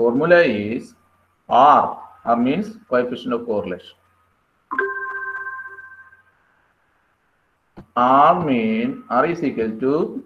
formula is R. R means coefficient of correlation. R mean R is equal to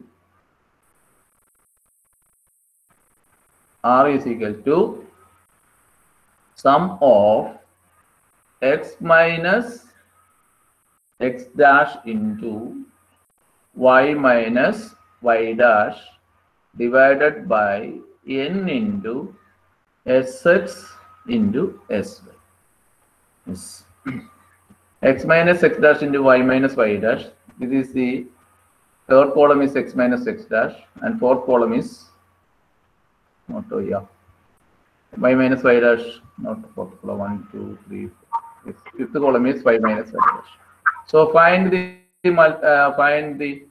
R is equal to sum of x minus x dash into y minus y dash divided by n into sx into sy. Yes. x minus x dash into y minus y dash. This is the third column is x minus x dash and fourth column is not oh, yeah y minus y dash not the fourth column one two three four. fifth column is y minus y dash. So find the mul- uh, find the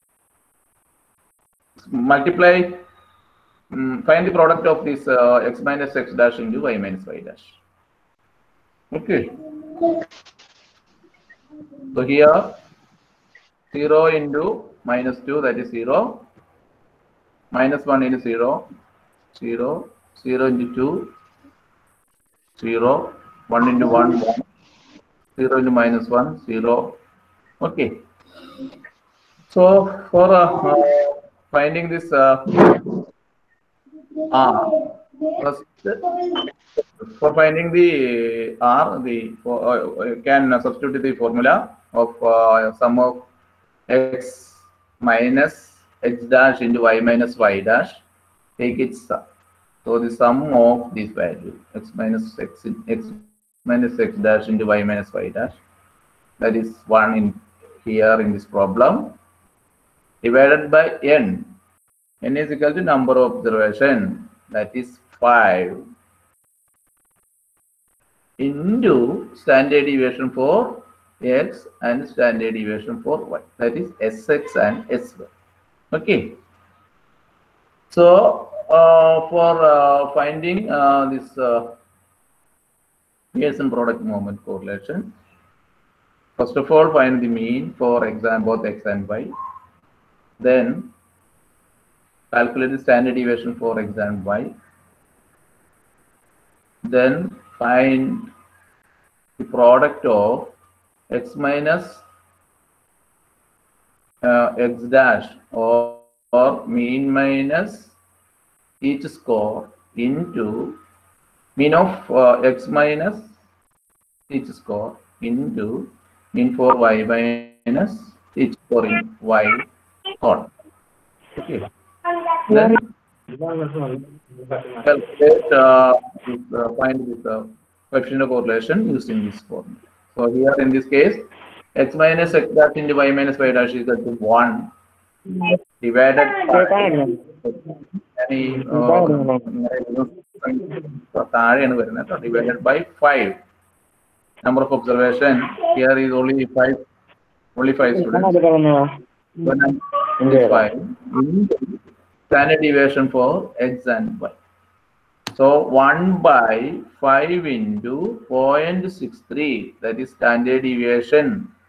multiply mm, find the product of this uh, x minus x dash into y minus y dash. Okay. So here 0 into minus 2 that is 0 minus 1 into 0 0 0 into 2 0 1 into 1 1 0 into minus 1 0 okay so for uh, uh, finding this uh, r first, for finding the r the for, uh, you can substitute the formula of uh, sum of x minus x dash into y minus y dash take its sum so the sum of this value x minus x in, x minus x dash into y minus y dash that is 1 in here in this problem divided by n n is equal to number of observation that is 5 into standard deviation for x and standard deviation for y that is sx and sy okay so uh, for uh, finding uh, this uh, Pearson product moment correlation first of all find the mean for exam both x and y then calculate the standard deviation for x and y then find the product of x minus uh, x dash or, or mean minus each score into mean of uh, x minus each score into mean for y minus each score in y score. Okay. Then calculate uh, this, uh, find this uh, coefficient of correlation using this formula. So here in this case, x minus x dash into y minus y dash is equal to 1 divided by any, uh, താഴെയാണ് വരുന്നത് കേട്ടോ divided by five number of observation here is only five only five students five into standard deviation for x and y. So 1 by 5 into 0.63 that is standard deviation.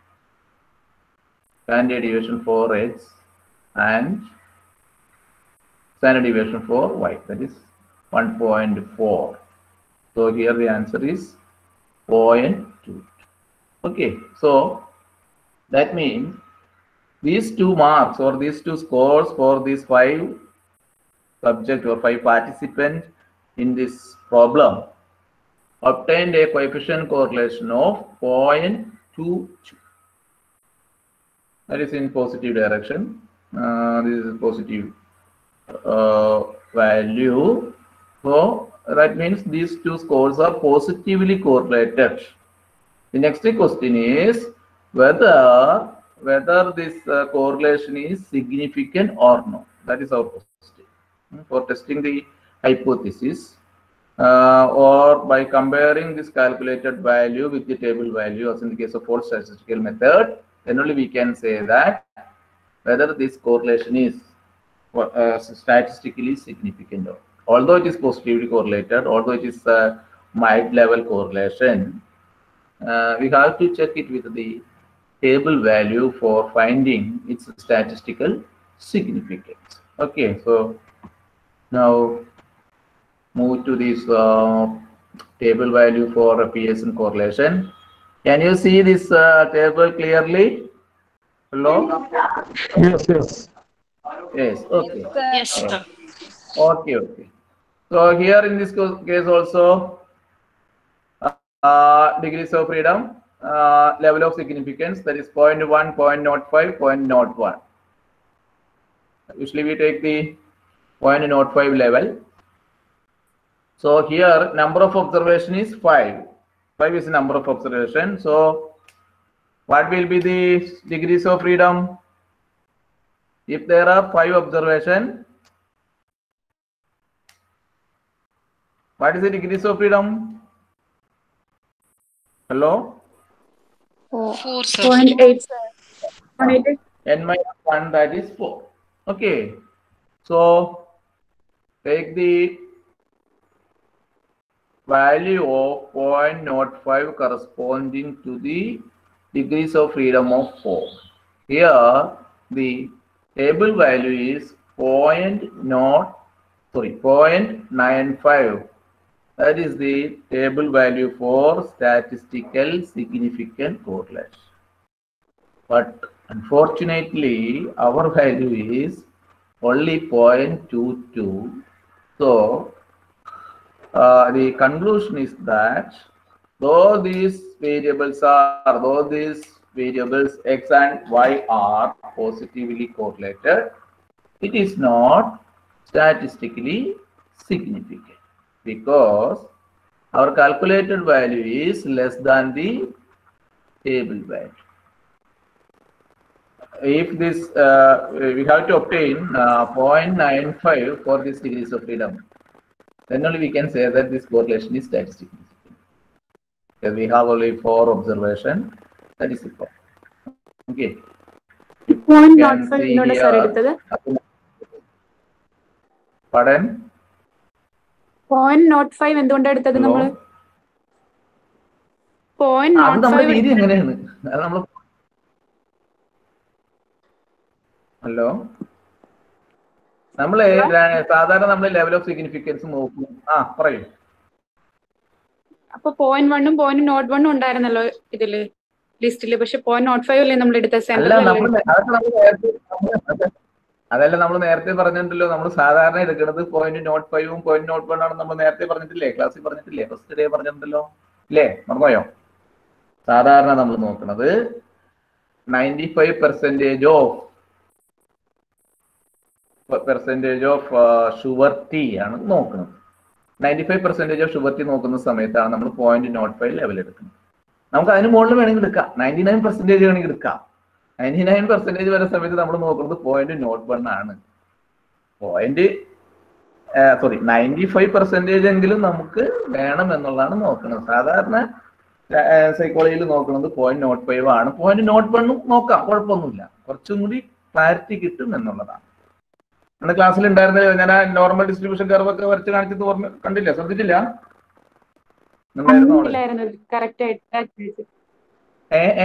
Standard deviation for x and standard deviation for y that is 1.4. So here the answer is 0.2. Okay, so that means these two marks or these two scores for these five subject or five participants in this problem obtained a coefficient correlation of 0.22 that is in positive direction uh, this is positive uh, value so that means these two scores are positively correlated the next question is whether whether this uh, correlation is significant or not. That is our question. For testing the hypothesis uh, or by comparing this calculated value with the table value as in the case of false statistical method, then only we can say that whether this correlation is uh, statistically significant or although it is positively correlated, although it is a mild level correlation, uh, we have to check it with the table value for finding its statistical significance. Okay, so now move to this uh, table value for a Pearson correlation. Can you see this uh, table clearly? Hello? Yes, yes. Yes, okay. Yes, sir. Okay, okay. So here in this co- case also, uh, uh, degrees of freedom, uh, level of significance, that is 0.1, 0.05, 0.01. Usually we take the 0.05 level. So here number of observation is 5. 5 is the number of observation. So what will be the degrees of freedom? If there are 5 observation, what is the degrees of freedom? Hello? Four, sir. Point eight, sir. Point eight. n minus 1 that is 4 okay so take the value of 0.05 corresponding to the degrees of freedom of 4 here the table value is 0.0 sorry 0.95 that is the table value for statistical significant correlation but unfortunately our value is only 0.22 so uh, the conclusion is that though these variables are though these variables x and y are positively correlated it is not statistically significant because our calculated value is less than the table value if this uh, we have to obtain uh, 0.95 for this degrees of freedom then only we can say that this correlation is statistically significant. Because we have only four observation that is it okay Point Can not five see എന്തുകൊണ്ട് sir here. എടുത്തത് pardon point nought five എന്തുകൊണ്ടാണ് എടുത്തത് Hello? നമ്മള് point അത് not നമ്മുടെ five രീതി എങ്ങനെയാണ് അത് നമ്മൾ ഹലോ നമ്മള് ര- സാധാരണ നമ്മൾ ലെവൽ ഓഫ് സിഗ്നിഫിക്കൻസ് നോക്കും ആ പറയൂ അപ്പൊ പോയിന്റ് വണ്ണും പോയിന്റ് നോട്ട് വണ്ണും ഉണ്ടായിരുന്നല്ലോ ഇതില് ലിസ്റ്റില് പക്ഷെ പോയിന്റ് നോട്ട് ഫൈവ് അല്ലേ നമ്മൾ എടുത്ത അല്ല നമ്മൾ സെന്ററിൽ അതൊക്കെ നമ്മൾ നേരത്തെ നമ്മള് അതെ. അതല്ല നമ്മൾ നേരത്തെ പറഞ്ഞിട്ടുണ്ടല്ലോ നമ്മൾ സാധാരണ എടുക്കുന്നത് പോയിന്റ് നോട്ട് ഫൈവും പോയിന്റ് നോട്ട് വൺ ആണ് നമ്മൾ നേരത്തെ പറഞ്ഞിട്ടില്ലേ ക്ലാസ്സിൽ പറഞ്ഞിട്ടില്ലേ ഫസ്റ്റ് ഡേ പറഞ്ഞിട്ടുണ്ടല്ലോ ഇല്ലേ മറന്നുപോയോ സാധാരണ നമ്മൾ നോക്കുന്നത് ninety five percentage of percentage of surety ആണ് നോക്കുന്നത് ninety five percentage of surety നോക്കുന്ന സമയത്താണ് നമ്മൾ പോയിന്റ് നോട്ട് ഫൈവ് ലെവൽ എടുക്കുന്നത് നമുക്ക് അതിന് മുകളിൽ വേണമെങ്കിൽ എടുക്കാം നയൻറ്റി നയൻ പെർസെൻറ്റേജ് വേണമെങ്കിൽ എടുക്കാം നയൻറ്റി നയൻ പെർസെൻറ്റേജ് വരെ സമയത്ത് നമ്മൾ നോക്കുന്നത് പോയിന്റ് നോട്ട് വൺ ആണ് point sorry ninety five percentage എങ്കിലും നമുക്ക് വേണം എന്നുള്ളതാണ് നോക്കുന്നത് സാധാരണ സൈക്കോളജിയിൽ നോക്കുന്നത് പോയിന്റ് നോട്ട് ഫൈവ് ആണ് പോയിന്റ് നോട്ട് വണ്ണും നോക്കാം കുഴപ്പമൊന്നുമില്ല കുറച്ചും കൂടി ക്ലാരിറ്റി കിട്ടും എന്നുള്ളതാണ് നമ്മുടെ ക്ലാസ്സിൽ ഉണ്ടായിരുന്ന ഞാൻ ആ നോർമൽ ഡിസ്ട്രിബ്യൂഷൻ കർവ് ഒക്കെ വരച്ച് കാണിച്ചത് ഓർമ്മ കണ്ടില്ല ശ്രദ്ധിച്ചില്ല ഉണ്ടായിരുന്നോ അവിടെ? ഇല്ലായിരുന്നു കറക്റ്റ് ആയിട്ട് ഏ ഏ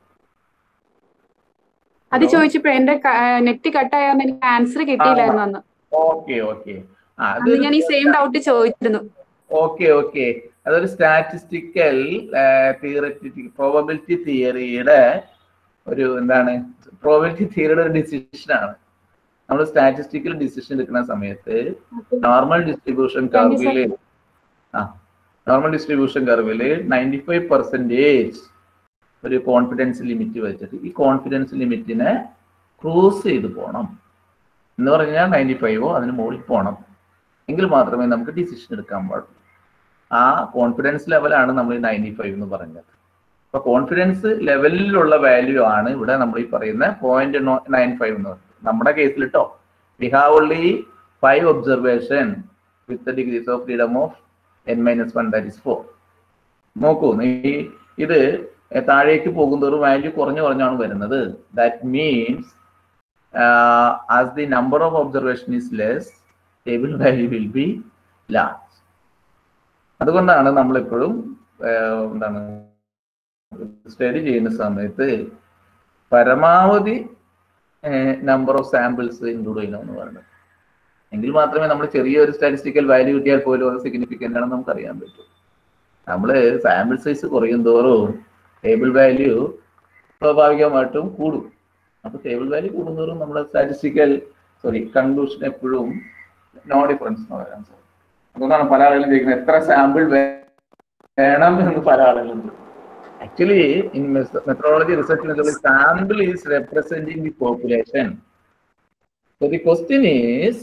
അത് ചോദിച്ചപ്പോ എന്റെ നെറ്റ് കട്ടായെന്ന് എനിക്ക് ആൻസർ കിട്ടിയില്ലായിരുന്നു അന്ന് ഓക്കെ ഓക്കെ ആ അത് അന്ന് ഞാൻ ഈ സെയിം ഡൗട്ട് ചോദിച്ചിരുന്നു ഓക്കെ ഓക്കെ അതൊരു സ്റ്റാറ്റിസ്റ്റിക്കൽ തിയററ്റിക് പ്രോബബിലിറ്റി തിയറിയുടെ ഒരു എന്താണ് പ്രോബബിലിറ്റി തിയറിയുടെ ഒരു ഡിസിഷൻ ആണ് നമ്മൾ സ്റ്റാറ്റിസ്റ്റിക്കൽ ഡിസിഷൻ എടുക്കുന്ന സമയത്ത് normal distribution Thank you, sir. കർവില് ആ നോർമൽ ഡിസ്ട്രിബ്യൂഷൻ കർവില് നയൻറ്റി ഫൈവ് പെർസെൻറ്റേജ് ഒരു കോൺഫിഡൻസ് ലിമിറ്റ് വെച്ചിട്ട് ഈ കോൺഫിഡൻസ് ലിമിറ്റിനെ ക്രോസ് ചെയ്ത് പോകണം എന്ന് പറഞ്ഞാൽ നയൻറ്റി ഫൈവോ അതിന് മുകളിൽ പോകണം എങ്കിൽ മാത്രമേ നമുക്ക് ഡിസിഷൻ എടുക്കാൻ പാടുള്ളൂ ആ കോൺഫിഡൻസ് ലെവലാണ് നമ്മൾ ഈ നയൻറ്റി ഫൈവ് എന്ന് പറഞ്ഞത് അപ്പൊ കോൺഫിഡൻസ് ലെവലിലുള്ള വാല്യൂ ആണ് ഇവിടെ നമ്മൾ ഈ പറയുന്ന പോയിന്റ് നയൻ ഫൈവ് എന്ന് പറയുന്നത് നമ്മുടെ കേസിൽ കേട്ടോ we have only five observation with degrees of freedom of N minus one that is four നോക്കൂ ഈ ഇത് താഴേക്ക് പോകുന്തോറും വാല്യൂ കുറഞ്ഞു കുറഞ്ഞാണ് വരുന്നത് that means as the number of observation is less table value will be large അതുകൊണ്ടാണ് നമ്മൾ എപ്പോഴും എന്താണ് സ്റ്റഡി ചെയ്യുന്ന സമയത്ത് പരമാവധി നമ്പർ ഓഫ് സാമ്പിൾസ് ഇൻക്ലൂഡ് ചെയ്യണമെന്ന് പറയുന്നത് എങ്കിൽ മാത്രമേ നമ്മൾ ചെറിയൊരു സ്റ്റാറ്റിസ്റ്റിക്കൽ വാല്യൂ കിട്ടിയാൽ പോലും അത് സിഗ്നിഫിക്കൻ്റ് ആണെന്ന് നമുക്ക് അറിയാൻ പറ്റും നമ്മൾ സാമ്പിൾ സൈസ് കുറയും തോറും ടേബിൾ വാല്യൂ സ്വാഭാവികമായിട്ടും കൂടും അപ്പൊ ടേബിൾ വാല്യൂ കൂടുന്നതോറും നമ്മുടെ സ്റ്റാറ്റിസ്റ്റിക്കൽ സോറി കൺക്ലൂഷൻ എപ്പോഴും നോ ഡിഫറൻസ് എന്ന് പറയാൻ സാധിക്കും അതുകൊണ്ടാണ് പല ആളുകളും ചോദിക്കുന്നത് എത്ര സാമ്പിൾ വേണം എന്ന് പല ആളുകളും actually in methodology research methodology sample is representing the population so the question is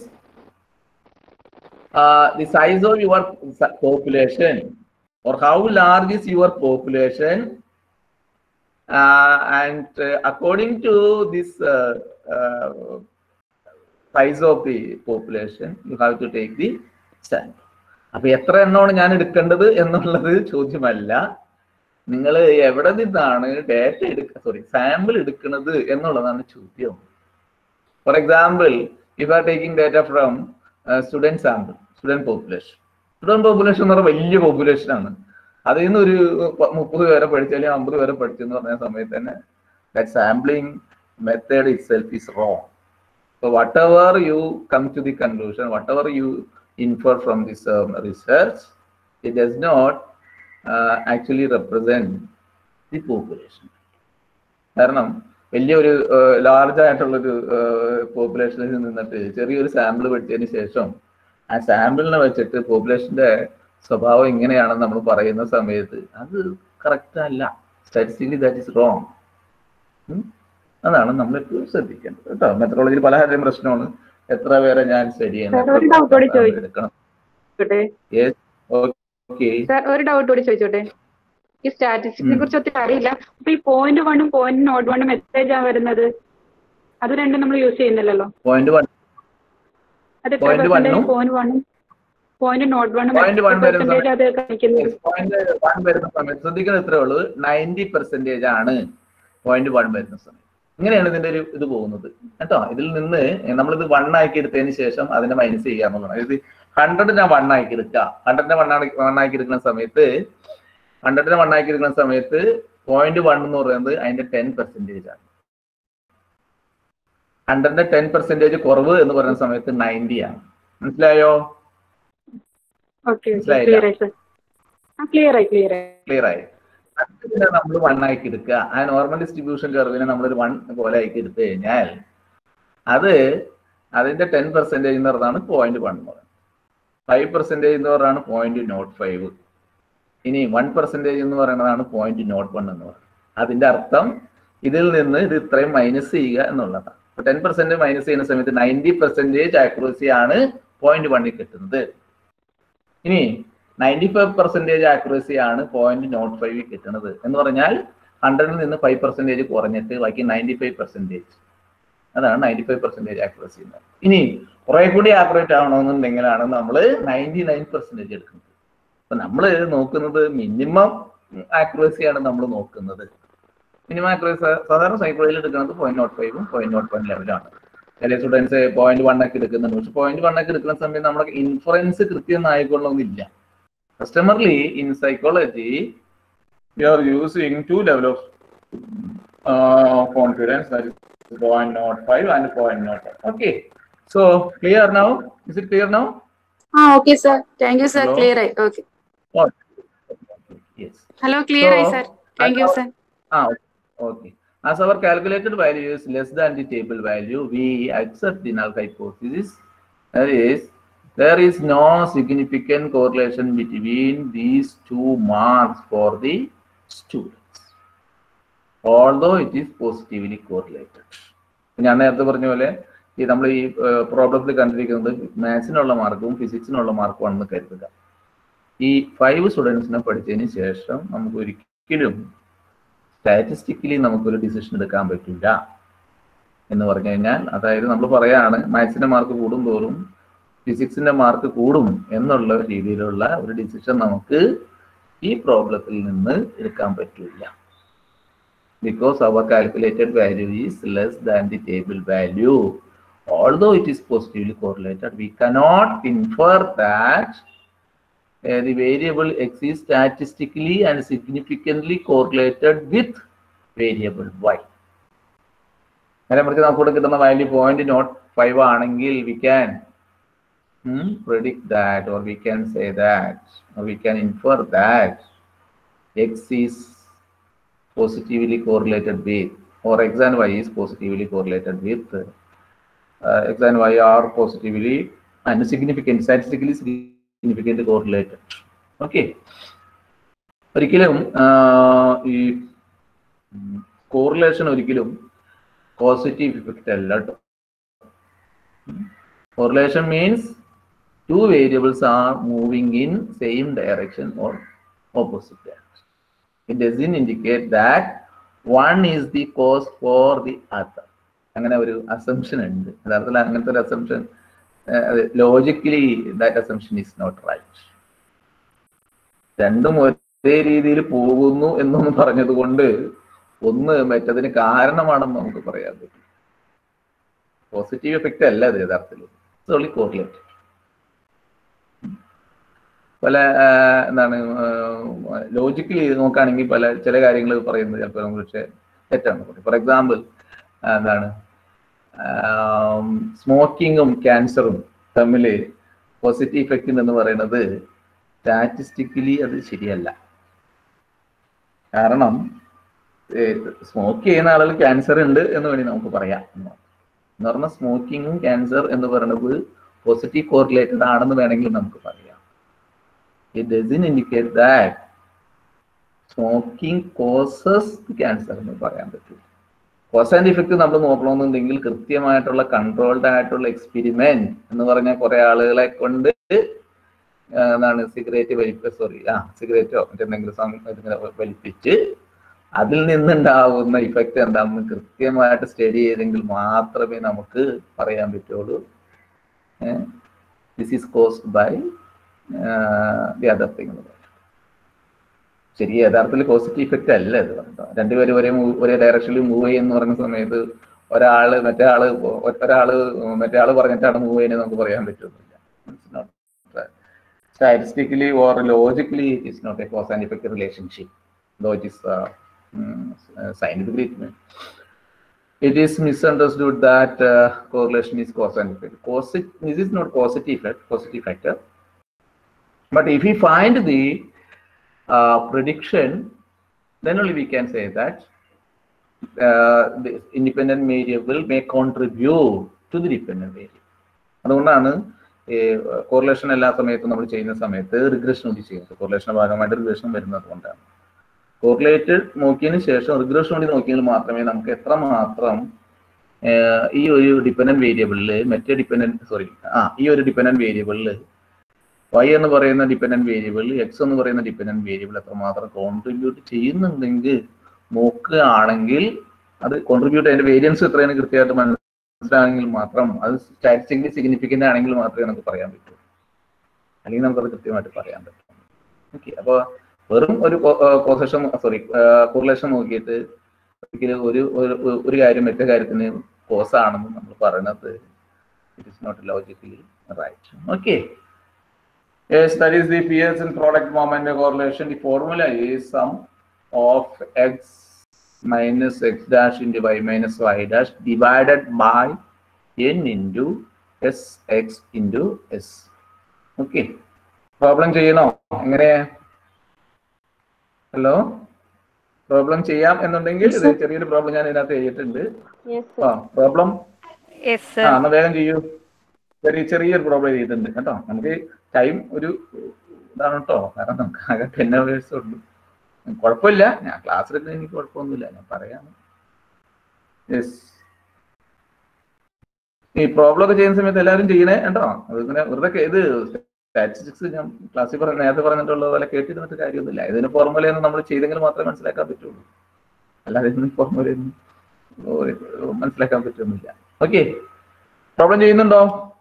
the size of your population or how large is your population uh, and uh, according to this uh, uh, size of the population you have to take the sample അപ്പൊ എത്ര എണ്ണമാണ് ഞാൻ എടുക്കേണ്ടത് എന്നുള്ളത് ചോദ്യമല്ല നിങ്ങൾ എവിടെ നിന്നാണ് data എടുക്ക സോറി സാമ്പിൾ എടുക്കുന്നത് എന്നുള്ളതാണ് ചോദ്യം for example if are taking data from student sample student population student population എന്ന് പറഞ്ഞാൽ വലിയ പോപ്പുലേഷൻ ആണ് അതിൽ നിന്ന് ഒരു മുപ്പത് പേരെ പഠിച്ചു അല്ലെങ്കിൽ അമ്പത് പേരെ പഠിച്ചു എന്ന് പറഞ്ഞ സമയത്ത് തന്നെ that sampling method itself is wrong So whatever you come to the conclusion, whatever you infer from this um, research, it does not uh, actually represent the population. കാരണം വലിയൊരു ലാർജ് ആയിട്ടുള്ളൊരു പോപ്പുലേഷനിൽ നിന്നിട്ട് ചെറിയൊരു സാമ്പിൾ പഠിച്ചതിന് ശേഷം ആ സാമ്പിളിനെ വെച്ചിട്ട് പോപ്പുലേഷന്റെ സ്വഭാവം ഇങ്ങനെയാണെന്ന് നമ്മൾ പറയുന്ന സമയത്ത് അത് കറക്റ്റ് അല്ല സ്റ്റാറ്റിസ്റ്റിക്കലി ദാറ്റ് ഇസ് റോങ് അതാണ് നമ്മൾ എപ്പോഴും ശ്രദ്ധിക്കേണ്ടത് കേട്ടോ മെത്തഡോളജിയിൽ പലഹാരം പ്രശ്നമാണ് എത്ര പേരെ ഞാൻ സ്റ്റഡി Sir, ഒരു doubt കൂടി ചോദിച്ചു. എടുക്കണം ചോദിച്ചോട്ടെ ഓക്കെ സാർ ഒരു ഡൗട്ട് കൂടി ചോദിച്ചോട്ടെ ഈ സ്റ്റാറ്റിസ്റ്റിക്സിനെ കുറിച്ച് ഒത്തിരി അറിയില്ല അപ്പൊ ഈ പോയിന്റ് വണ്ണും പോയിന്റ് നോട്ട് വണ്ണും മെസ്സേജാ വരുന്നത് അത് രണ്ടും നമ്മൾ യൂസ് ചെയ്യുന്നില്ലല്ലോ പോയിന്റ് വൺ അത് എത്ര Point one പെർസെന്റേജ് ഉം? പോയിന്റ് വണ്ണും പോയിന്റ് നോട്ട് വണ്ണും Point one വരുന്ന പെർസെന്റേജ് അത് കാണിക്കുന്നത് പോയിന്റ് വൺ വരുന്ന സമയത്ത് ശ്രദ്ധിക്കുന്നത് എത്രേ ഉള്ളൂ നയൻറ്റി പെർസെന്റേജ് ആണ് പോയിന്റ് വൺ വരുന്ന സമയം ഇങ്ങനെയാണ് ഇതിന്റെ ഒരു ഇത് പോകുന്നത് കേട്ടോ ഇതിൽ നിന്ന് നമ്മളിത് വൺ ആക്കി എടുത്തതിന് ശേഷം അതിനെ മൈനസ് ചെയ്യുക എന്നുള്ളതാണ് ഇത് ഹൺഡ്രഡിനെ വൺ ആക്കി എടുക്കുക ഹൺഡ്രഡിനെ വൺ വൺ ആക്കി എടുക്കുന്ന സമയത്ത് ഹൺഡ്രഡിനെ വൺ ആക്കി എടുക്കുന്ന സമയത്ത് പോയിന്റ് വൺ എന്ന് പറയുന്നത് അതിന്റെ ടെൻ പെർസെന്റേജ് ആണ് ഹൺഡ്രഡിന്റെ ടെൻ പെർസെന്റേജ് കുറവ് എന്ന് പറയുന്ന സമയത്ത് നയൻറ്റി ആണ് മനസ്സിലായോ ഓക്കെ മനസ്സിലായില്ല? ക്ലിയർ ആയി സർ ആ ക്ലിയർ ആയി ക്ലിയർ ആയി ക്ലിയർ ആയി അതിനെ നമ്മൾ വൺ ആക്കി എടുക്കുക ആ നോർമൽ ഡിസ്ട്രിബ്യൂഷൻ കർവിനെ നമ്മൾ ഒരു വൺ പോലെ ആക്കി എടുത്തു കഴിഞ്ഞാൽ അത് അതിന്റെ ടെൻ പെർസെന്റേജ് എന്ന് പറഞ്ഞാണ് പോയിന്റ് വൺ എന്ന് പറയുന്നത് ഫൈവ് പെർസെന്റേജ് എന്ന് പറഞ്ഞാണ് പോയിന്റ് നോട്ട് ഫൈവ് ഇനി വൺ പെർസെന്റേജ് എന്ന് പറയുന്നതാണ് പോയിന്റ് നോട്ട് വൺ എന്ന് പറയുന്നത് അതിന്റെ അർത്ഥം ഇതിൽ നിന്ന് ഇത് ഇത്രയും മൈനസ് ചെയ്യുക എന്നുള്ളതാണ് അപ്പൊ ടെൻ പെർസെന്റ് മൈനസ് ചെയ്യുന്ന സമയത്ത് നയൻറ്റി പെർസെന്റേജ് ആക്യുറസി ആണ് പോയിന്റ് വണ്ണിൽ കിട്ടുന്നത് ഇനി നയൻറ്റി ഫൈവ് പെർസെന്റേജ് ആക്യുറസി ആണ് പോയിന്റ് നോട്ട് ഫൈവ് കിട്ടുന്നത് എന്ന് പറഞ്ഞാൽ ഹൺഡ്രഡിൽ നിന്ന് ഫൈവ് പെർസെന്റേജ് കുറഞ്ഞിട്ട് ബാക്കി നയൻറ്റി ഫൈവ് പെർസെന്റേജ് അതാണ് നയൻറ്റി ഫൈവ് പെർസെന്റേജ് ആക്യുറസി ഇനി കുറെ കൂടി ആക്യുറേറ്റ് ആവണമെന്നുണ്ടെങ്കിലാണ് നമ്മൾ നയൻറ്റി നയൻ പെർസെന്റേജ് എടുക്കുന്നത് അപ്പൊ നമ്മൾ നോക്കുന്നത് മിനിമം ആക്യുറസി ആണ് നമ്മൾ നോക്കുന്നത് മിനിമം ആക്യുറസി സാധാരണ സൈക്കോളജിയിൽ എടുക്കുന്നത് പോയിന്റ് നോട്ട് ഫൈവും പോയിന്റ് നോട്ട് വൺ ലെവലാണ് ചില സ്റ്റുഡൻസ് പോയിന്റ് വൺ ഒക്കെ എടുക്കുന്നുണ്ട് പക്ഷെ പോയിന്റ് വൺ ഒക്കെ എടുക്കുന്ന സമയത്ത് നമ്മുടെ ഇൻഫറൻസ് കൃത്യമായിക്കൊള്ളണമെന്നില്ല customarily in psychology we are using two level of uh, confidence that is point not five and point not one. okay so clear now is it clear now ആ okay sir thank you sir Hello? Clear ആയി okay oh, yes hello clear ആയി So, sir thank you sir ah okay as our calculated value is less than the table value we accept the null hypothesis that is there is no significant correlation between these two marks for the students although it is positively correlated ഞാൻ നേരത്തെ പറഞ്ഞ പോലെ ഈ നമ്മൾ ഈ പ്രോബ്ലത്തിൽ കണ്ടിരിക്കുന്നത് മാത്സിനുള്ള മാർക്കും ഫിസിക്സിനുള്ള മാർക്കും ആണെന്ന് കരുതുക ഈ ഫൈവ് സ്റ്റുഡൻസിനെ പഠിച്ചതിന് ശേഷം നമുക്ക് ഒരിക്കലും സ്റ്റാറ്റിസ്റ്റിക്കലി നമുക്കൊരു ഡിസിഷൻ എടുക്കാൻ പറ്റില്ല എന്ന് പറഞ്ഞു കഴിഞ്ഞാൽ അതായത് നമ്മൾ പറയാണ് മാത്സിന്റെ മാർക്ക് കൂടും തോറും ഫിസിക്സിന്റെ മാർക്ക് കൂടും എന്നുള്ള രീതിയിലുള്ള ഒരു ഡിസിഷൻ നമുക്ക് ഈ പ്രോബ്ലത്തിൽ നിന്ന് എടുക്കാൻ പറ്റില്ല because our calculated value is less than the table value although it is positively correlated we cannot infer that uh, the variable x is statistically and significantly correlated with variable y നേരെ മറിച്ച് നമുക്ക് ഇവിടെ കിട്ടുന്ന value point nought five ആണെങ്കിൽ we can hmm, predict that or we can say that or we can infer that x is positively correlated with or x and y is positively correlated with uh, x and y are positively and significant statistically significant correlated okay ഒരിക്കലും ആ, ഈ correlation ഒരിക്കലും positive effect അല്ല കേട്ടോ correlation means two variables are moving in same direction or opposite direction. It doesn't indicate that one is the cause for the other. അങ്ങനെ ഒരു assumption ഉണ്ട് യഥാർത്ഥത്തിൽ അങ്ങനത്തെ ഒരു assumption logically that assumption is not right രണ്ടും ഒരേ രീതിയിൽ പോകുന്നു എന്നൊന്ന് പറഞ്ഞത് കൊണ്ട് ഒന്ന് മറ്റതിന് കാരണമാണെന്ന് നമുക്ക് പറയാൻ പറ്റും പോസിറ്റീവ് എഫക്റ്റ് അല്ല അത് യഥാർത്ഥത്തിൽ ഓൺലി കോറിലേറ്റ് പല ആ, എന്താണ് ലോജിക്കലി നോക്കുകയാണെങ്കിൽ പല ചില കാര്യങ്ങൾ പറയുന്നത് ചിലപ്പോൾ നമ്മൾ പക്ഷേ തെറ്റാണ് ഫോർ എക്സാമ്പിൾ എന്താണ് സ്മോക്കിങ്ങും ക്യാൻസറും തമ്മിൽ പോസിറ്റീവ് ഇഫക്റ്റ് എന്ന് പറയുന്നത് സ്റ്റാറ്റിസ്റ്റിക്കലി അത് ശരിയല്ല കാരണം സ്മോക്ക് ചെയ്യുന്ന ആളുകൾ ക്യാൻസർ ഉണ്ട് എന്ന് വേണമെങ്കിൽ നമുക്ക് പറയാം എന്ന് പറഞ്ഞാൽ സ്മോക്കിങ്ങും ക്യാൻസർ എന്ന് പറയുന്നത് പോസിറ്റീവ് കോറിലേറ്റഡ് ആണെന്ന് വേണമെങ്കിൽ നമുക്ക് പറയാം it doesn't indicate that smoking causes cancer എന്ന് പറയാൻ പറ്റും കോസ് ആൻഡ് ഇഫക്റ്റ് നമ്മൾ നോക്കണമെന്നുണ്ടെങ്കിൽ കൃത്യമായിട്ടുള്ള കൺട്രോൾഡ് ആയിട്ടുള്ള എക്സ്പെരിമെന്റ് എന്ന് പറഞ്ഞ കുറെ ആളുകളെ കൊണ്ട് ആ, എന്താണ് സിഗരറ്റ് വലിപ്പ സോറി ആ സിഗരറ്റോ മറ്റെന്തെങ്കിലും സം- ഇതിങ്ങനെ വലിപ്പിച്ച് അതിൽ നിന്നുണ്ടാവുന്ന ഇഫക്റ്റ് എന്താണെന്ന് കൃത്യമായിട്ട് സ്റ്റഡി ചെയ്തെങ്കിൽ മാത്രമേ നമുക്ക് പറയാൻ പറ്റുള്ളൂ this is caused by the other thing എന്ന് പറയും ശരി യഥാർത്ഥത്തിൽ പോസിറ്റീവ് ഇഫക്റ്റ് അല്ല ഇത് കേട്ടോ. രണ്ടുപേരും ഒരേ move- ഒരേ ഡയറക്ഷനിൽ മൂവ് ചെയ്യുന്ന പറയുന്ന സമയത്ത് ഒരാള് മറ്റേ ആള് ഒ- ഒരാള് മറ്റേ ആള് പറഞ്ഞിട്ടാണ് മൂവ് ചെയ്യുന്നത് നമുക്ക് പറയാൻ പറ്റുന്നില്ല statistically or logically it is not a cause and effect relationship though it is uh, mm, uh, scientific treatment. It is misunderstood that uh, correlation is cause and effect. Cause this is not causative effect, causative factor. But if we find the uh, prediction, then only we can say that uh, the independent variable may contribute to the dependent variable. അതുകൊണ്ടാണ് correlation എല്ലാ സമയത്തും നമ്മൾ ചെയ്യുന്ന സമയത്ത് regression കൂടി ചെയ്യുന്നത് കോറിലേഷന്റെ ഭാഗമായിട്ട് regression വരുന്നത് കൊണ്ടാണ് കോറിലേറ്റഡ് നോക്കിയതിന് ശേഷം റിഗ്രഷൻ കൂടി നോക്കിയാൽ മാത്രമേ നമുക്ക് എത്രമാത്രം ഏഹ്, ഈ ഒരു ഡിപെൻഡന്റ് വേരിയബിളിൽ മറ്റേ ഡിപെൻഡന്റ് സോറി ആ ഈ ഒരു ഡിപെൻഡന്റ് വേരിയബിളിൽ വൈ എന്ന് പറയുന്ന ഡിപെൻഡന്റ് വേരിയബിൾ എക്സ് എന്ന് പറയുന്ന ഡിപെൻഡന്റ് വേരിയബിൾ എത്രമാത്രം കോൺട്രിബ്യൂട്ട് ചെയ്യുന്നുണ്ടെങ്കിൽ നോക്കുകയാണെങ്കിൽ അത് കോൺട്രിബ്യൂട്ട് അതിന്റെ വേരിയൻസ് എത്രയാണ് കൃത്യമായിട്ട് മനസ്സിലാണെങ്കിൽ മാത്രം അത് സ്റ്റാറ്റിസ്റ്റിക്കലി സിഗ്നിഫിക്കന്റ് ആണെങ്കിൽ മാത്രമേ നമുക്ക് പറയാൻ പറ്റൂ അല്ലെങ്കിൽ നമുക്കത് കൃത്യമായിട്ട് പറയാൻ പറ്റും ഓക്കെ അപ്പോൾ വെറും ഒരു കോസേഷൻ സോറി കോറിലേഷൻ നോക്കിയിട്ട് ഒരിക്കലും ഒരു ഒരു- ഒരു കാര്യം മറ്റേ കാര്യത്തിന് കോസ് ആണെന്ന് നമ്മൾ പറയുന്നത് it is not logically right okay Yes, that is the Pearson product moment correlation. The formula is sum of x minus x dash into y minus y dash divided by n into sx into s. Okay. Problem ചെയ്യണോ എങ്ങനെ hello problem ചെയ്യാം എന്നുണ്ടെങ്കിൽ ഇത് ചെറിയൊരു problem ഞാൻ ഇതിനകത്ത് എഴുതിയിട്ടുണ്ട് ആ പ്രോബ്ലം യെസ് ആ സർ എന്നാ വേഗം ചെയ്യൂ ചെറിയ ചെറിയൊരു പ്രോബ്ലം ചെയ്തിട്ടുണ്ട് കേട്ടോ നമുക്ക് ടൈം ഒരു ഇതാണ് കേട്ടോ കാരണം നമുക്ക് ആകെ ടെൻ അവേഴ്സ് ഉള്ളൂ കുഴപ്പമില്ല ഞാൻ ക്ലാസ് എടുക്കുന്ന എനിക്ക് കുഴപ്പമൊന്നുമില്ല ഞാൻ പറയാം യെസ് ഈ പ്രോബ്ലം ഒക്കെ ചെയ്യുന്ന സമയത്ത് എല്ലാവരും ചെയ്യണേ കേട്ടോ അതിങ്ങനെ വെറുതെ കേ- ഇത് സ്റ്റാറ്റിസ്റ്റിക്സ് ഞാൻ ക്ലാസ്സിൽ പറഞ്ഞ നേരത്തെ പറഞ്ഞിട്ടുള്ള പോലെ കേട്ടിരുന്നിട്ട് കാര്യമൊന്നുമില്ല ഇതിന് ഫോർമുലയൊന്നും നമ്മൾ ചെയ്തെങ്കിൽ മാത്രമേ മനസ്സിലാക്കാൻ പറ്റുള്ളൂ അല്ലാതെ ഇന്ന് ഫോർമുലയൊന്നും ഓ, മനസ്സിലാക്കാൻ പറ്റുന്നില്ല ഓക്കെ പ്രോബ്ലം ചെയ്യുന്നുണ്ടോ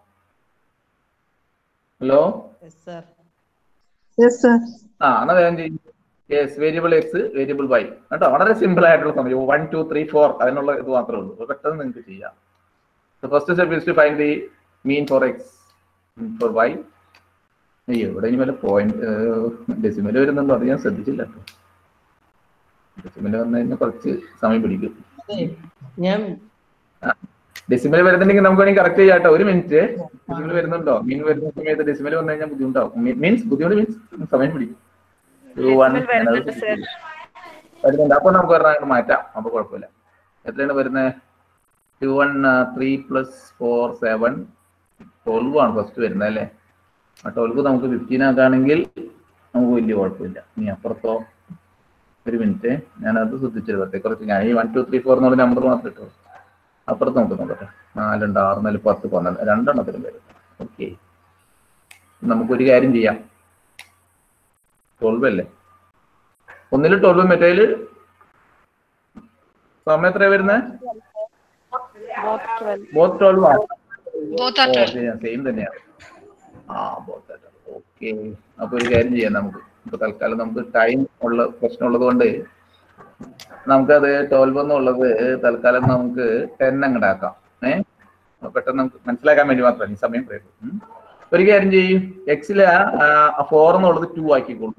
hello Yes, sir. Yes, sir. ആ എന്നാ വേഗം ചെയ്യും yes variable X variable Y കേട്ടോ വളരെ സിമ്പിൾ ആയിട്ടുള്ള സമയം വൺ ടു ത്രീ ഫോർ അതിനുള്ള ഇത് മാത്രമേ ഉള്ളൂ അപ്പൊ പെട്ടെന്ന് നിങ്ങൾക്ക് ചെയ്യാം first step is to find the mean for X for Y അയ്യോ ഇവിടെ ഇനി വല്ല പോയിന്റ് ഡെസിമൽ വരുന്നുണ്ടോ അത് ഞാൻ ശ്രദ്ധിച്ചില്ല കേട്ടോ ഡെസിമൽ വന്നു കഴിഞ്ഞാൽ കുറച്ച് സമയം പിടിക്കും അതെ ഞാൻ ഡെസിമൽ വരുന്നുണ്ടെങ്കിൽ നമുക്ക് വേണമെങ്കിൽ കറക്റ്റ് ചെയ്യാം കേട്ടോ ഒരു മിനിറ്റ് ഡെസിമൽ വരുന്നുണ്ടോ മീൻ വരുന്ന സമയത്ത് ഡെസിമൽ വന്നു കഴിഞ്ഞാൽ ബുദ്ധിമുട്ടാവും മീൻസ് ബുദ്ധിമുട്ട് മീൻസ് സമയം പിടിക്കും ടു വൺ വരുന്നുണ്ട് സർ വരുന്നുണ്ട് അപ്പൊ നമുക്ക് ഒരെണ്ണം മാറ്റാം അപ്പൊ കുഴപ്പമില്ല എത്രയാണ് വരുന്നത് two one three plus four seven twelve ആണ് ഫസ്റ്റ് വരുന്നത് അല്ലേ ആ ട്വൽവ് നമുക്ക് ഫിഫ്റ്റീൻ ആക്കുകയാണെങ്കിൽ നമുക്ക് വലിയ കുഴപ്പമില്ല ഇനി അപ്പുറത്തോ ഒരു മിനിറ്റ് ഞാനത് ശ്രദ്ധിച്ചെടുക്കട്ടെ കുറച്ച് ഞാൻ ഈ വൺ ടു ത്രീ ഫോർ എന്നുള്ള നമ്പർ മാത്രം ഇട്ടു അപ്പുറത്ത് നമുക്ക് നോക്കട്ടെ നാലുണ്ട് ആറ് നാല് പത്ത് പന്ത്രണ്ട് രണ്ടെണ്ണത്തിലും വരും ഓക്കെ നമുക്കൊരു കാര്യം ചെയ്യാം ട്വൽവ് അല്ലേ ഒന്നില് ട്വൽവ് മറ്റേല് സമയം എത്രയാ വരുന്നത് ബോത്ത് ട്വൽവ് ആണ് ബോത്ത് ആർ ട്വൽവ് സെയിം തന്നെയാണ് ആ ബോത്ത് ഓക്കെ അപ്പൊ ഒരു കാര്യം ചെയ്യാം നമുക്ക് ഇപ്പൊ തൽക്കാലം നമുക്ക് ടൈം ഉള്ള പ്രശ്നമുള്ളത് കൊണ്ട് നമുക്കത് ട്വൽവ് എന്നുള്ളത് തൽക്കാലം നമുക്ക് ടെൻ അങ്ങോട്ട് ആക്കാം ഏഹ് പെട്ടെന്ന് നമുക്ക് മനസ്സിലാക്കാൻ വേണ്ടി മാത്രമാണ് ഈ സമയം പറയുന്നത് ഉം. ഒരു കാര്യം ചെയ്യും എക്സില് ഫോർ എന്നുള്ളത് ടു ആക്കിക്കോളൂ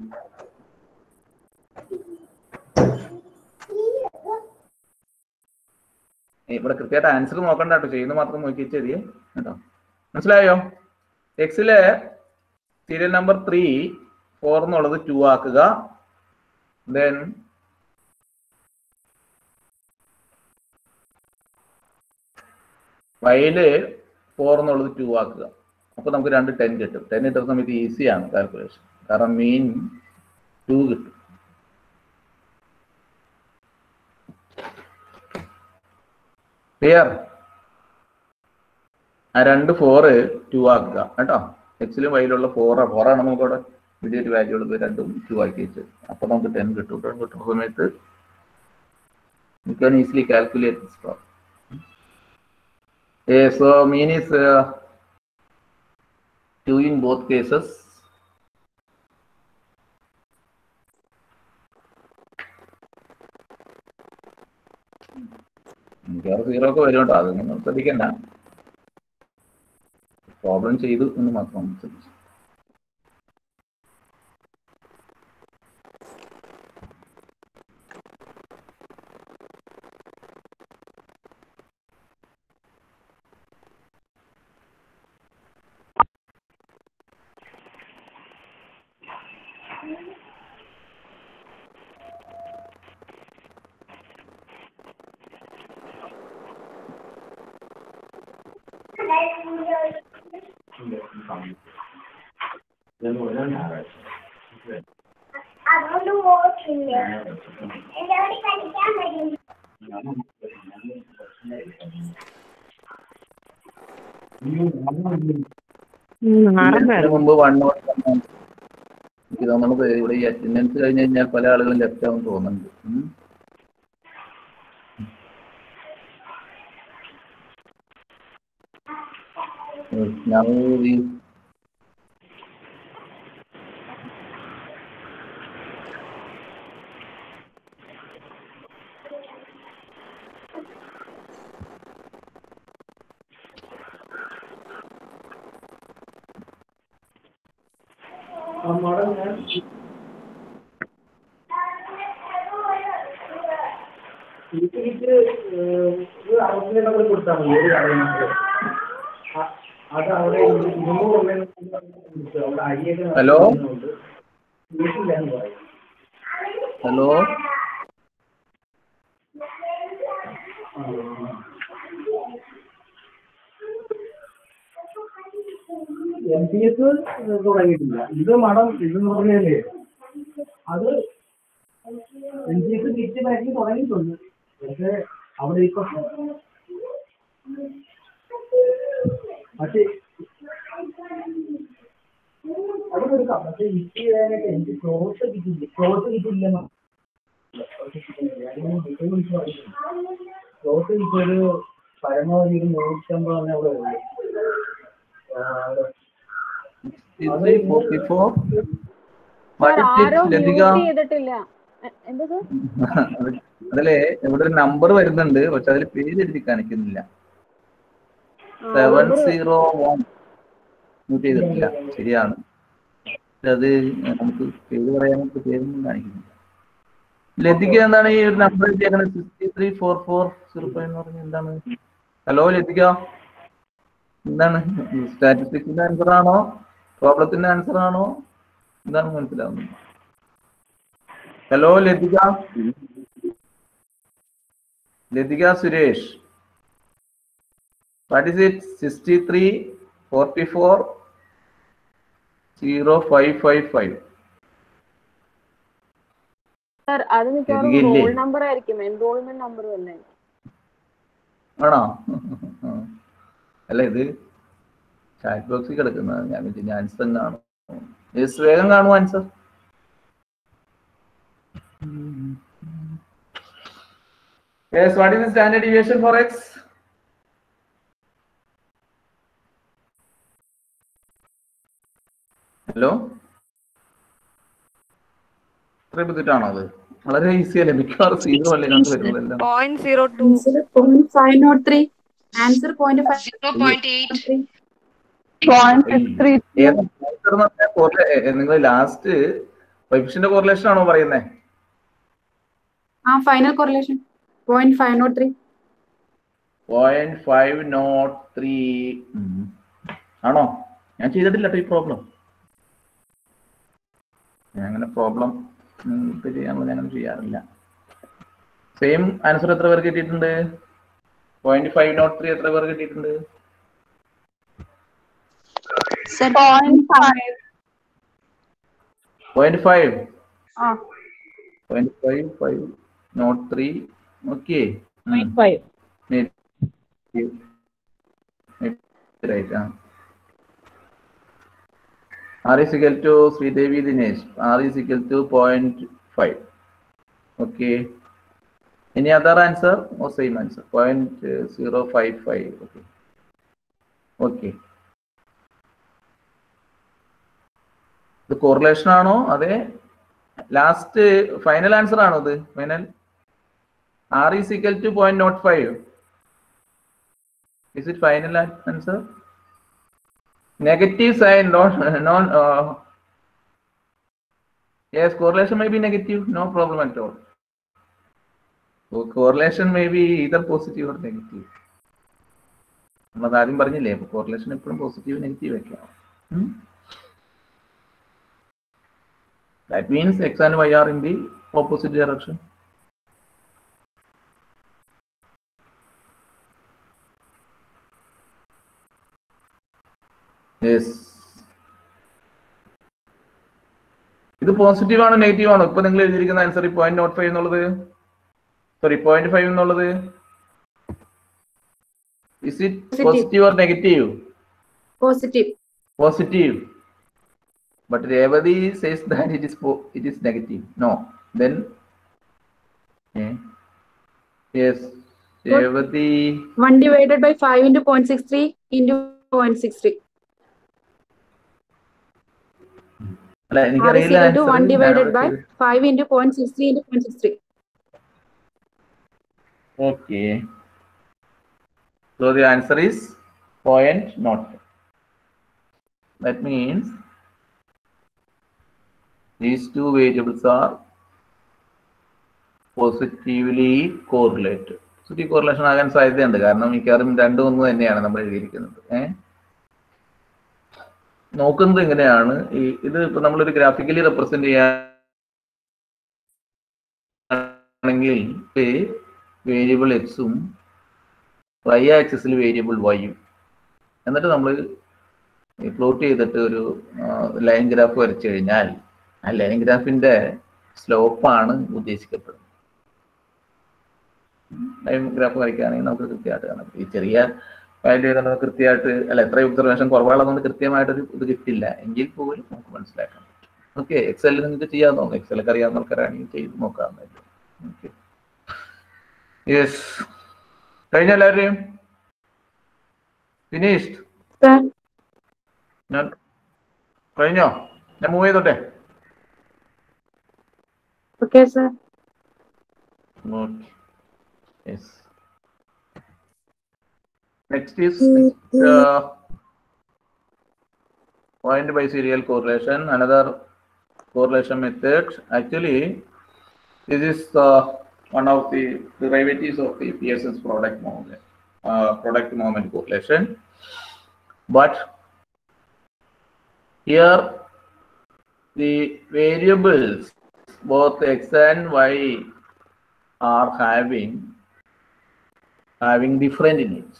ഇവിടെ കൃത്യമായിട്ട് ആൻസർ നോക്കണ്ട കേട്ടോ ചെയ്യുന്നത് മാത്രം നോക്കി വെച്ചാൽ മതിയേ കേട്ടോ മനസ്സിലായോ എക്സില് സീരിയൽ നമ്പർ ത്രീ ഫോർ എന്നുള്ളത് ടു ആക്കുക ദെൻ വൈല് ഫോർ എന്നുള്ളത് ടു ആക്കുക അപ്പൊ നമുക്ക് രണ്ട് ടെൻ കിട്ടും ടെൻ കിട്ടുന്ന സമയത്ത് ഈസിയാണ് കാൽക്കുലേഷൻ കാരണം മീൻ ടു കിട്ടും ക്ലിയർ ആ രണ്ട് ഫോറ് ടു ആക്കുക കേട്ടോ എക്സിലും വൈയിലുള്ള ഫോറാ ഫോറാണ് നമുക്ക് അവിടെ വലിയൊരു വാല്യൂ ഉള്ളത് രണ്ടും ടു ആക്കി വെച്ച് അപ്പൊ നമുക്ക് ടെൻ കിട്ടും ടെൻ കിട്ടുന്ന സമയത്ത് you can easily calculate this problem. Okay, so mean is uh, two in both cases. മിക്കവാറും സീറോ ഒക്കെ വരും കേട്ടോ അത് നിങ്ങൾ ശ്രദ്ധിക്കണ്ട പ്രോബ്ലം ചെയ്തു എന്ന് മാത്രം ശ്രദ്ധിച്ചു അതുകൊണ്ട് പോയിട്ടില്ല എല്ലാവരും കളിക്കാൻ വരും ഇതിന് മുമ്പ് വൺ എനിക്ക് തോന്നുന്നത് ഇവിടെ ഈ അറ്റൻഡൻസ് കഴിഞ്ഞ് കഴിഞ്ഞാൽ പല ആളുകളും ലെഫ്റ്റ് ആവും തോന്നുന്നുണ്ട് ഉം. Yes, now we ഇത് ഒരു അറുപത് നമ്പർ കൊടുത്താൽ മതി ഒരു അറുപത് നമ്പർ അത് അവിടെ ഇരുന്നൂറ് കൊടുത്തു അവിടെ അരിയൊക്കെ ഹലോ? നടക്കുന്നുണ്ട്. വീട്ടിലില്ലാന്ന് പറയും ഹലോ എം പി എസ് തുടങ്ങിയിട്ടില്ല ഇത് മഠം ഇത് പറഞ്ഞാലേ അത് എം പി എസ് കിറ്റ് ബാക്കി തുടങ്ങിയിട്ടുണ്ട് പക്ഷെ അവിടെ ഇപ്പൊ പക്ഷെ അത് കൊടുക്കാം പക്ഷെ ഇറ്റ് ചെയ്യാനായിട്ട് എനിക്ക് ക്ലോത്ത് കിട്ടില്ല ക്ലോത്ത് കിട്ടില്ല ക്ലോത്ത് കിട്ടിയൊരു പരമാവധി ഒരു നൂറ്റമ്പത് തന്നെ അവിടെ ഉള്ളു ഫോർട്ടി ഫോർ ആരും ലതിക മ്യൂട്ട് ചെയ്തിട്ടില്ല എ- എന്തത് അതിലെ ഇവിടെ ഒരു നമ്പർ വരുന്നുണ്ട് പക്ഷെ അതിൽ പേര് എഴുതി കാണിക്കുന്നില്ല സെവൻ സീറോ വൺ മ്യൂട്ട് ചെയ്തിട്ടില്ല ശരിയാണ് പക്ഷെ അത് നമുക്ക് പേര് പറയാനൊക്കെ പേരൊന്നും കാണിക്കുന്നില്ല ലതിക എന്താണ് ഈ ഒരു നമ്പർ എഴുതിയേക്കുന്നത് sixty three four four zero five എന്ന് പറഞ്ഞ എന്താണ് ഹലോ ലതിക എന്താണ് സ്റ്റാറ്റിസ്റ്റിക്സിന്റെ ആൻസർ ആണോ പ്രോബ്ലത്തിന്റെ ആൻസർ ആണോ എന്താണ് മനസ്സിലാവുന്നത് hello Lathika Lathika Suresh what is it sixty three forty four zero five five five sir അത് മിക്കവാറും ഇതിലില്ലേ? റോൾ നമ്പർ ആയിരിക്കും എൻറോൾമെന്റ് നമ്പർ തന്നെ ആണോ അല്ല ഇത് ചാറ്റ് ബോക്സിൽ കിടക്കുന്നത് ഞാൻ വിചാരിച്ചു ആൻസർ തന്നെ കാണും യെസ് വേഗം കാണുമോ answer yes what is standard deviation for X hello ഇത്ര ബുദ്ധിട്ടാണോ അത് വളരെ ഈസി അല്ലേ മിക്കവാറും സീറോ അല്ലേ കണ്ടു വരുന്നതെല്ലാം point zero two answer point five nought three answer point five zero point eight three നിങ്ങൾ ലാസ്റ്റ് വൈഫിഷിന്റെ കോറിലേഷൻ ആണോ പറയുന്നേ ആ final correlation point five nought three point five nought three ആണോ ഞാൻ ചെയ്തിട്ടില്ല കേട്ടോ ഈ പ്രോബ്ലം ഞാൻ അങ്ങനെ പ്രോബ്ലം ചെയ്യാനുള്ള ഞാൻ അങ്ങനെ ചെയ്യാറില്ല സെയിം ആൻസർ എത്ര പേർക്ക് കിട്ടിയിട്ടുണ്ട് പോയിന്റ് ഫൈവ് നോട്ട് ത്രീ എത്ര പേർക്ക് കിട്ടിയിട്ടുണ്ട് പോയിന്റ് ഫൈവ് ആ point five five nought three okay five right ah. r is equal to Sridevi Dinesh r is equal to 0.5 okay any other answer or same answer 0.055 okay okay ഇത് correlation ആണോ അതെ last final answer ആണോ ഇത് final R is equal to point nought five Is it final an- answer? Negative sign, non, non, uh, yes, correlation may be negative, no problem at all. So correlation may be either positive or negative. നമ്മളത് ആദ്യം പറഞ്ഞില്ലേ അപ്പൊ correlation എപ്പോഴും positive negative വെക്കാം that means X and Y are in the opposite direction yes ഇത് positive ആണോ negative ആണോ ഇപ്പൊ നിങ്ങൾ എഴുതിയിരിക്കുന്ന ആൻസർ പോയിന്റ് നോട്ട് ഫൈവ് എന്നുള്ളത് സോറി പോയിന്റ് ഫൈവ് എന്നുള്ളത് is it Positive. Positive or negative positive positive but revati says that it is po- it is negative no then eh, yes revati one divided by five into point six three into point six three അല്ല R is എനിക്കറിയില്ല equal to one divided by five into point six three into point six three okay so the answer is point not that means these two variables are positively correlate positive correlation ആകാൻ സാധ്യതയുണ്ട് കാരണം മിക്കവാറും രണ്ടും ഒന്ന് തന്നെയാണ് നമ്മൾ എഴുതിയിരിക്കുന്നത് ഏഹ് നോക്കുന്നത് എങ്ങനെയാണ് ഈ ഇത് ഇപ്പൊ നമ്മളൊരു ഗ്രാഫിക്കലി റെപ്രസെന്റ് ചെയ്യാണെങ്കിൽ വേരിയബിൾ എക്സും വൈ ആക്സിസിൽ വേരിയബിൾ വൈയും എന്നിട്ട് നമ്മൾ പ്ലോട്ട് ചെയ്തിട്ട് ഒരു ലൈൻ ഗ്രാഫ് വരച്ചു കഴിഞ്ഞാൽ ആ ലൈൻ ഗ്രാഫിന്റെ സ്ലോപ്പാണ് ഉദ്ദേശിക്കപ്പെടുന്നത് ലൈൻ ഗ്രാഫ് വരയ്ക്കുകയാണെങ്കിൽ നമുക്ക് കൃത്യമായിട്ട് കാണാം ഈ ചെറിയ വാല്യൂ നമുക്ക് കൃത്യമായിട്ട് അല്ല എത്ര ഒബ്സർവേഷൻ കുറവുള്ളതുകൊണ്ട് കൃത്യമായിട്ടൊരു ഇത് കിട്ടില്ല എങ്കിൽ പോലും നമുക്ക് മനസ്സിലാക്കാൻ പറ്റും ഓക്കെ എക്സലിൽ നിങ്ങൾക്ക് ചെയ്യാൻ തോന്നുന്നു എക്സലൊക്കെ അറിയാവുന്ന ആൾക്കാരാണെങ്കിൽ ചെയ്ത് നോക്കാവുന്നതായിട്ട് ഓക്കെ യെസ് കഴിഞ്ഞ എല്ലാവരെയും ഫിനിഷ്ഡ് സർ ഞാൻ കഴിഞ്ഞോ ഞാൻ മൂവ് ചെയ്തോട്ടെ okay sir Okay. Yes. Next is uh, point by serial correlation. Another correlation method. Actually, this is uh, one of the derivatives of the Pearson's product moment, uh, product moment correlation. but here the variables both x and y are having having different needs.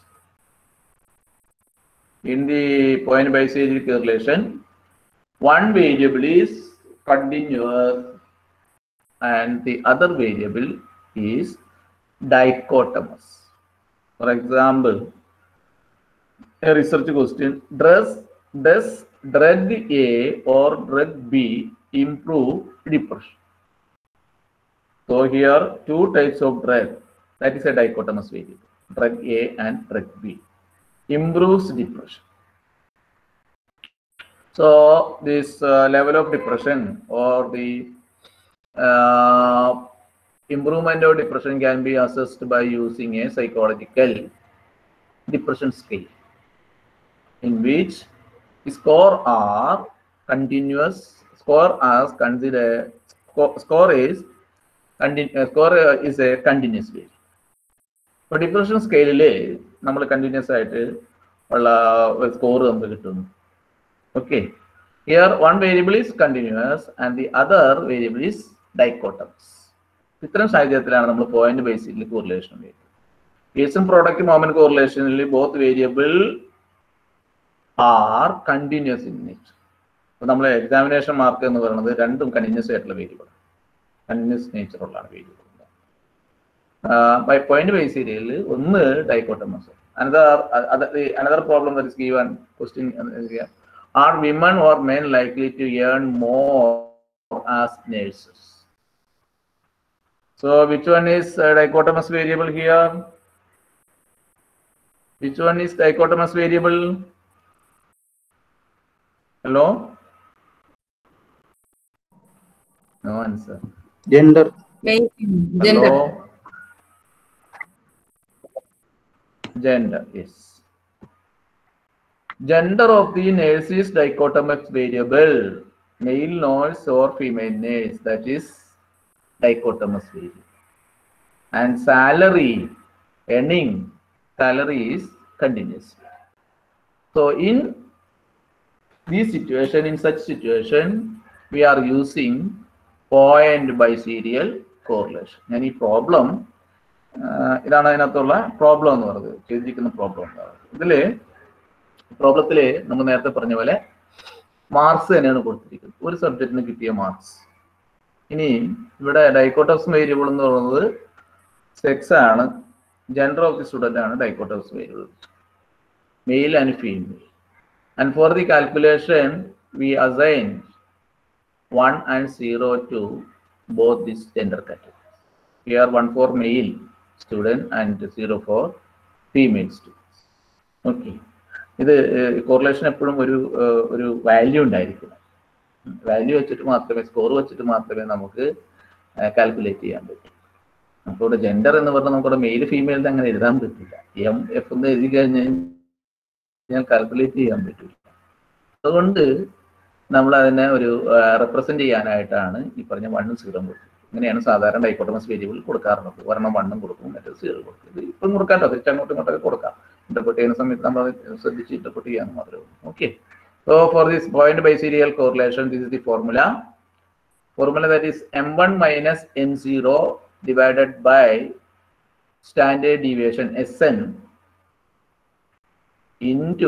In the point by series correlation, one variable is continuous and the other variable is dichotomous. For example, a research question, does, does drug A or drug B improve depression? So here two types of drug, that is a dichotomous variable, drug A and drug B, improves depression. So this uh, level of depression or the uh, improvement of depression can be assessed by using a psychological depression scale in which score are continuous score as consider score, score is continu- uh, score uh, is a continuous value ഇപ്പൊ depression സ്കെയിലിൽ നമ്മൾ continuous ആയിട്ട് ഉള്ള score നമുക്ക് കിട്ടുന്നു okay here one variable is continuous and the other variable is dichotomous ഇത്തരം സാഹചര്യത്തിലാണ് നമ്മൾ പോയിന്റ് ബേസിൽ കോറിലേഷൻ വരുന്നത് കേസും പ്രോഡക്റ്റ് മോമെന്റ് കോറിലേഷനിൽ both variable are continuous in it അപ്പൊ നമ്മൾ എക്സാമിനേഷൻ മാർക്ക് എന്ന് പറയുന്നത് രണ്ടും കണ്ടിന്യൂസ് ആയിട്ടുള്ള വേരിയബിൾ കണ്ടിന്യൂസ് നേച്ചറുള്ളതാണ് വേരിയബിൾ ബൈ പോയിന്റ് ബൈ സീരിയലിൽ ഒന്ന് dichotomous another another problem that is given question are women or men likely to earn more as nurses So which one is uh, dichotomous variable here? Which one is dichotomous variable? Hello? No answer. Gender. Hello? Gender, yes. Gender of the nurse is dichotomous variable. Male nurse or female nurse, that is dichotomous variable. And salary, earning, salary is continuous. So in this situation, in such situation, we are using point by serial correlation. ഞാൻ ഈ problem ഇതാണ് അതിനകത്തുള്ള problem എന്ന് പറയുന്നത് ചെയ്തിരിക്കുന്ന problem എന്ന് പറയുന്നത് ഇതില് പ്രോബ്ലത്തില് നമ്മൾ നേരത്തെ പറഞ്ഞ പോലെ മാർക്സ് തന്നെയാണ് കൊടുത്തിരിക്കുന്നത് ഒരു സബ്ജക്റ്റിന് കിട്ടിയ മാർക്സ് ഇനി ഇവിടെ ഡൈക്കോട്ടോസ് വേരിയബിൾ എന്ന് പറയുന്നത് സെക്സ് ആണ് ജെൻഡർ ഓഫ് ദി സ്റ്റുഡന്റ് ആണ് dichotomous variable male and female and for the calculation we assign one and zero to both this gender category here one for male student and zero for female students okay ഇത് കോറിലേഷൻ എപ്പോഴും ഒരു ഏഹ്, ഒരു value ഉണ്ടായിരിക്കണം value വെച്ചിട്ട് മാത്രമേ score വെച്ചിട്ട് മാത്രമേ നമുക്ക് കാൽക്കുലേറ്റ് ചെയ്യാൻ പറ്റൂ അപ്പോൾ ഇവിടെ ജെൻഡർ എന്ന് പറഞ്ഞാൽ നമുക്കിവിടെ മെയിൽ ഫീമെയിൽ അങ്ങനെ എഴുതാൻ പറ്റില്ല എം എഫ് എന്ന് എഴുതി കഴിഞ്ഞാൽ കാൽക്കുലേറ്റ് ചെയ്യാൻ പറ്റില്ല അതുകൊണ്ട് നമ്മൾ അതിനെ ഒരു റെപ്രസെന്റ് ചെയ്യാനായിട്ടാണ് ഈ പറഞ്ഞ വണ്ണും സീറോ കൊടുക്കുന്നത് ഇങ്ങനെയാണ് സാധാരണ ഡൈക്കോട്ടമസ് വേരിയബിൾ കൊടുക്കാറുള്ളത് ഒരെണ്ണം വണ്ണും കൊടുക്കും മറ്റേ സീറോ കൊടുക്കും ഇത് ഇപ്പം കൊടുക്കാട്ടോ തിരിച്ചങ്ങോട്ടും ഇങ്ങോട്ടൊക്കെ കൊടുക്കാം ഇന്റർപ്രറ്റ് ചെയ്യുന്ന സമയത്ത് നമ്മൾ അത് ശ്രദ്ധിച്ച് ഇന്റർപ്രറ്റ് ചെയ്യാന്ന് മാത്രമേ ഉള്ളൂ okay so for this point biserial correlation this is the formula formula that is M one minus M zero divided by standard deviation S N into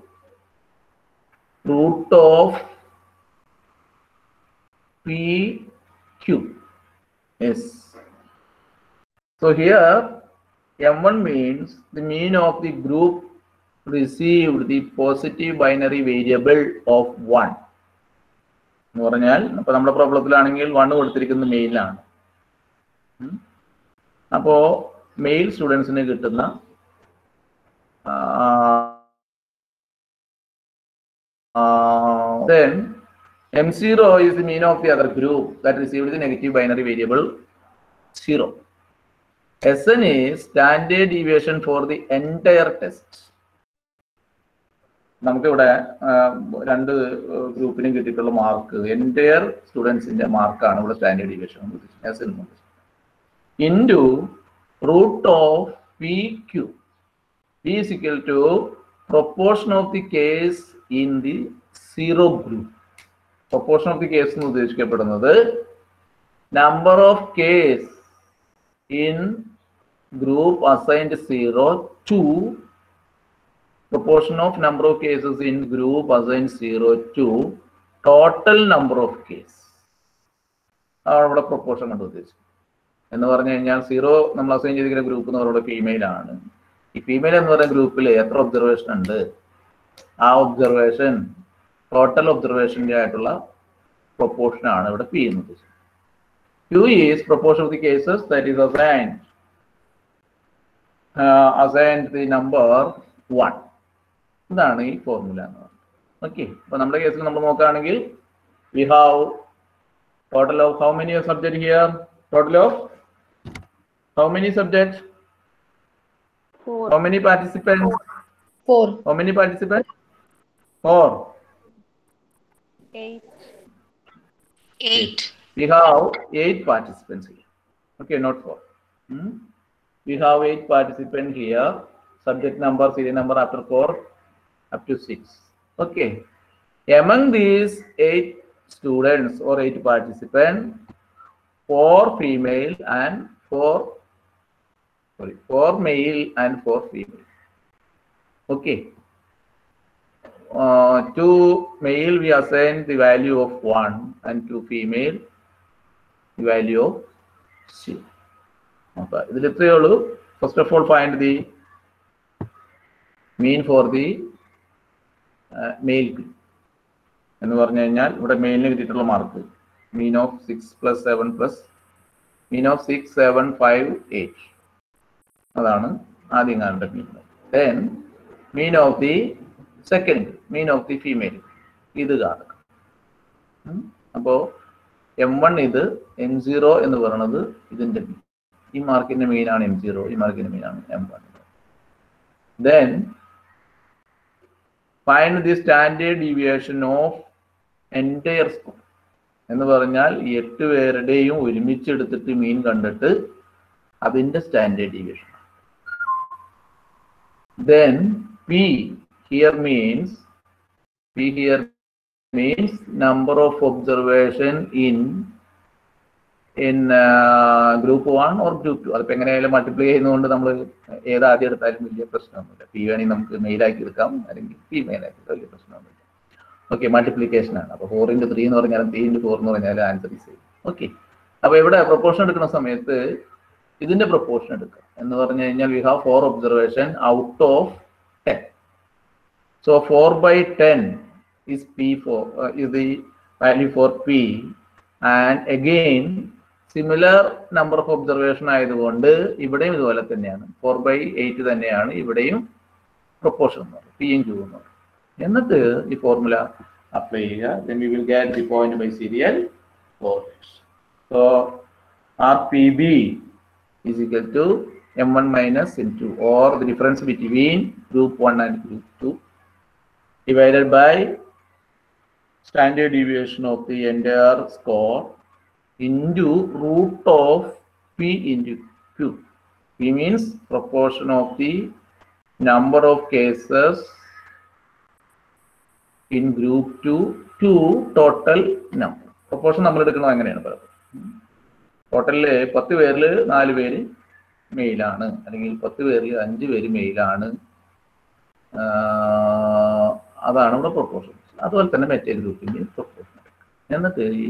root of PQ. Yes. So here M1 means the mean of the group received the positive binary variable of 1. എന്ന് പറഞ്ഞാൽ ഇപ്പൊ നമ്മുടെ പ്രോബ്ലത്തിലാണെങ്കിൽ one കൊടുത്തിരിക്കുന്നത് മെയിലാണ് അപ്പോ mail സ്റ്റുഡൻസിന് കിട്ടുന്ന uh, then M0 is the mean of the other group that received the negative binary variable 0. Sn is standard deviation for the entire test. നമുക്കിവിടെ രണ്ട് ഗ്രൂപ്പിനും കിട്ടിയിട്ടുള്ള മാർക്ക് എൻറ്റയർ സ്റ്റുഡൻസിന്റെ മാർക്കാണ് ഇവിടെ standard deviation S N into root of P Q P is equal to proportion of the case in the zero group proportion of the case എന്ന് ഉദ്ദേശിക്കപ്പെടുന്നത് number of case in group assigned zero to proportion of number of cases in group assigned 0 to total number of case ആണ് ഇവിടെ proportion കൊണ്ട് ഉദ്ദേശിച്ചത് എന്ന് പറഞ്ഞു കഴിഞ്ഞാൽ zero നമ്മൾ അസൈൻ ചെയ്തിരിക്കുന്ന ഗ്രൂപ്പ് എന്ന് പറയുന്നത് ഫീമെയിൽ ആണ് ഈ ഫീമെയിൽ എന്ന് പറയുന്ന ഗ്രൂപ്പിൽ എത്ര ഒബ്സർവേഷൻ ഉണ്ട് ആ ഒബ്സർവേഷൻ ടോട്ടൽ ഒബ്സർവേഷൻ്റെ ആയിട്ടുള്ള പ്രൊപ്പോർഷൻ ആണ് ഇവിടെ പി എന്ന് ഉദ്ദേശിച്ചത് Q is proportion of the cases that is assigned assigned the number one ഇതാണ് ഈ ഫോർമുല എന്ന് പറയുന്നത് ഓക്കെ അപ്പൊ നമ്മുടെ കേസിൽ നമ്മൾ നോക്കുകയാണെങ്കിൽ we have total of how many subject here total of how many subject Four. How many participants Four. How many participants four Eight. Eight. we have eight participants here. Okay, not four. Hmm? We have eight participants here. Subject number, serial number after four, up to six. Okay. Among these eight students or eight participants, four female and four sorry, four male and four female. Okay. Uh, two male we assign the value of one and two female the value of zero. അപ്പൊ ഇതിൽ ഇത്രയേ ഉള്ളൂ first of all find the mean for the male എന്ന് പറഞ്ഞു കഴിഞ്ഞാൽ ഇവിടെ മെയിലിന് കിട്ടിയിട്ടുള്ള mark mean of six plus seven plus mean of six seven five eight അതാണ് ആദ്യം കാണേണ്ട mean then mean of the second mean of the female ഇത് കാണുക ഉം. അപ്പോ എം വൺ ഇത് എം സീറോ എന്ന് പറയുന്നത് ഇതിന്റെ മീൻ ഈ മാർക്കിന്റെ മീനാണ് എം സീറോ ഈ മാർക്കിന്റെ മീനാണ് M one then find the standard deviation of entire school എന്ന് പറഞ്ഞാൽ ഈ എട്ട് പേരുടെയും ഒരുമിച്ച് എടുത്തിട്ട് മീൻ കണ്ടിട്ട് അതിന്റെ standard deviation then P here means P here means number of observation in in uh, group 1 or group 2 അതിപ്പോ എങ്ങനെയായാലും മൾട്ടിപ്ലൈ ചെയ്യുന്നതുകൊണ്ട് നമ്മൾ ഏത് ആദ്യം എടുത്താലും വലിയ പ്രശ്നമൊന്നുമില്ല പി വേണമെങ്കിൽ നമുക്ക് മെയിലാക്കി എടുക്കാം അല്ലെങ്കിൽ ഫീമെയിൽ ആക്കി എടുക്കാം വലിയ പ്രശ്നമൊന്നുമില്ല ഓക്കെ മൾട്ടിപ്ലിക്കേഷൻ ആണ് അപ്പൊ ഫോർ ഇൻറ്റു ത്രീ എന്ന് പറഞ്ഞാലും ത്രീ ഇൻറ്റു ഫോർ എന്ന് പറഞ്ഞാലും ആൻസർ ഈസ് സെയിം ഓക്കെ അപ്പൊ ഇവിടെ പ്രൊപ്പോർഷൻ എടുക്കുന്ന സമയത്ത് ഇതിന്റെ പ്രൊപ്പോർഷൻ എടുക്കുക എന്ന് പറഞ്ഞു കഴിഞ്ഞാൽ we have four observation out of ten So 4 by 10 is P4, uh, is the value for P. And again, similar number of observation ആയതുകൊണ്ട് ഇവിടെയും ഇതുപോലെ തന്നെയാണ് ഫോർ ബൈ എയ്റ്റ് തന്നെയാണ് ഇവിടെയും പ്രൊപ്പോർഷൻ എന്ന് പറയുന്നത് പി എൻ ക്യൂ എന്ന് പറയുന്നത് എന്നിട്ട് ഈ ഫോർമുല അപ്ലൈ ചെയ്യുക then we will get the point by serial correlation. So RPB is equal to M1 minus M2 or the difference between group 1 and group 2 divided by standard deviation of the entire score into root of P into Q. P means proportion of the number of cases in group 2 to total number. Proportion നമ്മൾ എടുക്കുന്നത് അങ്ങനെയാണ് പറയുന്നത് ടോട്ടലില് പത്ത് പേരിൽ നാല് പേര് മെയിലാണ് അല്ലെങ്കിൽ പത്ത് പേരിൽ അഞ്ച് പേര് മെയിലാണ് അതാണ് ഇവിടെ പ്രൊപ്പോർഷൻ അതുപോലെ തന്നെ മറ്റേ ഗ്രൂപ്പിന്റെ പ്രൊപ്പോർഷൻ എന്നിട്ട് ഈ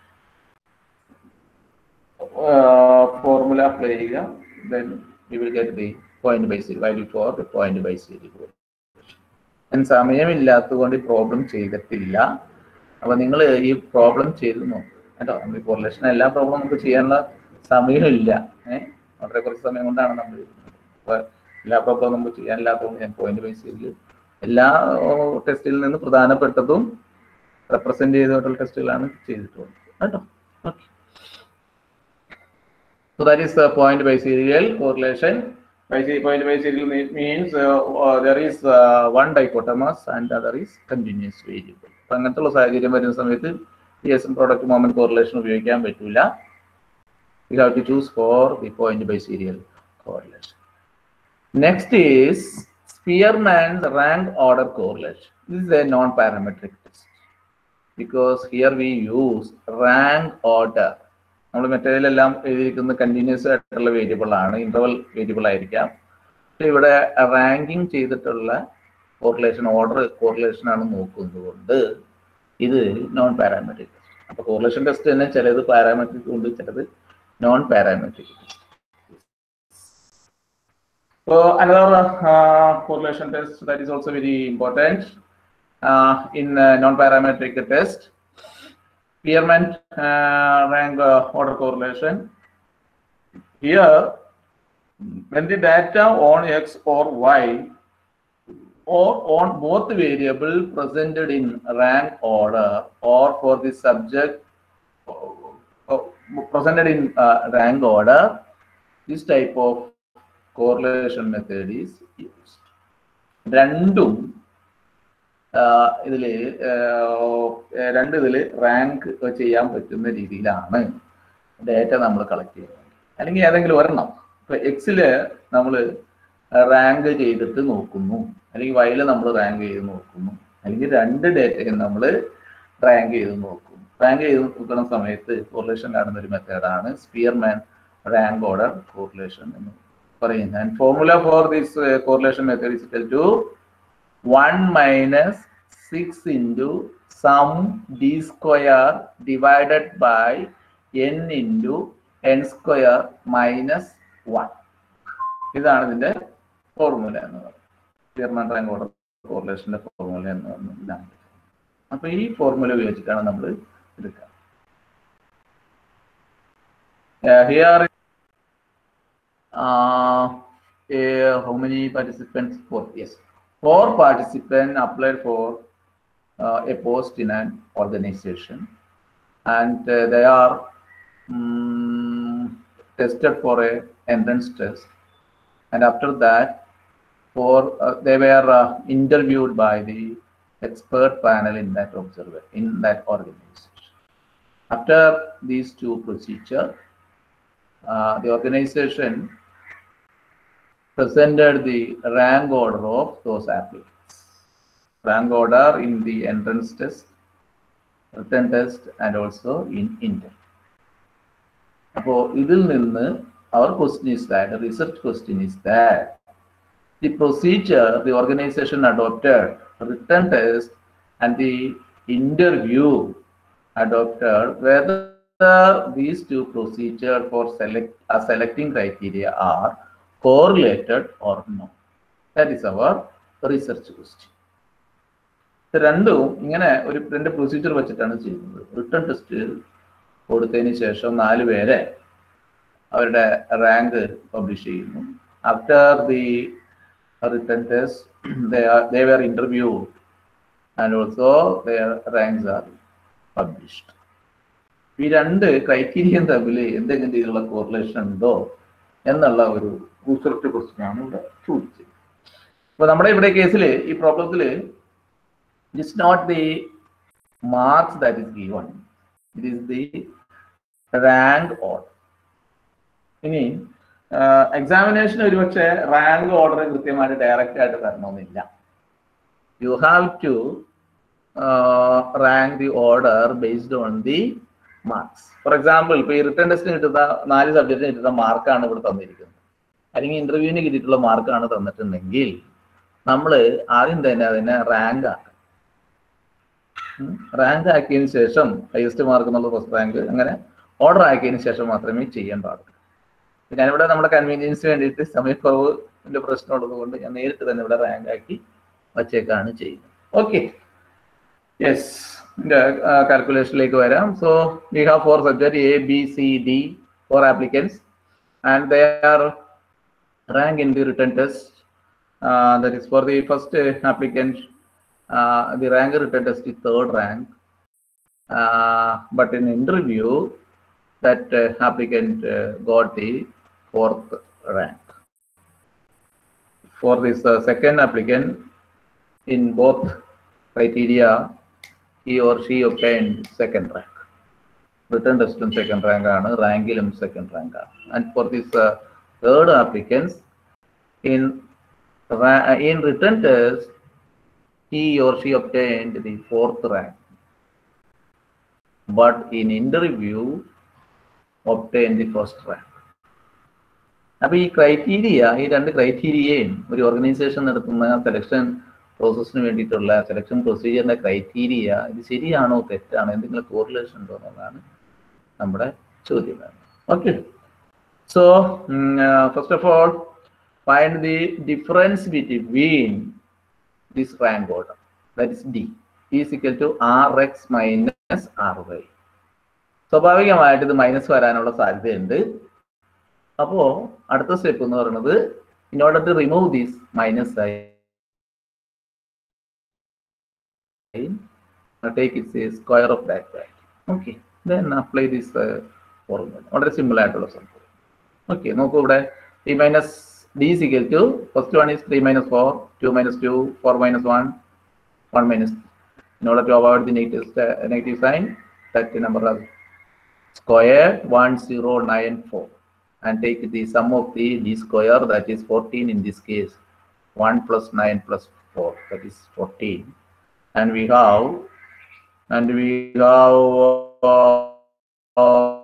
ഫോർമുല അപ്ലൈ ചെയ്യുക then you will get the point biserial value for the point biserial ഞാൻ സമയമില്ലാത്തത് കൊണ്ട് ഈ പ്രോബ്ലം ചെയ്തിട്ടില്ല അപ്പൊ നിങ്ങൾ ഈ പ്രോബ്ലം ചെയ്ത് നോക്കും കേട്ടോ നമ്മൾ ഈ കോറിലേഷൻ എല്ലാ പ്രോബ്ലം നമുക്ക് ചെയ്യാനുള്ള സമയമില്ല ഏഹ് വളരെ കുറച്ച് സമയം കൊണ്ടാണ് നമ്മൾ അപ്പൊ എല്ലാ പ്രോബ്ലം നമുക്ക് ചെയ്യാനില്ലാത്തതുകൊണ്ട് ഞാൻ പോയിന്റ് ബൈ സീരിയൽ എല്ലാ ടെസ്റ്റിൽ നിന്ന് പ്രധാനപ്പെട്ടതും റെപ്രസെന്റ് ചെയ്തിട്ടുള്ള ടെസ്റ്റുകളാണ് ചെയ്തിട്ടുള്ളത് കേട്ടോ okay So that is the point by serial correlation. By se- point by serial me- means uh, uh, there is uh, one dichotomous and the other is continuous variable. അപ്പൊ അങ്ങനത്തെ ഉള്ള സാഹചര്യം വരുന്ന സമയത്ത് P S M product moment correlation ഉപയോഗിക്കാൻ പറ്റൂല you have to choose for the point biserial correlation next is Spearman's rank order correlation. This is a non-parametric test because here we use rank order. നമ്മൾ മെറ്റീരിയലെല്ലാം എഴുതിയിരിക്കുന്നത് continuous ആയിട്ടുള്ള variable ആണ് interval variable ആയിരിക്കാം പക്ഷെ ഇവിടെ ranking ചെയ്തിട്ടുള്ള correlation order correlation ആണ് നോക്കുന്നതുകൊണ്ട് ഇത് നോൺ പാരാമെട്രിക് അപ്പൊ കോറിലേഷൻ ടെസ്റ്റ് തന്നെ ചിലത് പാരാമെട്രിക് ഉണ്ട് ചിലത് non parametric So another uh, correlation test that is also very important uh, in uh, non-parametric test, Spearman uh, rank uh, order correlation. Here, when the data on X or Y or on both variable presented in rank order or for the subject uh, presented in uh, rank order, this type of correlation method is used. രണ്ടും ഇതിൽ രണ്ട് ഇതിൽ rank ചെയ്യാൻ പറ്റുന്ന രീതിയിലാണ് data നമ്മൾ collect ചെയ്യുന്നത് അല്ലെങ്കിൽ ഏതെങ്കിലും ഒരെണ്ണം ഇപ്പൊ എക്സില് നമ്മൾ റാങ്ക് ചെയ്തിട്ട് നോക്കുന്നു അല്ലെങ്കിൽ വൈല് നമ്മൾ റാങ്ക് ചെയ്ത് നോക്കുന്നു അല്ലെങ്കിൽ രണ്ട് ഡേറ്റയും നമ്മൾ റാങ്ക് ചെയ്ത് നോക്കും റാങ്ക് ചെയ്ത് നോക്കുന്ന സമയത്ത് കോറിലേഷൻ കാണുന്ന ഒരു മെത്തേഡാണ് സ്പിയർമാൻ റാങ്ക് ഓർഡർ കോറിലേഷൻ എന്ന് പറയുന്നത് and formula for this correlation method is equal to one minus six into sum D square divided by N into N square minus one ഇതാണ് ഇതിന്റെ ഫോർമുല എന്ന് പറയുന്നത് ചെയർമാൻ റാങ്ക് ഓർഡർ കോറിലേഷന്റെ formula എന്ന് പറയുന്നത് ഇതാണ് അപ്പൊ ഈ ഫോർമുല ഉപയോഗിച്ചിട്ടാണ് നമ്മൾ എടുക്കുക here uh, uh, how many participants? Four. Yes, four participants applied for uh, a post in an organization, and uh, they are mm, tested for a entrance test, and after that, for uh, they were uh, interviewed by the expert panel in that observer in that organization. After these two procedure, uh, the organization presented the rank order of those applicants. Rank order in the entrance test, written test, and also in inter. അപ്പോൾ ഇതിൽ നിന്ന് our question is that, the research question is that the procedure the organization adopted, written test, and the interview adopted, whether these two procedure for select uh, selecting criteria are correlated or not. That is our research question. ഇത് രണ്ടും ഇങ്ങനെ ഒരു രണ്ട് procedure വെച്ചിട്ടാണ് ചെയ്യുന്നത് return test കൊടുത്തതിന് ശേഷം നാല് പേരെ അവരുടെ റാങ്ക് പബ്ലിഷ് ചെയ്യുന്നു after the written test they are interview and also their ranks are published ഈ രണ്ട് ക്രൈറ്റീരിയൻ തമ്മിൽ എന്തെങ്കിലും രീതിയിലുള്ള കോറിലേഷൻ ഉണ്ടോ എന്നുള്ള ഒരു റിസർച്ച് ക്വസ്റ്റ്യൻ ആണ് ഇവിടെ ചോദിച്ചത് അപ്പൊ നമ്മുടെ ഇവിടെ കേസിൽ ഈ പ്രോബ്ലത്തിൽ it's not the marks that is given it is the rank order ഇനി എക്സാമിനേഷൻ ഒരുപക്ഷെ റാങ്ക് ഓർഡർ കൃത്യമായിട്ട് ഡയറക്റ്റ് ആയിട്ട് തരണമെന്നില്ല you have to rank the order based on the marks for example ഇപ്പൊ ഈ റിട്ടേൺ ടെസ്റ്റിന് കിട്ടുന്ന നാല് സബ്ജക്റ്റിന് കിട്ടുന്ന മാർക്കാണ് ഇവിടെ തന്നിരിക്കുന്നത് അല്ലെങ്കിൽ ഇന്റർവ്യൂവിന് കിട്ടിയിട്ടുള്ള മാർക്കാണ് തന്നിട്ടുണ്ടെങ്കിൽ നമ്മൾ ആദ്യം തന്നെ അതിനെ റാങ്ക് ആക്കണം റാങ്ക് ആക്കിയതിന് ശേഷം ഹയസ്റ്റ് മാർക്ക് എന്നുള്ള ഫസ്റ്റ് റാങ്ക് അങ്ങനെ ഓർഡർ ആക്കിയതിന് ശേഷം മാത്രമേ ചെയ്യാൻ പാടുള്ളൂ ഞാനിവിടെ നമ്മുടെ കൺവീനിയൻസിന് വേണ്ടിയിട്ട് സമയക്കുറവിന്റെ പ്രശ്നമുള്ളത് കൊണ്ട് ഞാൻ നേരിട്ട് തന്നെ ഇവിടെ റാങ്ക് ആക്കി വച്ചേക്കാണ് ചെയ്യുന്നത് ഓക്കെ യെസ് കാൽക്കുലേഷനിലേക്ക് വരാം so we have four subject A B C D four applicants and they are rank in the written test that is for the first applicant the rank written test is third rank uh, but in interview that uh, applicant uh, got the fourth rank for this uh, second applicant in both criteria he or she obtained second rank written test in second rank ആണ് റാങ്കിലും second rank ആണ് and for this uh, third applicants in ra- in written test, he or she obtained the fourth rank. But in interview, obtained the first rank. അപ്പൊ ഈ criteria ഈ രണ്ട് ക്രൈറ്റീരിയയും ഒരു organisation നടത്തുന്ന selection പ്രോസസ്സിന് വേണ്ടിയിട്ടുള്ള selection പ്രൊസീജിയറിന്റെ criteria ഇത് ശരിയാണോ തെറ്റാണോ എന്തെങ്കിലും കോറിലേഷൻ ഉണ്ടോ എന്നുള്ളതാണ് നമ്മുടെ ചോദ്യം okay so first of all find the difference between this rank order that is D is equal to R X minus R Y സ്വാഭാവികമായിട്ട് ഇത് മൈനസ് വരാനുള്ള സാധ്യതയുണ്ട് അപ്പോ അടുത്ത സ്റ്റെപ്പ് എന്ന് പറയുന്നത് in order to remove this minus take its square of that value okay then apply this formula വളരെ simple ആയിട്ടുള്ള സംഭവം ഓക്കെ നോക്കൂ ഇവിടെ three minus D is equal to first one is 3 minus 4 2 minus 2 4 minus 1 1 minus in order to avoid the negative, uh, negative sign that number of square 1094 and take the sum of the d square that is 14 in this case 1 plus 9 plus 4 that is 14 and we have and we have uh,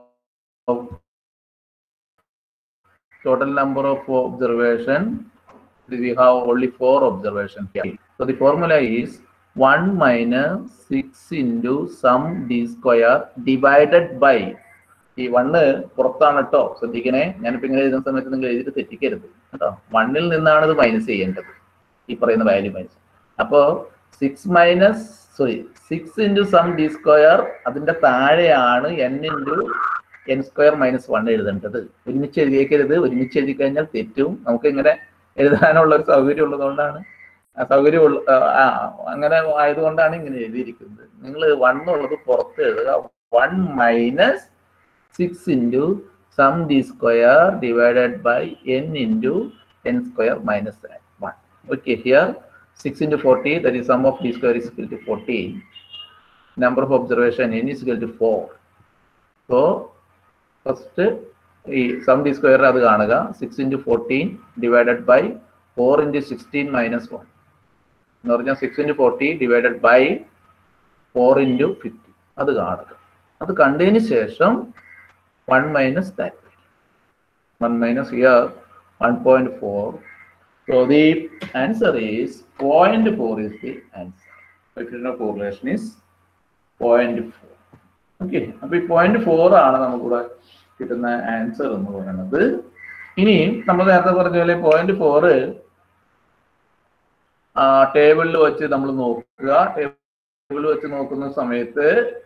total number of observation we have only four observation here so the formula is 1 minus 6 into sum d square divided by ഈ one പുറത്താണ് കേട്ടോ ശ്രദ്ധിക്കണേ ഞാനിപ്പോ ഇങ്ങനെ എഴുതുന്ന സമയത്ത് നിങ്ങൾ എഴുതിയിട്ട് തെറ്റിക്കരുത് കേട്ടോ വണ്ണിൽ നിന്നാണ് ഇത് മൈനസ് ചെയ്യേണ്ടത് ഈ പറയുന്ന വാല്യൂ മൈനസ് അപ്പോ six minus sorry six into sum D square അതിന്റെ താഴെയാണ് N into N square minus one എഴുതേണ്ടത് ഒരുമിച്ച് എഴുതിയേക്കരുത് ഒരുമിച്ച് എഴുതി കഴിഞ്ഞാൽ തെറ്റും നമുക്ക് ഇങ്ങനെ എഴുതാനുള്ള ഒരു സൗകര്യം ഉള്ളതുകൊണ്ടാണ് ആ സൗകര്യം ഉള്ള ആ, അങ്ങനെ ആയതുകൊണ്ടാണ് ഇങ്ങനെ എഴുതിയിരിക്കുന്നത് നിങ്ങൾ വൺ എന്നുള്ളത് പുറത്ത് എഴുതുക one minus six into sum D square divided by N into N square minus one okay here six into forty that is sum of D square is equal to fourteen number of observation N is equal to four so first ഈ sum D square അത് കാണുക six into fourteen divided by four into sixteen minus one എന്ന് പറഞ്ഞാൽ six into forty divided by four into fifty അത് കാണുക അത് കണ്ടതിന് ശേഷം one minus that one minus year one point four so the answer is point four is the answer correlation is point four okay അപ്പൊ ഈ point four ആണ് നമുക്കിവിടെ കിട്ടുന്ന ആൻസർ എന്ന് പറയുന്നത് ഇനി നമ്മൾ നേരത്തെ പറഞ്ഞ പോലെ പോയിന്റ് ഫോറ് ടേബിളിൽ വെച്ച് നമ്മൾ നോക്കുക ടേബിളിൽ വെച്ച് നോക്കുന്ന സമയത്ത്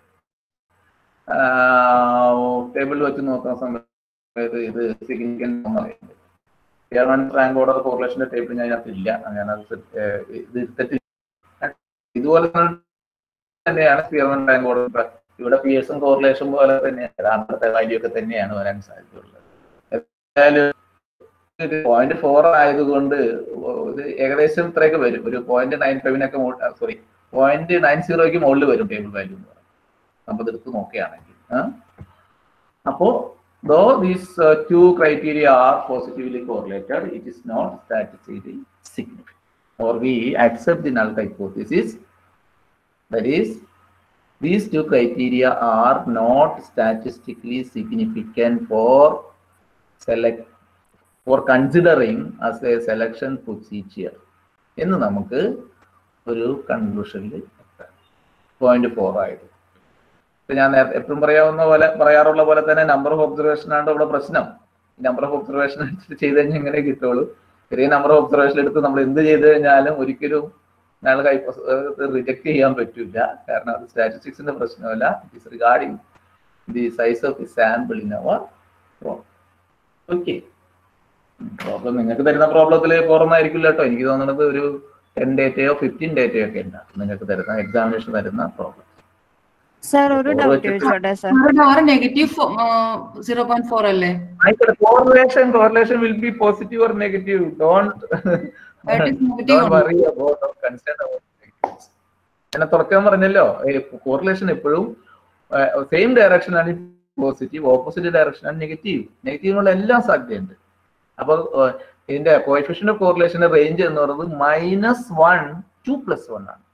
ടേബിളിൽ വെച്ച് നോക്കുന്ന സമയത്ത് ഇത് സിഗ്നിഫിക്കൻറ്റ് റാങ്ക് ഓർഡർ കോറിലേഷന്റെ ടേബിൾ ഞാൻ അതില്ല ഞാനത് set- ഏർ ഇത് എടുത്തിട്ട് ഇതുപോലെ തന്നെയാണ് സ്പിയർമൻ റാങ്ക് ഓർഡർ ഇവിടെ പിയേഴ്സൺ കോറിലേഷൻ പോലെ തന്നെയാണ് യഥാർത്ഥത്തെ വാല്യൂ ഒക്കെ തന്നെയാണ് വരാൻ സാധ്യതയുള്ളത് എന്തായാലും പോയിന്റ് ഫോർ ആയതുകൊണ്ട് ഇത് ഏകദേശം ഇത്രയൊക്കെ വരും ഒരു പോയിന്റ് നയൻ ഫൈവിനൊക്കെ സോറി പോയിന്റ് നയൻ സീറോയ്ക്ക് മുകളിൽ വരും ടേബിൾ വാല്യൂ എന്ന് പറയുന്നത് നമ്മൾ എടുത്ത് നോക്കുകയാണെങ്കിൽ ആ? അപ്പോ though these two criteria are positively correlated it is not statistically significant or we accept the null hypothesis that is these two criteria are not statistically significant for select for considering as a selection procedure എന്ന് നമുക്ക് ഒരു കൺക്ലൂഷനിൽ എത്താം point four ആയിട്ട് ഇപ്പൊ ഞാൻ നേരത്തെ എപ്പോഴും പറയാവുന്ന പോലെ പറയാറുള്ള പോലെ തന്നെ നമ്പർ ഓഫ് ഒബ്സർവേഷൻ ആണ് ഇവിടെ പ്രശ്നം നമ്പർ ഓഫ് ഒബ്സർവേഷൻ എടുത്തിട്ട് ചെയ്ത് കഴിഞ്ഞാൽ ഇങ്ങനെ കിട്ടുള്ളൂ ചെറിയ നമ്പർ ഓഫ് ഒബ്സർവേഷൻ എടുത്ത് നമ്മൾ എന്ത് ചെയ്ത് കഴിഞ്ഞാലും ഒരിക്കലും ഞങ്ങൾ റിജക്ട് ചെയ്യാൻ പറ്റില്ല കാരണം അത് സ്റ്റാറ്റിസ്റ്റിക്സിന്റെ പ്രശ്നമല്ല it is regarding the size of the sample in our okay problem നിങ്ങൾക്ക് തരുന്ന പ്രോബ്ലത്തിൽ പുറമായിരിക്കില്ല കേട്ടോ എനിക്ക് തോന്നുന്നത് ഒരു ടെൻ ഡേറ്റയോ ഫിഫ്റ്റീൻ ഡേറ്റയോ ഒക്കെ ഉണ്ടാകും നിങ്ങൾക്ക് തരുന്ന എക്സാമിനേഷൻ തരുന്ന പ്രോബ്ലം സാർ ഒരു Four ഡൗട്ട് വെച്ചിട്ട് ചോദിച്ചോട്ടെ സാർ ആറ് നെഗറ്റീവ് സീറോ പോയിന്റ് ഫോർ അല്ലേ ആയിക്കോട്ടെ correlation correlation will be positive or negative don't That is negative don't only. Worry about concern about എന്നെ തുറക്കാൻ പറഞ്ഞല്ലോ കോറിലേഷൻ എപ്പോഴും സെയിം ഡയറക്ഷനാണ് പോസിറ്റീവ് ഓപ്പോസിറ്റ് ഡയറക്ഷനാണ് നെഗറ്റീവ് നെഗറ്റീവിനുള്ള എല്ലാം സാധ്യതയുണ്ട് അപ്പോൾ ഇതിന്റെ കോയിഫിഷ്യൻ ഓഫ് കോറിലേഷന്റെ റേഞ്ച് എന്ന് പറയുന്നത് minus one to plus one ആണ്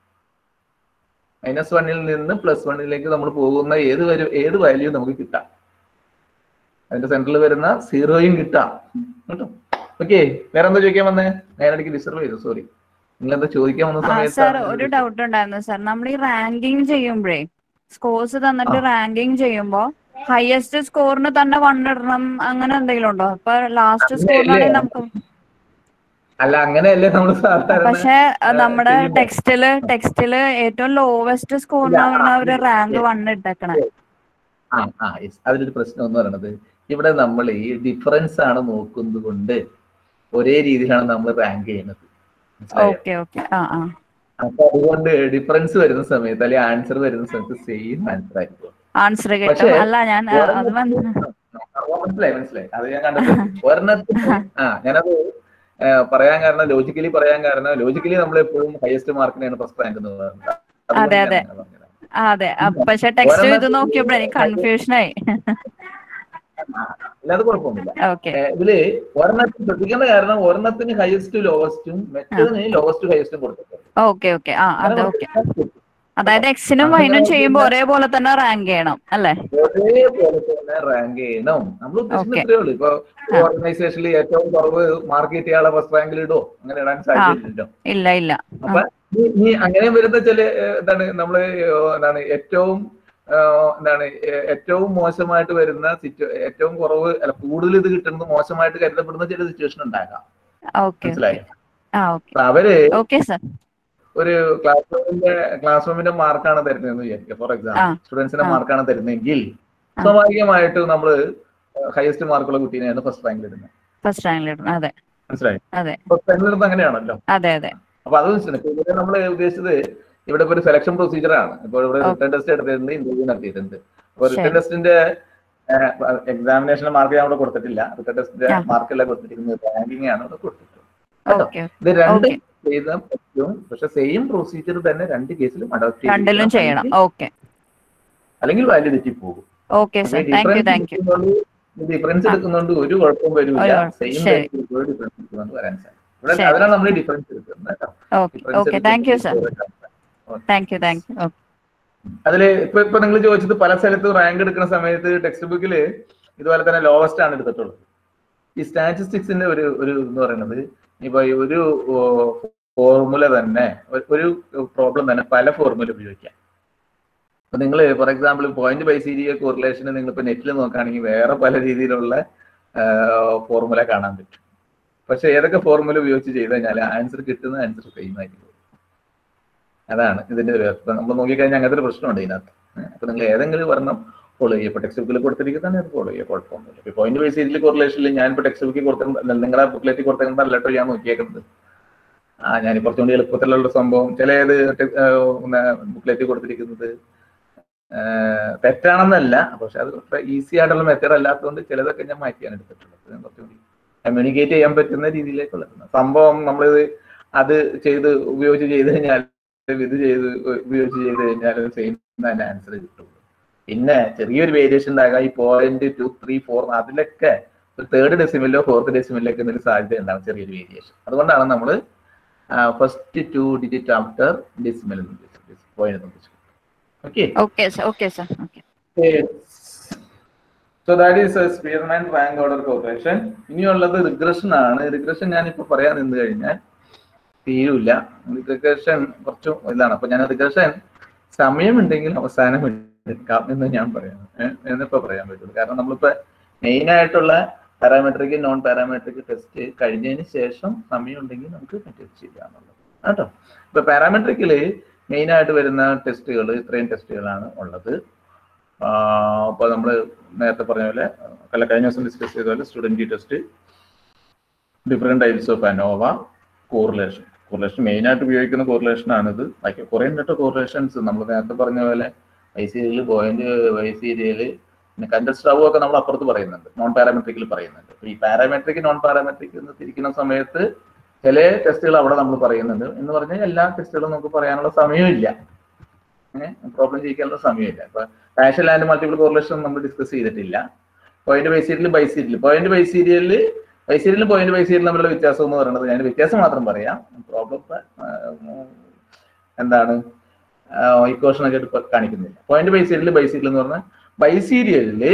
മൈനസ് വണ്ണിൽ നിന്ന് പ്ലസ് വണ്ണിലേക്ക് നമ്മൾ പോകുന്ന ഏത് വരും ഏത് വാല്യൂ നമുക്ക് കിട്ടാം അതിന്റെ സെന്ററിൽ വരുന്ന സീറോയും കിട്ടാം കേട്ടോ ഓക്കെ വേറെ എന്താ ചോദിക്കാൻ വന്നേ ഞാൻ ഇടയ്ക്ക് ഡിസ്റ്റർബ് ചെയ്തു സോറി നിങ്ങൾ എന്താ ചോദിക്കാൻ വന്ന ആ സാർ ഒരു സമയത്ത് ഡൗട്ട് ഉണ്ടായിരുന്നു സാർ നമ്മൾ ഈ റാങ്കിങ് ചെയ്യുമ്പോഴേ സ്കോർസ് തന്നിട്ട് റാങ്കിങ് ചെയ്യുമ്പോ ഹയസ്റ്റ് സ്കോറിന് തന്നെ വൺ ഇടണം അങ്ങനെ എന്തെങ്കിലും ഉണ്ടോ അപ്പൊ ലാസ്റ്റ് സ്കോറിനാണെങ്കിൽ നമുക്ക് അല്ല അങ്ങനെയല്ലേ നമ്മൾ സാധാരണ പക്ഷെ ആ, നമ്മുടെ ചെയ്യുമ്പോ. ടെക്സ്റ്റില് ടെക്സ്റ്റില് ഏറ്റവും ലോവസ്റ്റ് സ്കോറിനാണ് അവര് റാങ്ക് വൺ ഇട്ടേക്കണേ ആ ആ yes. അതിലൊരു പ്രശ്നം എന്ന് പറയുന്നത് ഇവിടെ നമ്മൾ ഈ ഡിഫറൻസ് ആണ് നോക്കുന്നത് കൊണ്ട് ഒരേ രീതിയിലാണ് നമ്മൾ റാങ്ക് ചെയ്യുന്നത് മനസ്സിലായോ? ഓക്കെ ഓക്കെ ആ ആ അപ്പൊ അതുകൊണ്ട് ഡിഫറൻസ് വരുന്ന സമയത്ത് അല്ലെങ്കിൽ ആൻസർ വരുന്ന സമയത്ത് സെയിം ആൻസർ ആയിരിക്കും ആൻസർ കിട്ടും പക്ഷേ, അല്ല ഞാൻ ആ, അത് വന്ന് അപ്പൊ മനസ്സിലായി മനസ്സിലായി അത് ഞാൻ കണ്ടത് ഒരെണ്ണത്തിന് ആ ഞാനത് ആ, പറയാൻ കാരണം ലോജിക്കലി പറയാൻ കാരണം ലോജിക്കലി നമ്മൾ എപ്പോഴും ഹയസ്റ്റ് മാർക്കിനെയാണ് ഫസ്റ്റ് റാങ്ക് എന്ന് പറയുന്നത് അതുകൊണ്ട് അതെ, ഞാൻ അതെ. അങ്ങനെ പറഞ്ഞത്. ആ, അതെ ആ, പക്ഷെ ടെക്സ്റ്റ് ഇത് ഒരെണ്ണത്തിന് നോക്കിയപ്പോഴേ എനിക്ക് കൺഫ്യൂഷൻ ആയി അല്ലാതെ കുഴപ്പമൊന്നുമില്ല ഓക്കെ ഏ, ഇതില് ഒരെണ്ണത്തിന് ശ്രദ്ധിക്കേണ്ട കാരണം ഒരെണ്ണത്തിന് ഹയസ്റ്റ് ലോവസ്റ്റും മറ്റേതിന് ലോവസ്റ്റ് ഹയസ്റ്റും കൊടുത്തിട്ടുണ്ട് ഓക്കെ ഓക്കെ ആ അത് ഓക്കെ അതായത് എക്സിനും വൈനും ചെയ്യുമ്പോൾ ഒരേപോലെ തന്നെ റാങ്ക് ചെയ്യണം അല്ലേ ഒരേപോലെ തന്നെ റാങ്ക് ചെയ്യണം നമ്മൾ ഉദ്ദേശിക്കുന്നത് Okay. ഇത്രയേ ഉള്ളൂ ഇപ്പൊ ഓർഗനൈസേഷനിൽ ഏറ്റവും കുറവ് മാർക്ക് കിട്ടിയ ആളെ ഫസ്റ്റ് റാങ്കിൽ ഇടോ അങ്ങനെ ഇടാൻ സാധ്യതയില്ലല്ലോ ഇല്ല ഇല്ല അപ്പൊ ഈ- ഈ അങ്ങനെ വരുന്ന ചില ഏഹ്, എന്താണ് നമ്മള് ഏഹ്, എന്താണ് ഏറ്റവും ഏഹ്, എന്താണ് ഏഹ്, ഏറ്റവും മോശമായിട്ട് വരുന്ന സിറ്റു ഏറ്റവും കുറവ് അല്ല കൂടുതൽ ഇത് കിട്ടുന്നത് മോശമായിട്ട് കരുതപ്പെടുന്ന ചില സിറ്റുവേഷൻ ഉണ്ടാകാം ഓക്കെ മനസ്സിലായോ ആ ഓക്കെ അപ്പൊ അവര് ഓക്കെ സർ ഒരു ക്ലാസ് റൂമിന്റെ ക്ലാസ് റൂമിന്റെ മാർക്കാണ് തരുന്നതെന്ന് വിചാരിക്കുക ഫോർ ആ. എക്സാമ്പിൾ സ്റ്റുഡൻസിന്റെ ആ. മാർക്കാണ് തരുന്നതെങ്കിൽ ആ. സ്വാഭാവികമായിട്ടും നമ്മള് ഹയസ്റ്റ് മാർക്കുള്ള കുട്ടീനെയാണ് ഫസ്റ്റ് റാങ്കിൽ ഇടുന്നത് ഫസ്റ്റ് റാങ്കിൽ ഇടണം അതെ മനസ്സിലായി അതെ ഫസ്റ്റ് റാങ്കിൽ ഇടുന്നത് അങ്ങനെയാണല്ലോ അതെ അതെ അപ്പൊ അത് മനസ്സിലായി ഇപ്പൊ ഇവിടെ നമ്മൾ ഉദ്ദേശിച്ചത് ഇവിടെ ഇപ്പൊ ഒരു സെലക്ഷൻ പ്രൊസീജിയർ ആണ് ഇപ്പൊ ഇവിടെ ഓ. റിട്ടേൺ ടെസ്റ്റ് എടുത്തിട്ടുണ്ട് ഇന്റർവ്യൂ നടത്തിയിട്ടുണ്ട് അപ്പൊ റിട്ടേൺ ശരി. ടെസ്റ്റിന്റെ എക്സാമിനേഷൻ മാർക്ക് ഞാൻ അവിടെ കൊടുത്തിട്ടില്ല റിട്ടേൺ ടെസ്റ്റിന്റെ ആ. മാർക്കല്ല കൊടുത്തിരിക്കുന്നത് റാങ്കിങ് ആണ് അവിടെ കൊടുത്തിട്ടുള്ളത് കേട്ടോ. ഓക്കെ ഇത് രണ്ട് ഓക്കെ ചെയ്താൽ പറ്റും പക്ഷെ സെയിം പ്രൊസീജിയർ തന്നെ രണ്ട് കേസിലും അഡോപ്റ്റ് രണ്ടിലും ചെയ്യണം ഓക്കെ അല്ലെങ്കിൽ വാല്യൂ തെറ്റി പോകും okay sir thank you thank you difference ആ. എടുക്കുന്നതുകൊണ്ട് ഒരു കുഴപ്പവും വരില്ല ഒരു കുഴപ്പം- സെയിം ശരി. ഡിഫറൻസ് എടുക്കുന്നതുകൊണ്ട് വരാൻ സാധിക്കും ഇവിടെ ശരി. അതിനാണ് നമ്മൾ ഡിഫറൻസ് എടുക്കുന്നത് കേട്ടോ okay Difference okay thank you sir എടുക്കുന്നത്. Thank you thank you okay അതില് ഇപ്പൊ ഇപ്പൊ നിങ്ങൾ ചോദിച്ചത് പല സ്ഥലത്തും റാങ്ക് എടുക്കുന്ന സമയത്ത് ടെക്സ്റ്റ് ബുക്കിൽ ഇതുപോലെ തന്നെ ലോവസ്റ്റ് ആണ് എടുത്തിട്ടുള്ളത് ഈ സ്റ്റാറ്റിസ്റ്റിക്സിന്റെ ഒരു ഒരു എന്ന് പറയുന്നത് ഇപ്പൊ ഈ ഒരു ഫോർമുല തന്നെ ഒ- ഒരു പ്രോബ്ലം തന്നെ പല ഫോർമുല ഉപയോഗിക്കാം അപ്പൊ നിങ്ങൾ for example point biserial കോറിലേഷന് നിങ്ങൾ ഇപ്പൊ നെറ്റിൽ നോക്കുകയാണെങ്കിൽ വേറെ പല രീതിയിലുള്ള ഫോർമുല കാണാൻ പറ്റും പക്ഷെ ഏതൊക്കെ ഫോർമുല ഉപയോഗിച്ച് ചെയ്ത് കഴിഞ്ഞാൽ ആൻസർ കിട്ടുന്ന ആൻസർ സെയിം ആയിരിക്കും അതാണ് ഇതിന്റെ ഒരു അർത്ഥം നമ്മൾ നോക്കിക്കഴിഞ്ഞാൽ അങ്ങനത്തെ ഒരു പ്രശ്നമുണ്ട് ഇതിനകത്ത് അപ്പൊ നിങ്ങൾ ഏതെങ്കിലും ഒരെണ്ണം ഫോളോ ചെയ്യുക ഇപ്പൊ ടെക്സ്റ്റ് ബുക്കിൽ കൊടുത്തിരിക്കുന്നതാണ് അത് ഫോളോ ചെയ്യുക കുഴപ്പമൊന്നുമില്ല ഇപ്പൊ പോയിന്റ് ബൈ സീരിയൽ കോറിലേഷനിൽ ഞാൻ ഇപ്പൊ ടെക്സ്റ്റ് ബുക്കിൽ കൊടുത്തിട്ടുണ്ട് നിങ്ങളുടെ ബുക്കിലേക്ക് കൊടുത്തിട്ടുണ്ടല്ലോ ഞാൻ നോക്കിയേക്കുന്നത് ആ ഞാൻ കുറച്ചുകൂടി എളുപ്പത്തിലുള്ള സംഭവം ചില ഏത് ബുക്കിലേക്ക് കൊടുത്തിരിക്കുന്നത് ആ, തെറ്റാണെന്നല്ല പക്ഷെ അത് ഈസി ആയിട്ടുള്ള മെത്തേഡ് അല്ലാത്തതുകൊണ്ട് ചിലതൊക്കെ ഞാൻ മാറ്റിയാണ് എടുത്തിട്ടുള്ളത് ഞാൻ കുറച്ചുകൂടി കമ്മ്യൂണിക്കേറ്റ് ചെയ്യാൻ പറ്റുന്ന രീതിയിലേക്കുള്ള സംഭവം നമ്മളിത് അത് ചെയ്ത് ഉപയോഗിച്ച് ചെയ്ത് കഴിഞ്ഞാൽ ഇത് ചെയ്ത് ഉപയോഗിച്ച് ചെയ്ത് കഴിഞ്ഞാൽ സെയിം തന്നെ ആൻസർ കിട്ടുള്ളൂ പിന്നെ ചെറിയൊരു വേരിയേഷൻ ഉണ്ടാകാം ഈ പോയിന്റ് ടു ത്രീ ഫോർ അതിലൊക്കെ ഒരു തേർഡ് ഡെസിമലിലോ ഫോർത്ത് ഡെസിമലിലോ ഒക്കെ എന്തെങ്കിലും സാധ്യത ഉണ്ടാവും ചെറിയൊരു വേരിയേഷൻ അതുകൊണ്ടാണ് നമ്മൾ first two digit after decimal point okay okay sir okay sir okay so that is Spearman rank order corporation ഇനിയുള്ളത് റിഗ്രഷൻ ആണ് റിഗ്രഷൻ ഞാനിപ്പോ പറയാൻ നിന്ന് കഴിഞ്ഞാൽ തീരൂല റിഗ്രഷൻ കുറച്ച് ഇതാണ് അപ്പൊ ഞാൻ റിഗ്രഷൻ സമയമുണ്ടെങ്കിൽ അവസാനം എടുക്കാം എന്ന് ഞാൻ പറയാം ഏഹ് എന്നിപ്പോ പറയാൻ പറ്റുള്ളൂ കാരണം നമ്മളിപ്പോ മെയിൻ ആയിട്ടുള്ള പാരാമെട്രിക് നോൺ പാരാമെട്രിക് ടെസ്റ്റ് കഴിഞ്ഞതിന് ശേഷം സമയമുണ്ടെങ്കിൽ നമുക്ക് മറ്റേ ചെയ്യാന്നുള്ളത് കേട്ടോ ഇപ്പൊ പാരാമെട്രിക്കില് മെയിൻ ആയിട്ട് വരുന്ന ടെസ്റ്റുകൾ ഇത്രയും ടെസ്റ്റുകളാണ് ഉള്ളത് അപ്പോൾ നമ്മൾ നേരത്തെ പറഞ്ഞ പോലെ അല്ല കഴിഞ്ഞ ദിവസം ഡിസ്കസ് ചെയ്ത പോലെ student test different types of ANOVA correlation correlation main ആയിട്ട് ഉപയോഗിക്കുന്ന കോറിലേഷൻ ആണിത് ബാക്കി കുറേ ഉണ്ട് കോറിലേഷൻസ് നമ്മൾ നേരത്തെ പറഞ്ഞ പോലെ ഐ സീരിയൽ പോയിന്റ് വൈ സീരിയൽ പിന്നെ കണ്ടൽ സ്റ്റവ് ഒക്കെ നമ്മൾ അപ്പുറത്ത് പറയുന്നുണ്ട് നോൺ പാരാമെട്രിക്കിൽ പറയുന്നുണ്ട് അപ്പൊ ഈ പാരാമെട്രിക് നോൺ പാരാമെട്രിക് എന്ന് തിരിക്കുന്ന സമയത്ത് ചില ടെസ്റ്റുകൾ അവിടെ നമ്മൾ പറയുന്നുണ്ട് എന്ന് പറഞ്ഞാൽ എല്ലാ ടെസ്റ്റുകളും നമുക്ക് പറയാനുള്ള സമയമില്ല പ്രോബ്ലം ചെയ്യിക്കാനുള്ള സമയമില്ല ഇപ്പൊ പാഷൻ ആൻഡ് മൾട്ടിപ്പിൾ കോറിലേഷൻ നമ്മൾ ഡിസ്കസ് ചെയ്തിട്ടില്ല point biserial biserial point ബൈ സീരിയലിൽ ബൈസീരിയലും പോയിന്റ് ബൈസീരിയലും തമ്മിലുള്ള വ്യത്യാസം എന്ന് പറയുന്നത് ഞാൻ വ്യത്യാസം മാത്രം പറയാം പ്രോബ്ലം എന്താണ് ഇക്വേഷൻ ഒക്കെ എടുത്ത് കാണിക്കുന്നില്ല പോയിന്റ് ബൈസീരിയൽ ബൈസീരിയൽ എന്ന് പറഞ്ഞാൽ ബൈസീരിയലില്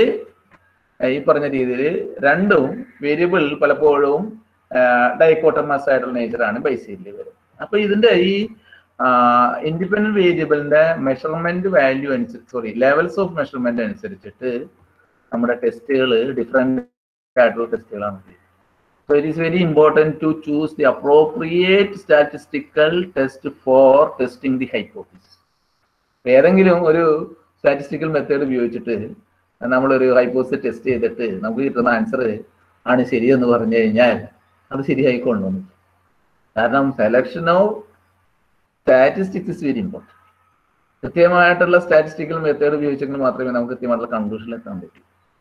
ഈ പറഞ്ഞ രീതിയിൽ രണ്ടും വേരിയബിൾ പലപ്പോഴും ഡൈക്കോട്ടമസ് ആയിട്ടുള്ള നേച്ചറാണ് ബൈസീരിയൽ വരുന്നത് അപ്പൊ ഇതിന്റെ ഈ ഇൻഡിപെൻഡന്റ് വേരിയബിളിന്റെ മെഷർമെന്റ് വാല്യൂ അനുസരിച്ച് സോറി ലെവൽസ് ഓഫ് മെഷർമെന്റ് അനുസരിച്ചിട്ട് നമ്മുടെ ടെസ്റ്റുകൾ ഡിഫറെന്റ് ആയിട്ടുള്ള ടെസ്റ്റുകളാണ് so it is very important to choose the appropriate statistical test for testing the hypothesis ഏതെങ്കിലും ഒരു സ്റ്റാറ്റിസ്റ്റിക്കൽ മെത്തേഡ് ഉപയോഗിച്ചിട്ട് നമ്മളൊരു ഹൈപ്പോസിസ് ടെസ്റ്റ് ചെയ്തിട്ട് നമുക്ക് കിട്ടുന്ന ആൻസർ ആണ് ശരിയെന്ന് പറഞ്ഞു കഴിഞ്ഞാൽ അത് ശരിയായിക്കൊള്ളണം കാരണം selection of statistics is very important കൃത്യമായിട്ടുള്ള സ്റ്റാറ്റിസ്റ്റിക്കൽ മെത്തേഡ് ഉപയോഗിച്ചെങ്കിൽ മാത്രമേ നമുക്ക് കൃത്യമായിട്ടുള്ള കൺക്ലൂഷനിൽ എത്താൻ പറ്റൂ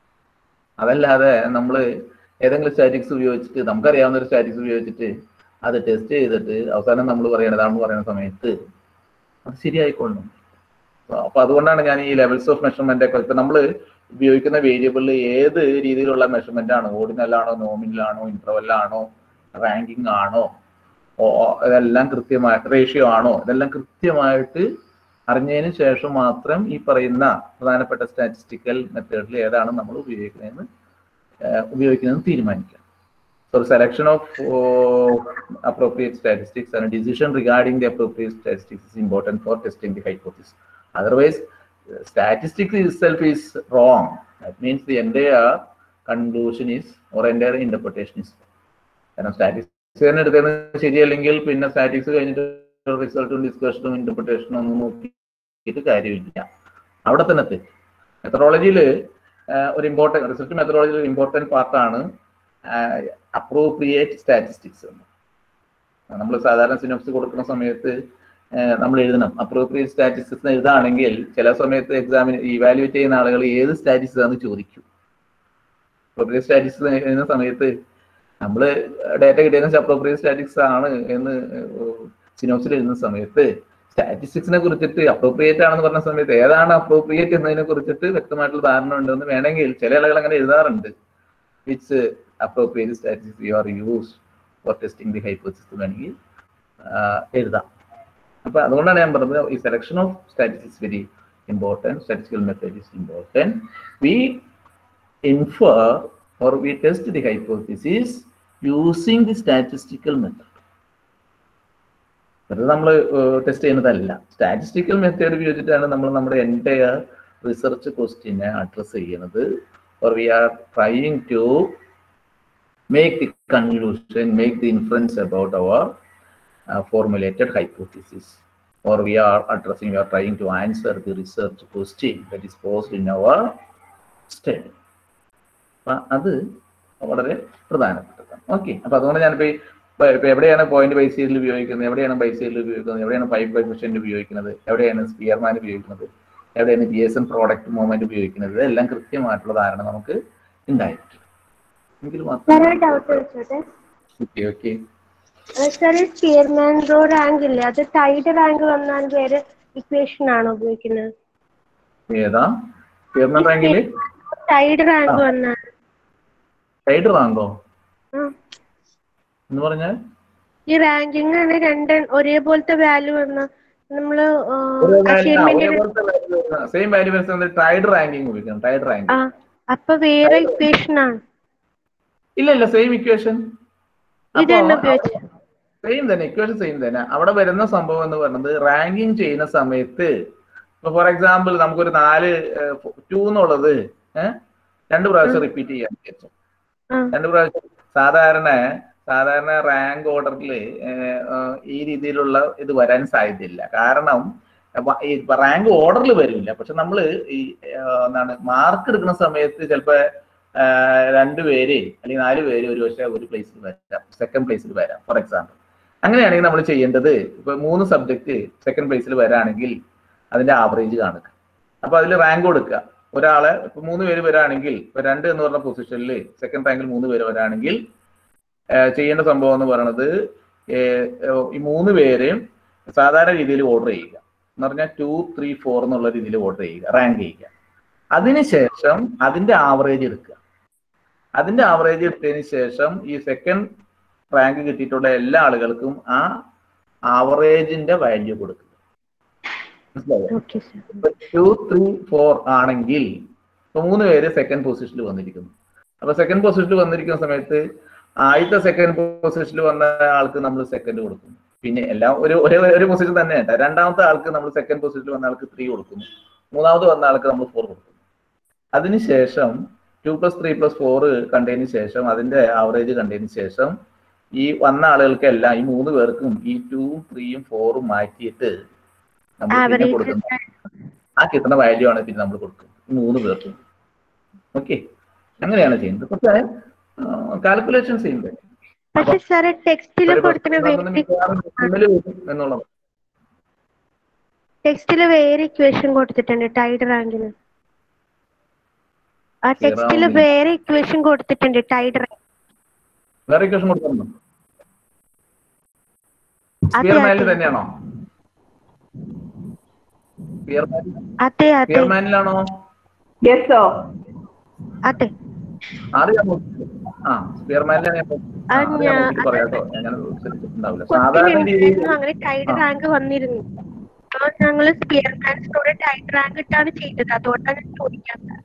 അതല്ലാതെ നമ്മൾ ഏതെങ്കിലും സ്റ്റാറ്റിക്സ് ഉപയോഗിച്ചിട്ട് നമുക്കറിയാവുന്ന ഒരു സ്റ്റാറ്റിക്സ് ഉപയോഗിച്ചിട്ട് അത് ടെസ്റ്റ് ചെയ്തിട്ട് അവസാനം നമ്മൾ പറയണതാണെന്ന് പറയുന്ന സമയത്ത് അത് ശരിയായിക്കൊള്ളണം അപ്പൊ അതുകൊണ്ടാണ് ഞാൻ ഈ ലെവൽസ് ഓഫ് മെഷർമെന്റ് ഒക്കെ ഇപ്പൊ നമ്മൾ ഉപയോഗിക്കുന്ന വേരിയബിളിൽ ഏത് രീതിയിലുള്ള മെഷർമെന്റ് ആണ് ഓർഡിനലാണോ നോമിനലാണോ ഇന്റർവെല്ലാണോ റാങ്കിങ് ആണോ ഇതെല്ലാം കൃത്യമായിട്ട് റേഷ്യോ ആണോ ഇതെല്ലാം കൃത്യമായിട്ട് അറിഞ്ഞതിന് ശേഷം മാത്രം ഈ പറയുന്ന പ്രധാനപ്പെട്ട സ്റ്റാറ്റിസ്റ്റിക്കൽ മെത്തേഡിൽ ഏതാണ് നമ്മൾ ഉപയോഗിക്കുന്നതെന്ന് ഉപയോഗിക്കുന്നതെന്ന് തീരുമാനിക്കാം so selection of appropriate statistics and decision regarding the appropriate statistics is important for testing the hypothesis otherwise statistics itself is wrong that means the entire conclusion is or entire interpretation is കാരണം statics തന്നെ എടുത്തത് ശരിയല്ലെങ്കിൽ പിന്നെ statics കഴിഞ്ഞിട്ട് റിസൾട്ടും ഡിസ്കഷനും ഇന്റർപ്രിട്ടേഷനും ഒന്നും നോക്കിയിട്ട് കാര്യമില്ല അവിടെ തന്നെ തെറ്റ് മെത്തഡോളജിയിൽ ഒരു ഇമ്പോർട്ടൻറ്റ് റിസൾട്ട് മെത്തഡോളജിയിൽ ഒരു ഇമ്പോർട്ടൻറ്റ് പാർട്ടാണ് അപ്രോപ്രിയേറ്റ് സ്റ്റാറ്റിസ്റ്റിക്സ് നമ്മൾ സാധാരണ സിനോപ്സ് കൊടുക്കുന്ന സമയത്ത് നമ്മൾ എഴുതണം അപ്രോപ്രിയേറ്റ് സ്റ്റാറ്റിസ്റ്റിക്സ് എഴുതാണെങ്കിൽ ചില സമയത്ത് എക്സാമിന് ഇവാലുവേറ്റ് ചെയ്യുന്ന ആളുകൾ ഏത് സ്റ്റാറ്റിക്സ് ആണെന്ന് ചോദിക്കും അപ്രോപ്രിയേറ്റ് സ്റ്റാറ്റിക്സ് എഴുതുന്ന സമയത്ത് നമ്മൾ ഡേറ്റ കിട്ടിയതിന് അപ്രോപ്രിയേറ്റ് സ്റ്റാറ്റിക്സ് ആണ് എന്ന് സിനോപ്സിൽ എഴുതുന്ന സമയത്ത് സ്റ്റാറ്റിസ്റ്റിക്സിനെ കുറിച്ചിട്ട് അപ്രോപ്രിയേറ്റ് ആണെന്ന് പറഞ്ഞ സമയത്ത് ഏതാണ് അപ്രോപ്രിയേറ്റ് എന്നതിനെ കുറിച്ചിട്ട് വ്യക്തമായിട്ടുള്ള ധാരണ ഉണ്ടെന്ന് വേണമെങ്കിൽ ചില ആളുകൾ അങ്ങനെ എഴുതാറുണ്ട് which appropriate statistics you are use for testing the hypothesis വേണമെങ്കിൽ എഴുതാം അപ്പൊ അതുകൊണ്ടാണ് ഞാൻ പറഞ്ഞത് ഈ selection of statistics very important statistical method is important we infer or we test the hypothesis using the statistical method. അത് നമ്മൾ ടെസ്റ്റ് ചെയ്യുന്നതല്ല സ്റ്റാറ്റിസ്റ്റിക്കൽ മെത്തേഡ് ഉപയോഗിച്ചിട്ടാണ് നമ്മൾ നമ്മുടെ എൻ്റയർ റിസർച്ച് ക്വസ്റ്റ്യനെ അഡ്രസ് ചെയ്യുന്നത് or we are trying to make the conclusion, make the inference about our uh, formulated hypothesis. Or we are addressing, we are trying to answer the research question that is posed in our study. അപ്പൊ അത് വളരെ പ്രധാനപ്പെട്ടതാണ് okay അപ്പൊ അതുകൊണ്ട് ഞാനിപ്പോ ഇപ്പൊ എവിടെയാണ് point ബൈസീരിയൽ ഉപയോഗിക്കുന്നത് എവിടെയാണ് ബൈസീരിയൽ ഉപയോഗിക്കുന്നത് എവിടെയാണ് ഫൈവ് കോഫിഷ്യന്റ് ഉപയോഗിക്കുന്നത് എവിടെയാണ് സ്പിയർമാൻ ഉപയോഗിക്കുന്നത് എവിടെയാണ് G S N product movement ഉപയോഗിക്കുന്നത് ഇതെല്ലാം കൃത്യമായിട്ടുള്ള ധാരണ നമുക്ക് ഉണ്ടായിട്ടുണ്ട് എങ്കിൽ മാത്രം സാർ ഒരു ഡൗട്ട് ചോദിച്ചോട്ടെ okay okay sir Spearman rho rank ഇല്ലേ അത് ടൈഡ് റാങ്ക് വന്നാൽ വേറെ ഇക്വേഷൻ ആണോ ഉപയോഗിക്കുന്നത് ഏതാ സ്പിയർമാൻ റാങ്കില് ടൈഡ് റാങ്ക് വന്നാൽ സൈഡ് റാങ്കോ ആ. എന്ന് പറഞ്ഞാൽ ഈ റാങ്കിങ് ആണ് രണ്ട് ഒരേപോലത്തെ വാല്യൂ വന്ന നമ്മള് അസൈൻമെന്റ് സെയിം വാല്യൂ വരുന്നത് ട്രൈഡ് റാങ്കിങ് ഉപയോഗിക്കണം ട്രൈഡ് റാങ്ക് ആ അപ്പൊ വേറെ ഇക്വേഷൻ ആണ് ഇല്ല ഇല്ല സെയിം ഇക്വേഷൻ ഇത് തന്നെ ഉപയോഗിച്ചു സെയിം തന്നെ ഇക്വേഷൻ സെയിം തന്നെ അവിടെ വരുന്ന സംഭവം എന്ന് പറയുന്നത് റാങ്കിങ് ചെയ്യുന്ന സമയത്ത് ഇപ്പൊ ഫോർ എക്സാമ്പിൾ നമുക്കൊരു നാല് ടു എന്നുള്ളത് ഏഹ് രണ്ട് പ്രാവശ്യം റിപ്പീറ്റ് ചെയ്യാൻ വിചാരിച്ചു ആ രണ്ട് പ്രാവശ്യം സാധാരണ സാധാരണ റാങ്ക് ഓർഡറിൽ ഈ രീതിയിലുള്ള ഇത് വരാൻ സാധ്യതയില്ല കാരണം അപ്പൊ ഈ റാങ്ക് ഓർഡറിൽ വരില്ല പക്ഷെ നമ്മൾ ഈ ആ, എന്താണ് മാർക്ക് എടുക്കുന്ന സമയത്ത് ചിലപ്പോ ആ, രണ്ട് പേര് അല്ലെങ്കിൽ നാല് പേര് ഒരു പക്ഷേ ഒരു പ്ലേസിൽ വരാം സെക്കൻഡ് പ്ലേസിൽ വരാം ഫോർ എക്സാമ്പിൾ അങ്ങനെയാണെങ്കിൽ നമ്മൾ ചെയ്യേണ്ടത് ഇപ്പൊ മൂന്ന് സബ്ജക്ട് സെക്കൻഡ് പ്ലേസിൽ വരാണെങ്കിൽ അതിന്റെ ആവറേജ് കാണുക അപ്പൊ അതിൽ റാങ്ക് കൊടുക്കുക ഒരാളെ ഇപ്പൊ മൂന്ന് പേര് വരാണെങ്കിൽ ഇപ്പൊ രണ്ട് എന്ന് പറഞ്ഞ പൊസിഷനിൽ സെക്കൻഡ് റാങ്കിൽ മൂന്ന് പേര് വരാണെങ്കിൽ ഏഹ് ചെയ്യേണ്ട സംഭവം എന്ന് പറയുന്നത് ഏഹ് ഏഹ് ഈ മൂന്ന് പേരെയും സാധാരണ രീതിയിൽ ഓർഡർ ചെയ്യുക എന്ന് പറഞ്ഞാൽ ടു ത്രീ ഫോർ എന്നുള്ള രീതിയിൽ ഓർഡർ ചെയ്യുക റാങ്ക് ചെയ്യുക അതിനുശേഷം അതിന്റെ ആവറേജ് എടുക്കുക അതിന്റെ ആവറേജ് എടുത്തതിന് ശേഷം ഈ സെക്കൻഡ് റാങ്ക് കിട്ടിയിട്ടുള്ള എല്ലാ ആളുകൾക്കും ആ ആവറേജിന്റെ വാല്യൂ കൊടുക്കുക മനസ്സിലായോ okay sir two three four ആണെങ്കിൽ ഇപ്പൊ മൂന്ന് പേര് സെക്കൻഡ് പൊസിഷനിൽ വന്നിരിക്കുന്നു അപ്പൊ സെക്കൻഡ് പൊസിഷനിൽ വന്നിരിക്കുന്ന സമയത്ത് ആദ്യത്തെ സെക്കൻഡ് പൊസിഷനിൽ വന്ന ആൾക്ക് നമ്മൾ സെക്കൻഡ് കൊടുക്കും പിന്നെ എല്ലാം ഒരു ഒരേ ഒരു പൊസിഷൻ തന്നെ കേട്ടോ രണ്ടാമത്തെ ആൾക്ക് നമ്മൾ സെക്കൻഡ് പൊസിഷനിൽ വന്ന ആൾക്ക് ത്രീ കൊടുക്കുന്നു മൂന്നാമത് വന്ന ആൾക്ക് നമ്മൾ ഫോർ കൊടുക്കുന്നു അതിനുശേഷം two plus three plus four കണ്ടതിന് ശേഷം അതിന്റെ ആവറേജ് കണ്ടതിന് ശേഷം ഈ വന്ന ആളുകൾക്കെല്ലാം ഈ മൂന്ന് പേർക്കും ഈ ടൂവും ത്രീയും ഫോറും മാറ്റിയിട്ട് നമ്മൾ പിന്നെ ആവറേജ് കൊടുക്കുന്ന ആ കിട്ടുന്ന വാല്യൂ ആണ് പിന്നെ നമ്മൾ കൊടുക്കുന്നത് ഈ മൂന്ന് പേർക്കും ഓക്കെ അങ്ങനെയാണ് ചെയ്യുന്നത് പക്ഷേ കാൽക്കുലേഷൻ ചെയ്യുന്നത് പക്ഷെ സാറ് ടെക്സ്റ്റിൽ ഒരു കൊടുക്കുന്ന പ്രശ്നം വേറെ മിക്കവാറും decimal വരും എന്നുള്ളത് ടെക്സ്റ്റിൽ വേറെ ഇക്വേഷൻ കൊടുത്തിട്ടുണ്ട് ടൈഡ് റാങ്കിന് ആ ടെക്സ്റ്റിൽ റാങ്കിന്. വേറെ ഇക്വേഷൻ കൊടുത്തിട്ടുണ്ട് ടൈഡ് റാങ്ക് വേറെ ഇക്വേഷൻ കൊടുത്തിട്ടുണ്ടോ അതെ, സ്പിയർമാനിൽ അതെ. തന്നെയാണോ സ്പിയർമാനിൽ അതെ അതെ സ്പിയർമാനിലാണോ യെസ് അതെ അറിയാമോ ആ സ്പിയർമാനിലാണ് ഞാൻ ആ, ആ, അത് ഞാൻ ഞാൻ- നോക്കിയിട്ട് പറയാം കേട്ടോ ഞാൻ ശ്രദ്ധിച്ചിട്ടുണ്ടാവില്ല സാധാരണ രീതിയിൽ കൊടുത്തിട്ടുണ്ടായിരുന്നു അങ്ങനെ ടൈഡ് ആ. റാങ്ക് വന്നിരുന്നു അപ്പൊ ഞങ്ങള് സ്പിയർമാൻസിനോട് ടൈഡ് റാങ്ക് ഇട്ടാണ് ചെയ്തത് അതുകൊണ്ടാണ് ഞാൻ ചോദിക്കാത്തത്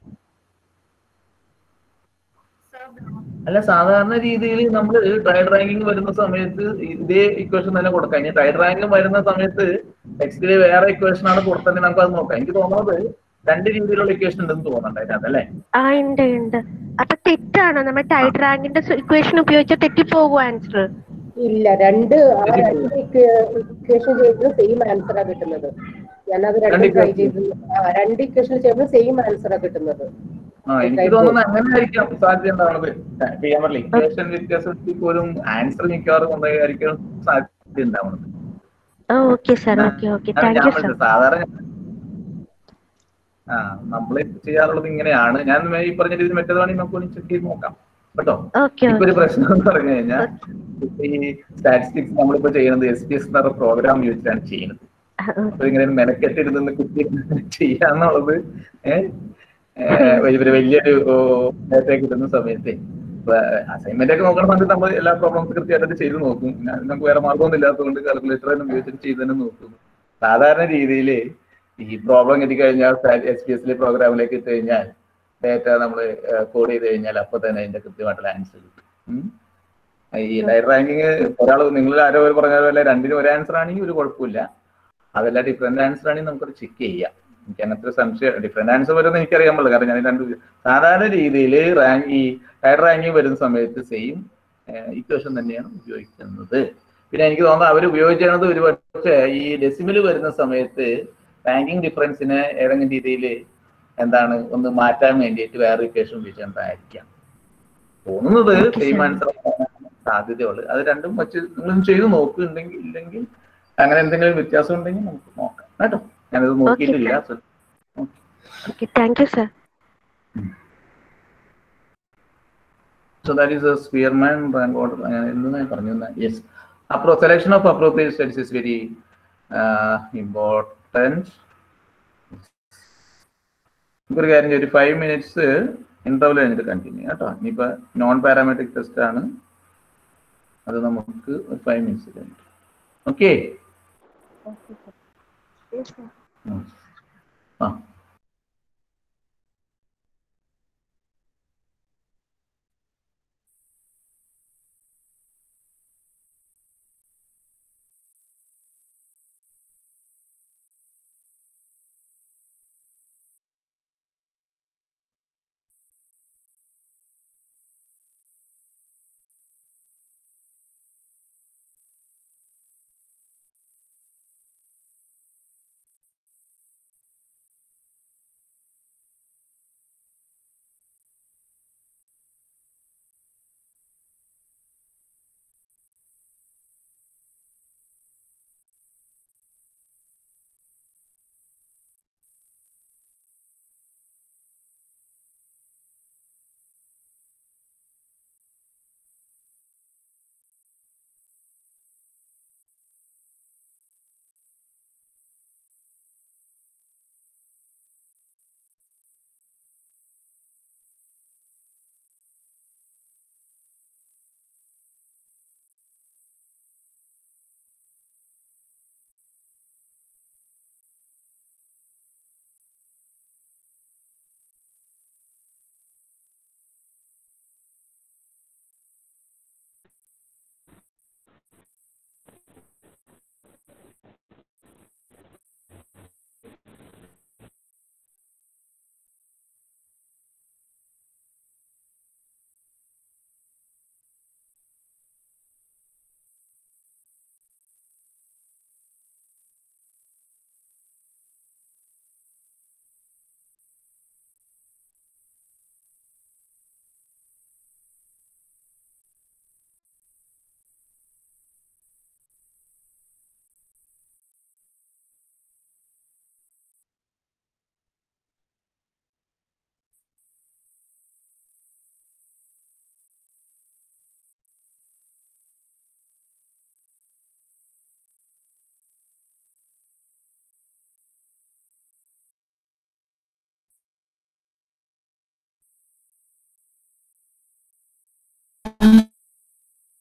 അല്ല സാധാരണ രീതിയിൽ നമ്മൾ ടൈഡ് റാങ്കിങ് വരുന്ന സമയത്ത് ഇതേ ഇക്വേഷൻ തന്നെ കൊടുക്കാം ഇനി ടൈഡ് റാങ്ക് വരുന്ന സമയത്ത് ടെക്സ്റ്റില് വേറെ ഇക്വേഷൻ ആണ് കൊടുത്തതെങ്കിൽ നമുക്ക് അത് നോക്കാം എനിക്ക് തോന്നുന്നത് രണ്ട് രീതിയിലുള്ള ഇക്വേഷൻ ഉണ്ടെന്ന് തോന്നുന്നുണ്ട് അതിനകത്ത് അല്ലേ ആ ഉണ്ട് ഉണ്ട് അപ്പൊ തെറ്റാണോ നമ്മൾ ടൈഡ് റാങ്കിന്റെ ഇക്വേഷൻ ഉപയോഗിച്ചാൽ തെറ്റിപ്പോകും ആൻസർ ഇല്ല രണ്ട് ആ രണ്ട് ഇക്വേഷൻ ചെയ്യുമ്പോൾ സെയിം ആൻസറാ കിട്ടുന്നത് ഞാനത് രണ്ട് രണ്ടും ട്രൈ equation. ചെയ്തു ആ രണ്ട് ഇക്വേഷൻ ചെയ്യുമ്പോൾ സെയിം ആൻസറാ കിട്ടുന്നത് ആ എനിക്ക് തോന്നുന്നത് അങ്ങനെ ആയിരിക്കാം സാധ്യത ഉണ്ടാവുന്നത് ചെയ്യാൻ പറ്റില്ല ഇക്വേഷൻ വ്യത്യാസത്തിൽ പോലും ആൻസർ മിക്കവാറും കൊണ്ടായിരിക്കും സാധ്യത ഉണ്ടാവുന്നത് ഓക്കെ സാർ ഓക്കെ ഓക്കെ കാരണം താങ്ക് ഞാൻ യു സാർ പറഞ്ഞത് സാധാരണ ആ നമ്മൾ ചെയ്യാറുള്ളത് ഇങ്ങനെയാണ് ഞാൻ ഈ പറഞ്ഞ രീതിയിൽ മറ്റേതാണെങ്കിൽ നമുക്ക് ഒന്ന് ചെക്ക് ചെയ്ത് നോക്കാം കേട്ടോ ഓക്കെ ഇപ്പൊ ഒരു പ്രശ്നം എന്ന് പറഞ്ഞു കഴിഞ്ഞാൽ ഇപ്പൊ ഈ സ്റ്റാറ്റിസ്റ്റിക്സ് നമ്മളിപ്പോ ചെയ്യുന്നത് എസ് പി എസ് എന്ന പ്രോഗ്രാം ഉപയോഗിച്ചാണ് ചെയ്യുന്നത് അപ്പൊ ഇങ്ങനെ മെനക്കെട്ടിരുന്ന് കുത്തി ചെയ്യാന്നുള്ളത് ഏഹ് ഒരു വലിയൊരു ഡേറ്റ കിട്ടുന്ന സമയത്ത് അസൈൻമെന്റ് ഒക്കെ നോക്കുന്ന സമയത്ത് നമ്മൾ എല്ലാ പ്രോബ്ലംസ് കൃത്യമായിട്ട് ചെയ്ത് നോക്കും ഞാൻ നമുക്ക് വേറെ മാർഗമൊന്നും ഇല്ലാത്തതുകൊണ്ട് കാൽക്കുലേറ്റർ തന്നെ ഉപയോഗിച്ചിട്ട് ചെയ്ത് തന്നെ നോക്കും സാധാരണ രീതിയിൽ ഈ പ്രോബ്ലം കിട്ടിക്കഴിഞ്ഞാൽ എസ് പി എസിലെ പ്രോഗ്രാമിലേക്ക് ഇട്ട് കഴിഞ്ഞാൽ ഡേറ്റ നമ്മൾ കോഡ് ചെയ്ത് കഴിഞ്ഞാൽ അപ്പൊ തന്നെ അതിന്റെ കൃത്യമായിട്ടുള്ള ആൻസർ കിട്ടും ഉം. ഈ ലൈറ്റ് റാങ്കിങ് ഒരാൾ നിങ്ങൾ ആരോ പറഞ്ഞ പോലെ രണ്ടിനും ഒരു ആൻസർ ആണെങ്കിൽ ഒരു കുഴപ്പമില്ല അതല്ല ഡിഫറെന്റ് ആൻസർ ആണെങ്കിൽ നമുക്കത് ചെക്ക് ചെയ്യാം എനിക്ക് അങ്ങനത്തെ ഒരു സംശയം ഡിഫറെന്റ് ആൻസർ വരുമെന്ന് എനിക്കറിയാൻ പാടില്ല കാരണം ഞാൻ രണ്ട് സാധാരണ രീതിയിൽ റാങ്ക് ഈ ഹയർ റാങ്കിങ് വരുന്ന സമയത്ത് സെയിം ഇക്വേഷൻ തന്നെയാണ് ഉപയോഗിക്കുന്നത് പിന്നെ എനിക്ക് തോന്നുന്നത് അവർ ഉപയോഗിച്ചിരുന്നത് ഒരു പക്ഷേ ഈ ഡെസിമിൽ വരുന്ന സമയത്ത് റാങ്കിങ് ഡിഫറൻസിനെ ഏതെങ്കിലും രീതിയിൽ എന്താണ് ഒന്ന് മാറ്റാൻ വേണ്ടിയിട്ട് വേറെ ഇക്വേഷൻ ഉപയോഗിച്ചിട്ടുണ്ടായിരിക്കാം തോന്നുന്നത് സെയിം ആൻസർ സാധ്യതയുള്ളു അത് രണ്ടും വച്ച് നിങ്ങൾ ചെയ്ത് നോക്കുന്നുണ്ടെങ്കിൽ ഇല്ലെങ്കിൽ അങ്ങനെ എന്തെങ്കിലും വ്യത്യാസം ഉണ്ടെങ്കിൽ നമുക്ക് നോക്കാം കേട്ടോ ഞാനത് നോക്കിയിട്ടില്ല okay thank you sir So that is a Spearman rank order. എന്ന് ഞാൻ പറഞ്ഞു യെസ് അപ്രോ selection of appropriate studies is very important നമുക്കൊരു കാര്യം ചെയ്യും ഒരു ഫൈവ് മിനിറ്റ്സ് ഇന്റർവൽ കഴിഞ്ഞിട്ട് കണ്ടിന്യൂ കേട്ടോ ഇനിയിപ്പോ നോൺ പാരാമെട്രിക് ടെസ്റ്റ് ആണ് അത് നമുക്ക് ഒരു ഫൈവ് മിനിറ്റ്സ് കഴിഞ്ഞിട്ട് ഓക്കെ ആ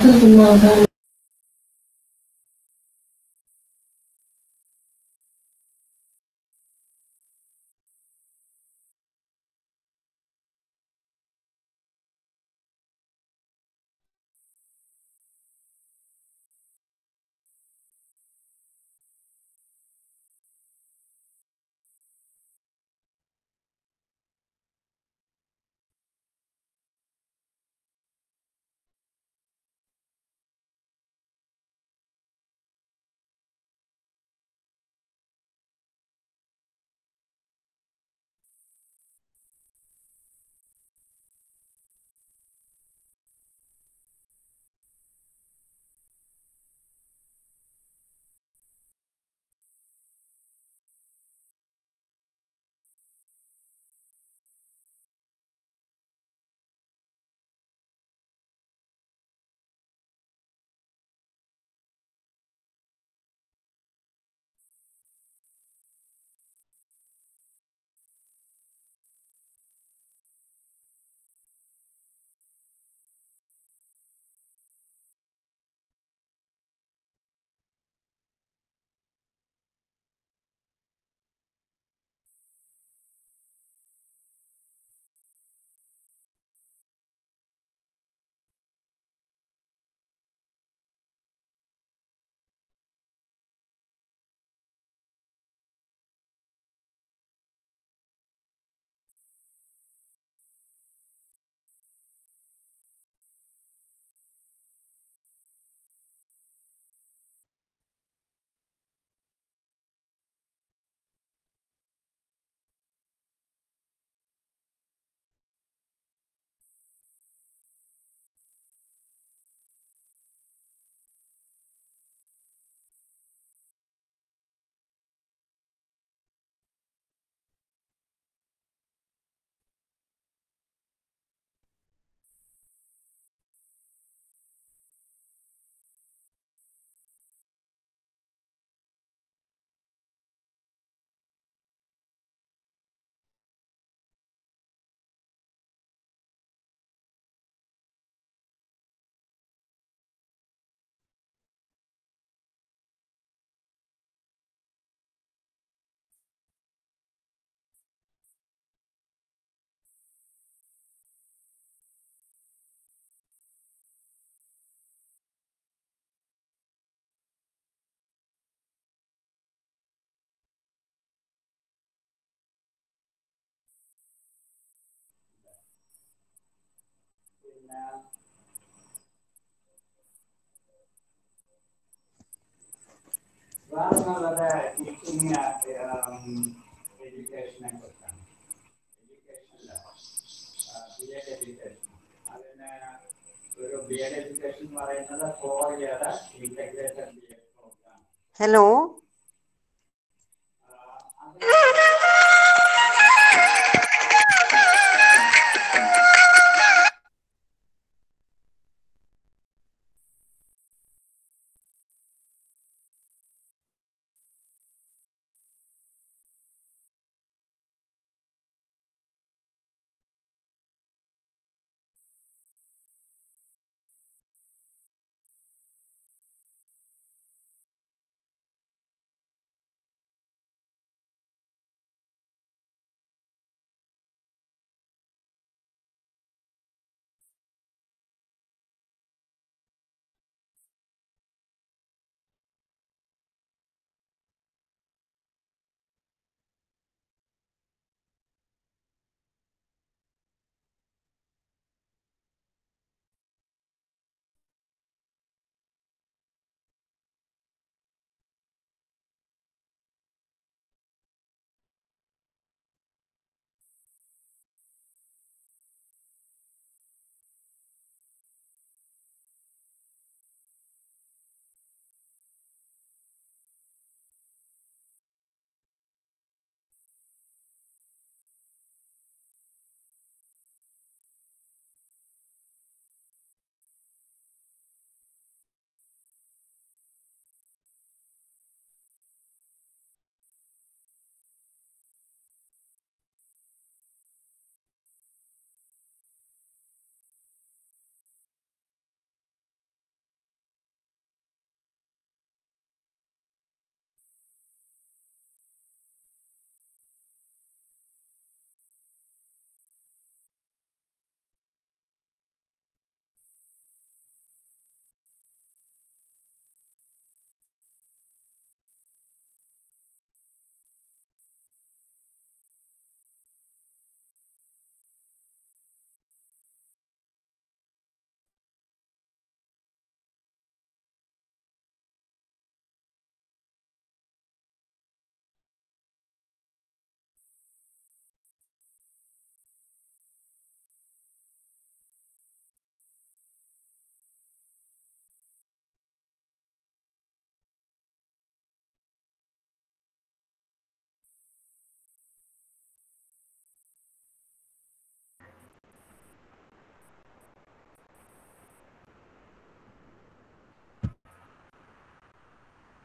വേറൊന്നുള്ളത് ടീച്ചിങ് എഡ്യൂക്കേഷനെ കുറിച്ചാണ് എഡ്യൂക്കേഷനിൽ ബി എഡ് എഡ്യൂക്കേഷൻ അതിന് ഒരു ബി എഡ് എഡ്യൂക്കേഷൻ എന്ന് പറയുന്നത് four year integrated B Ed program hello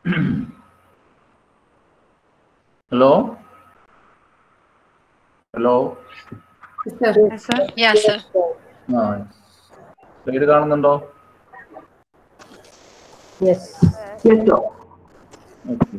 hello hello Yes, sir. ആ സ്ലൈഡ് കാണുന്നുണ്ടോ yes okay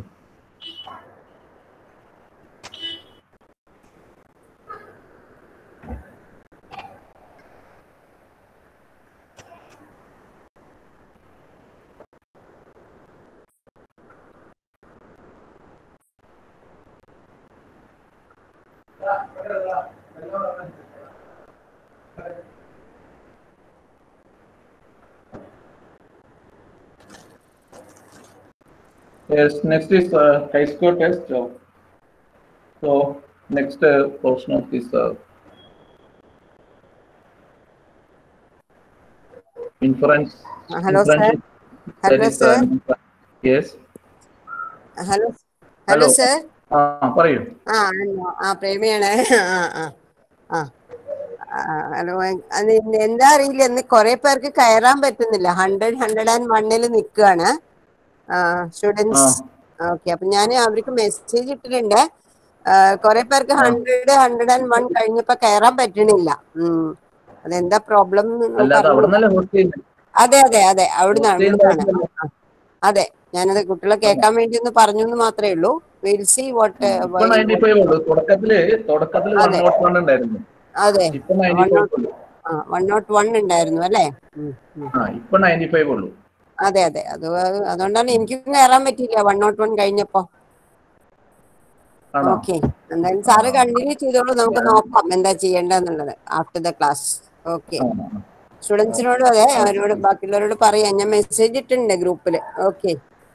Yes, next is uh, chi-square test. Uh, So next uh, portion of this uh, inference. Uh, hello, sir. inference- that Hello, is, uh, sir. Yes. Hello Hello. Hello sir ആ പറയൂ ആ ആണോ? ആ പ്രേമിയാണ് ആ ആ ആ ആ, hello അത് ഇന്ന് എന്താ അറിയില്ല ഇന്ന് കുറെ പേർക്ക് കയറാൻ പറ്റുന്നില്ല ഹൺഡ്രഡ് ഹൺഡ്രഡ് ആൻഡ് വണ്ണിൽ നിൽക്കുകയാണ് സ്റ്റുഡൻസ് ഓക്കെ അപ്പൊ ഞാൻ അവർക്ക് മെസ്സേജ് ഇട്ടിട്ടുണ്ട് കുറെ പേർക്ക് ഹൺഡ്രഡ് ഹൺഡ്രഡ് ആൻഡ് വൺ കഴിഞ്ഞപ്പോ കയറാൻ പറ്റണില്ല ഉം. അതെന്താ പ്രോബ്ലം അല്ലാതെ അവിടെ നിന്നല്ലേ ഹോസ്റ്റ് ചെയ്യുന്നത് അതെ അതെ അതെ അവിടുന്ന് Host ചെയ്യുന്ന അവിടുന്നാണ് ആ, അതെ ഞാനത് കുട്ടികളെ കേൾക്കാൻ വേണ്ടി ഒന്ന് പറഞ്ഞു എന്ന് മാത്രമേ ഉള്ളൂ വിൽ സി വാട്ട് ഇപ്പൊ നയൻറ്റി ഫൈവ് ഉള്ളൂ തുടക്കത്തില് തുടക്കത്തില് വൺ അതെ. നോട്ട് വൺ ഉണ്ടായിരുന്നു അതെ ഇപ്പൊ നയൻറ്റി ഫൈവ് ഉള്ളൂ വൺ നോട്ട് വൺ ഉണ്ടായിരുന്നു അല്ലേ ഉം, ഉം. ആ ഇപ്പൊ നയൻറ്റി ഫൈവ് ഉള്ളൂ അതെ അതെ അത് അതുകൊണ്ടാണ് എനിക്കും കയറാൻ പറ്റിയില്ല വൺ നോട്ട് വൺ കഴിഞ്ഞപ്പോ ആണോ ഓക്കെ എന്തായാലും സാറ് കണ്ടിന്യൂ ചെയ്തോളൂ നമുക്ക് നോക്കാം എന്താ ചെയ്യേണ്ടതെന്നുള്ളത് ആഫ്റ്റർ ദ ക്ലാസ് ഓക്കെ ആ, ആ. സ്റ്റുഡൻസിനോടും അതെ അവരോട് ബാക്കിയുള്ളവരോട് പറയാം ഞാൻ മെസ്സേജ് ഇട്ടിട്ടുണ്ട് ഗ്രൂപ്പിൽ ഓക്കെ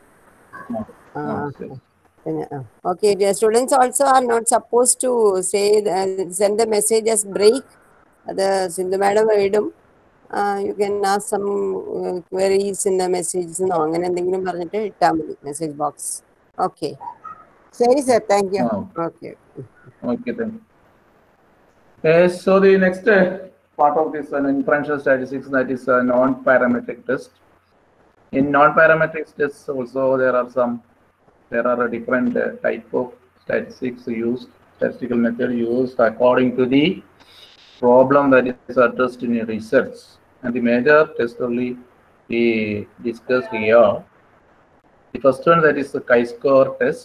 ആ, ശരി. പിന്നെ okay students also are not suppose to say send the message as break അത് സിന്ധു മാഡം ഇടും you can uh some queries in the message എന്നോ അങ്ങനെ എന്തെങ്കിലും പറഞ്ഞിട്ട് ഇട്ടാൽ മതി മെസ്സേജ് ബോക്സ് ഓക്കെ ശരി സർ താങ്ക് യു ആ. Okay Okay, thank you. Uh, so the next uh, part of this uh, inferential statistics that is uh, non-parametric test. In non-parametric tests also there are some, there are a different uh, type of statistics used, statistical method used according to the problem that is addressed in your research. And the major test only we discussed here. The first one that is the chi-score test.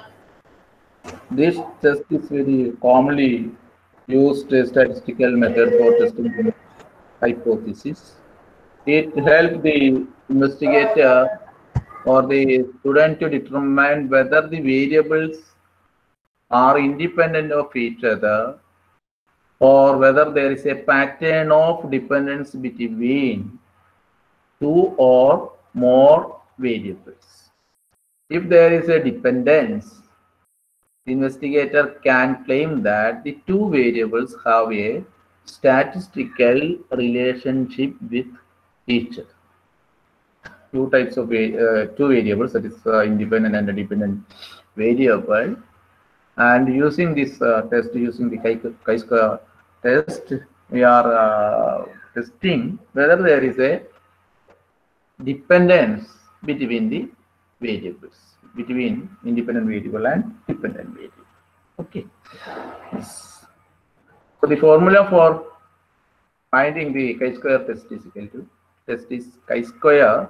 This test is very commonly used uh, statistical method for testing the hypothesis. It helps the investigator or the student to determine whether the variables are independent of each other or whether there is a pattern of dependence between two or more variables. If there is a dependence, the investigator can claim that the two variables have a statistical relationship with each other. Two types of va- uh, two variables, that is uh, independent and a dependent variable. And using this uh, test, using the chi- chi-square test, we are uh, testing whether there is a dependence between the variables, between independent variable and dependent variable. Okay. Yes. So the formula for finding the chi-square test is equal to test is chi-square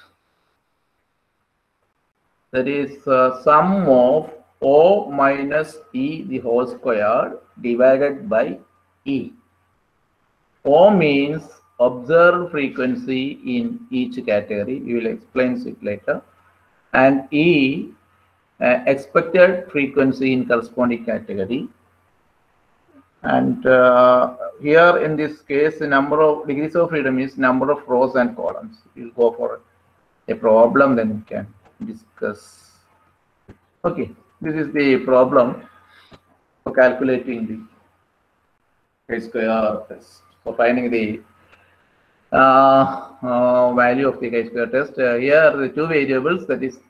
that is uh, sum of O minus E the whole square divided by E. O means observed frequency in each category. We will explain it later. And E, uh, expected frequency in corresponding category. And uh, here in this case, the number of degrees of freedom is number of rows and columns. We'll go for a problem, then we can discuss. Okay, this is the problem for calculating the chi-square test. For finding the uh, uh, value of the chi-square test. Uh, here the two variables that is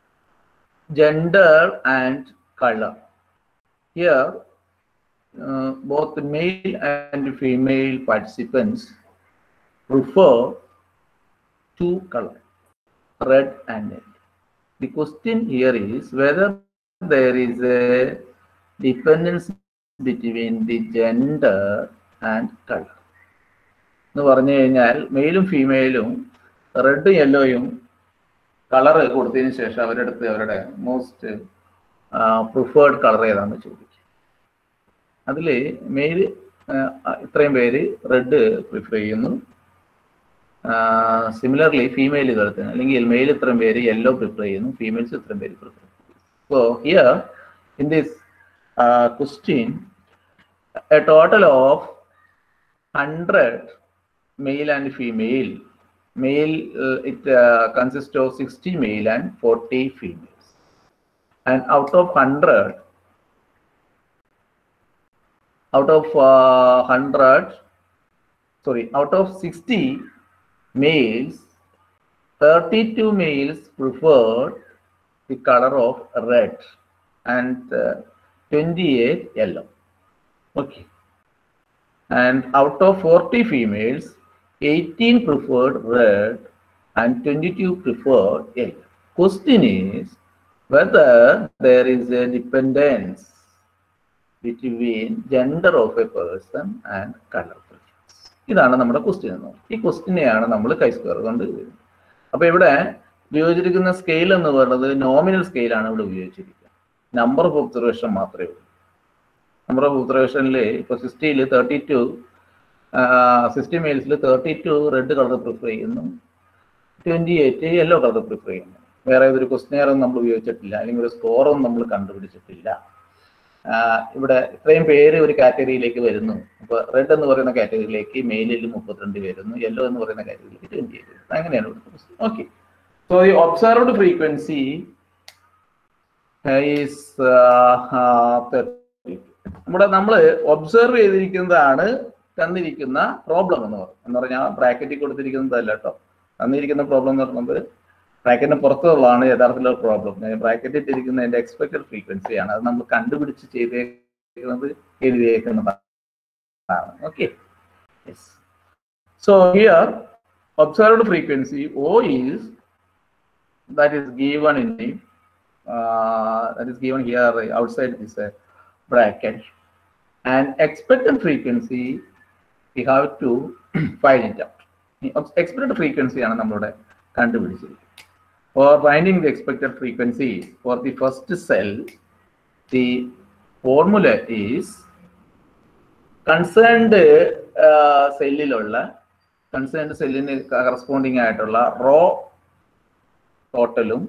gender and color. Here uh, both the male and female participants prefer two color, red and yellow. the question here is whether there is a dependence between the gender and color. എന്ന് പറഞ്ഞു കഴിഞ്ഞാൽ മെയിലും ഫീമെയിലും റെഡും യെല്ലോയും colour കൊടുത്തതിന് ശേഷം അവരുടെ അടുത്ത് അവരുടെ മോസ്റ്റ് പ്രിഫേർഡ് കളർ ഏതാണെന്ന് ചോദിക്കും അതിൽ മെയിൽ ഇത്രയും പേര് റെഡ് പ്രിഫർ ചെയ്യുന്നു സിമിലർലി ഫീമെയിലുകൾക്ക് അല്ലെങ്കിൽ മെയിൽ ഇത്രയും പേര് യെല്ലോ പ്രിഫർ ചെയ്യുന്നു ഫീമെയിൽസ് ഇത്രയും പേര് പ്രിഫർ ചെയ്യുന്നു so here in this question a total of hundred male and female. Male, uh, it uh, consists of 60 male and 40 females. And out of 100, out of uh, 100, sorry, out of 60 males, 32 males preferred the color of red and uh, 28 yellow. Okay. And out of 40 females, 18 preferred red and 22 preferred yellow. Question is whether there is a dependence between gender of a person and color preference. ഇതാണ് നമ്മുടെ question എന്ന് പറയുന്നത് ഈ ക്വസ്റ്റ്യനെയാണ് നമ്മൾ chi square കൊണ്ട് എഴുതുന്നത് അപ്പൊ ഇവിടെ ഉപയോഗിച്ചിരിക്കുന്ന സ്കെയിൽ എന്ന് പറയുന്നത് നോമിനൽ സ്കെയിലാണ് ഇവിടെ ഉപയോഗിച്ചിരിക്കുന്നത് നമ്പർ ഓഫ് ഒബ്സർവേഷൻ മാത്രമേ ഉള്ളൂ നമ്പർ ഓഫ് ഒബ്സർവേഷനിൽ ഇപ്പൊ സിക്സ്റ്റിയിൽ തേർട്ടി ടു സിക്സ്റ്റി മെയിൽസിൽ thirty two red colour prefer ചെയ്യുന്നു twenty eight yellow colour prefer ചെയ്യുന്നു വേറെ ഏതൊരു ക്വസ്റ്റ്യനെയറും നമ്മൾ ഉപയോഗിച്ചിട്ടില്ല അല്ലെങ്കിൽ ഒരു സ്കോറും നമ്മൾ കണ്ടുപിടിച്ചിട്ടില്ല ഇവിടെ ഇത്രയും പേര് ഒരു കാറ്റഗറിയിലേക്ക് വരുന്നു അപ്പൊ റെഡ് എന്ന് പറയുന്ന കാറ്റഗറിയിലേക്ക് മെയിലിൽ മുപ്പത്തിരണ്ട് വരുന്നു യെല്ലോ എന്ന് പറയുന്ന കാറ്റഗറിയിലേക്ക് ട്വന്റി എയ്റ്റ് വരുന്നു അങ്ങനെയാണ് ഇവിടുത്തെ ക്വസ്റ്റ്യൻ ഓക്കെ സോ ഈ ഒബ്സർവ്ഡ് ഫ്രീക്വൻസി ഈസ് നമ്മുടെ നമ്മൾ ഒബ്സർവ് ചെയ്തിരിക്കുന്നതാണ് തന്നിരിക്കുന്ന പ്രോബ്ലം എന്ന് പറയുന്നത് എന്ന് പറഞ്ഞാൽ ബ്രാക്കറ്റിൽ കൊടുത്തിരിക്കുന്നതല്ല കേട്ടോ തന്നിരിക്കുന്ന പ്രോബ്ലം എന്ന് പറയുന്നത് ബ്രാക്കറ്റിന് പുറത്തുള്ളതാണ് യഥാർത്ഥത്തിലുള്ള പ്രോബ്ലം ബ്രാക്കറ്റിൽ ഇട്ടിരിക്കുന്ന അതിന്റെ എക്സ്പെക്ടഡ് ഫ്രീക്വൻസിയാണ് അത് നമ്മൾ കണ്ടുപിടിച്ച് ചെയ്തേക്കുന്നത് എഴുതിയേക്കുന്നതാണ് okay so here observed frequency O is that is given in the uh, that is given here outside this uh, bracket and expected frequency we have to find it out expected frequency ആണ് നമ്മളുടെ കണ്ടുപിടിച്ചിരിക്കുന്നത് for finding the expected frequency for the first cell the formula is concerned സെല്ലിലുള്ള concerned സെല്ലിന് corresponding ആയിട്ടുള്ള row ടോട്ടലും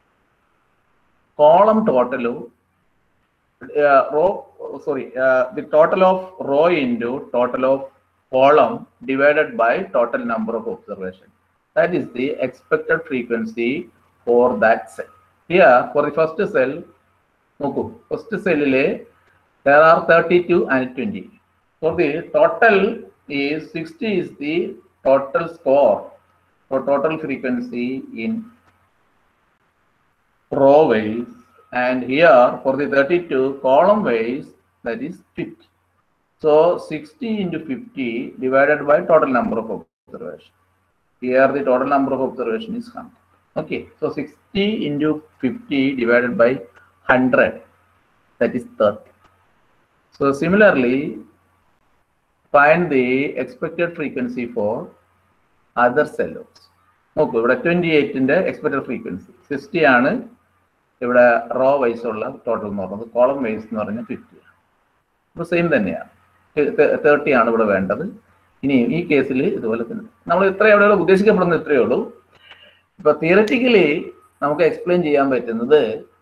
column ടോട്ടലും row sorry the total of row into total of column divided by total number of observation that is the expected frequency for that cell here for the first cell നോക്കൂ first സെല്ലില് there are 32 and 20 for the total is 60 is the total score for total frequency in row wise and here for the 32 column wise that is 50 so 60 into 50 divided by total number of observation here the total number of observation is 100 okay so 60 into 50 divided by 100 that is 30 so similarly find the expected frequency for other cell loads നോക്കൂ ഇവിടെ twenty എയ്റ്റിന്റെ expected frequency sixty ആണ് ഇവിടെ raw vice ഉള്ള total എന്ന് പറയുന്നത് column vice എന്ന് പറഞ്ഞാൽ ഫിഫ്റ്റി ആണ് അപ്പോൾ സെയിം തന്നെയാണ് തേർട്ടി ആണ് ഇവിടെ വേണ്ടത് ഇനി ഈ കേസിൽ ഇതുപോലെ തന്നെ നമ്മൾ ഇത്ര എവിടെയുള്ള ഉദ്ദേശിക്കപ്പെടുന്നത് ഇത്രയേ ഉള്ളൂ ഇപ്പൊ തിയററ്റിക്കലി നമുക്ക് എക്സ്പ്ലെയിൻ ചെയ്യാൻ പറ്റുന്നത്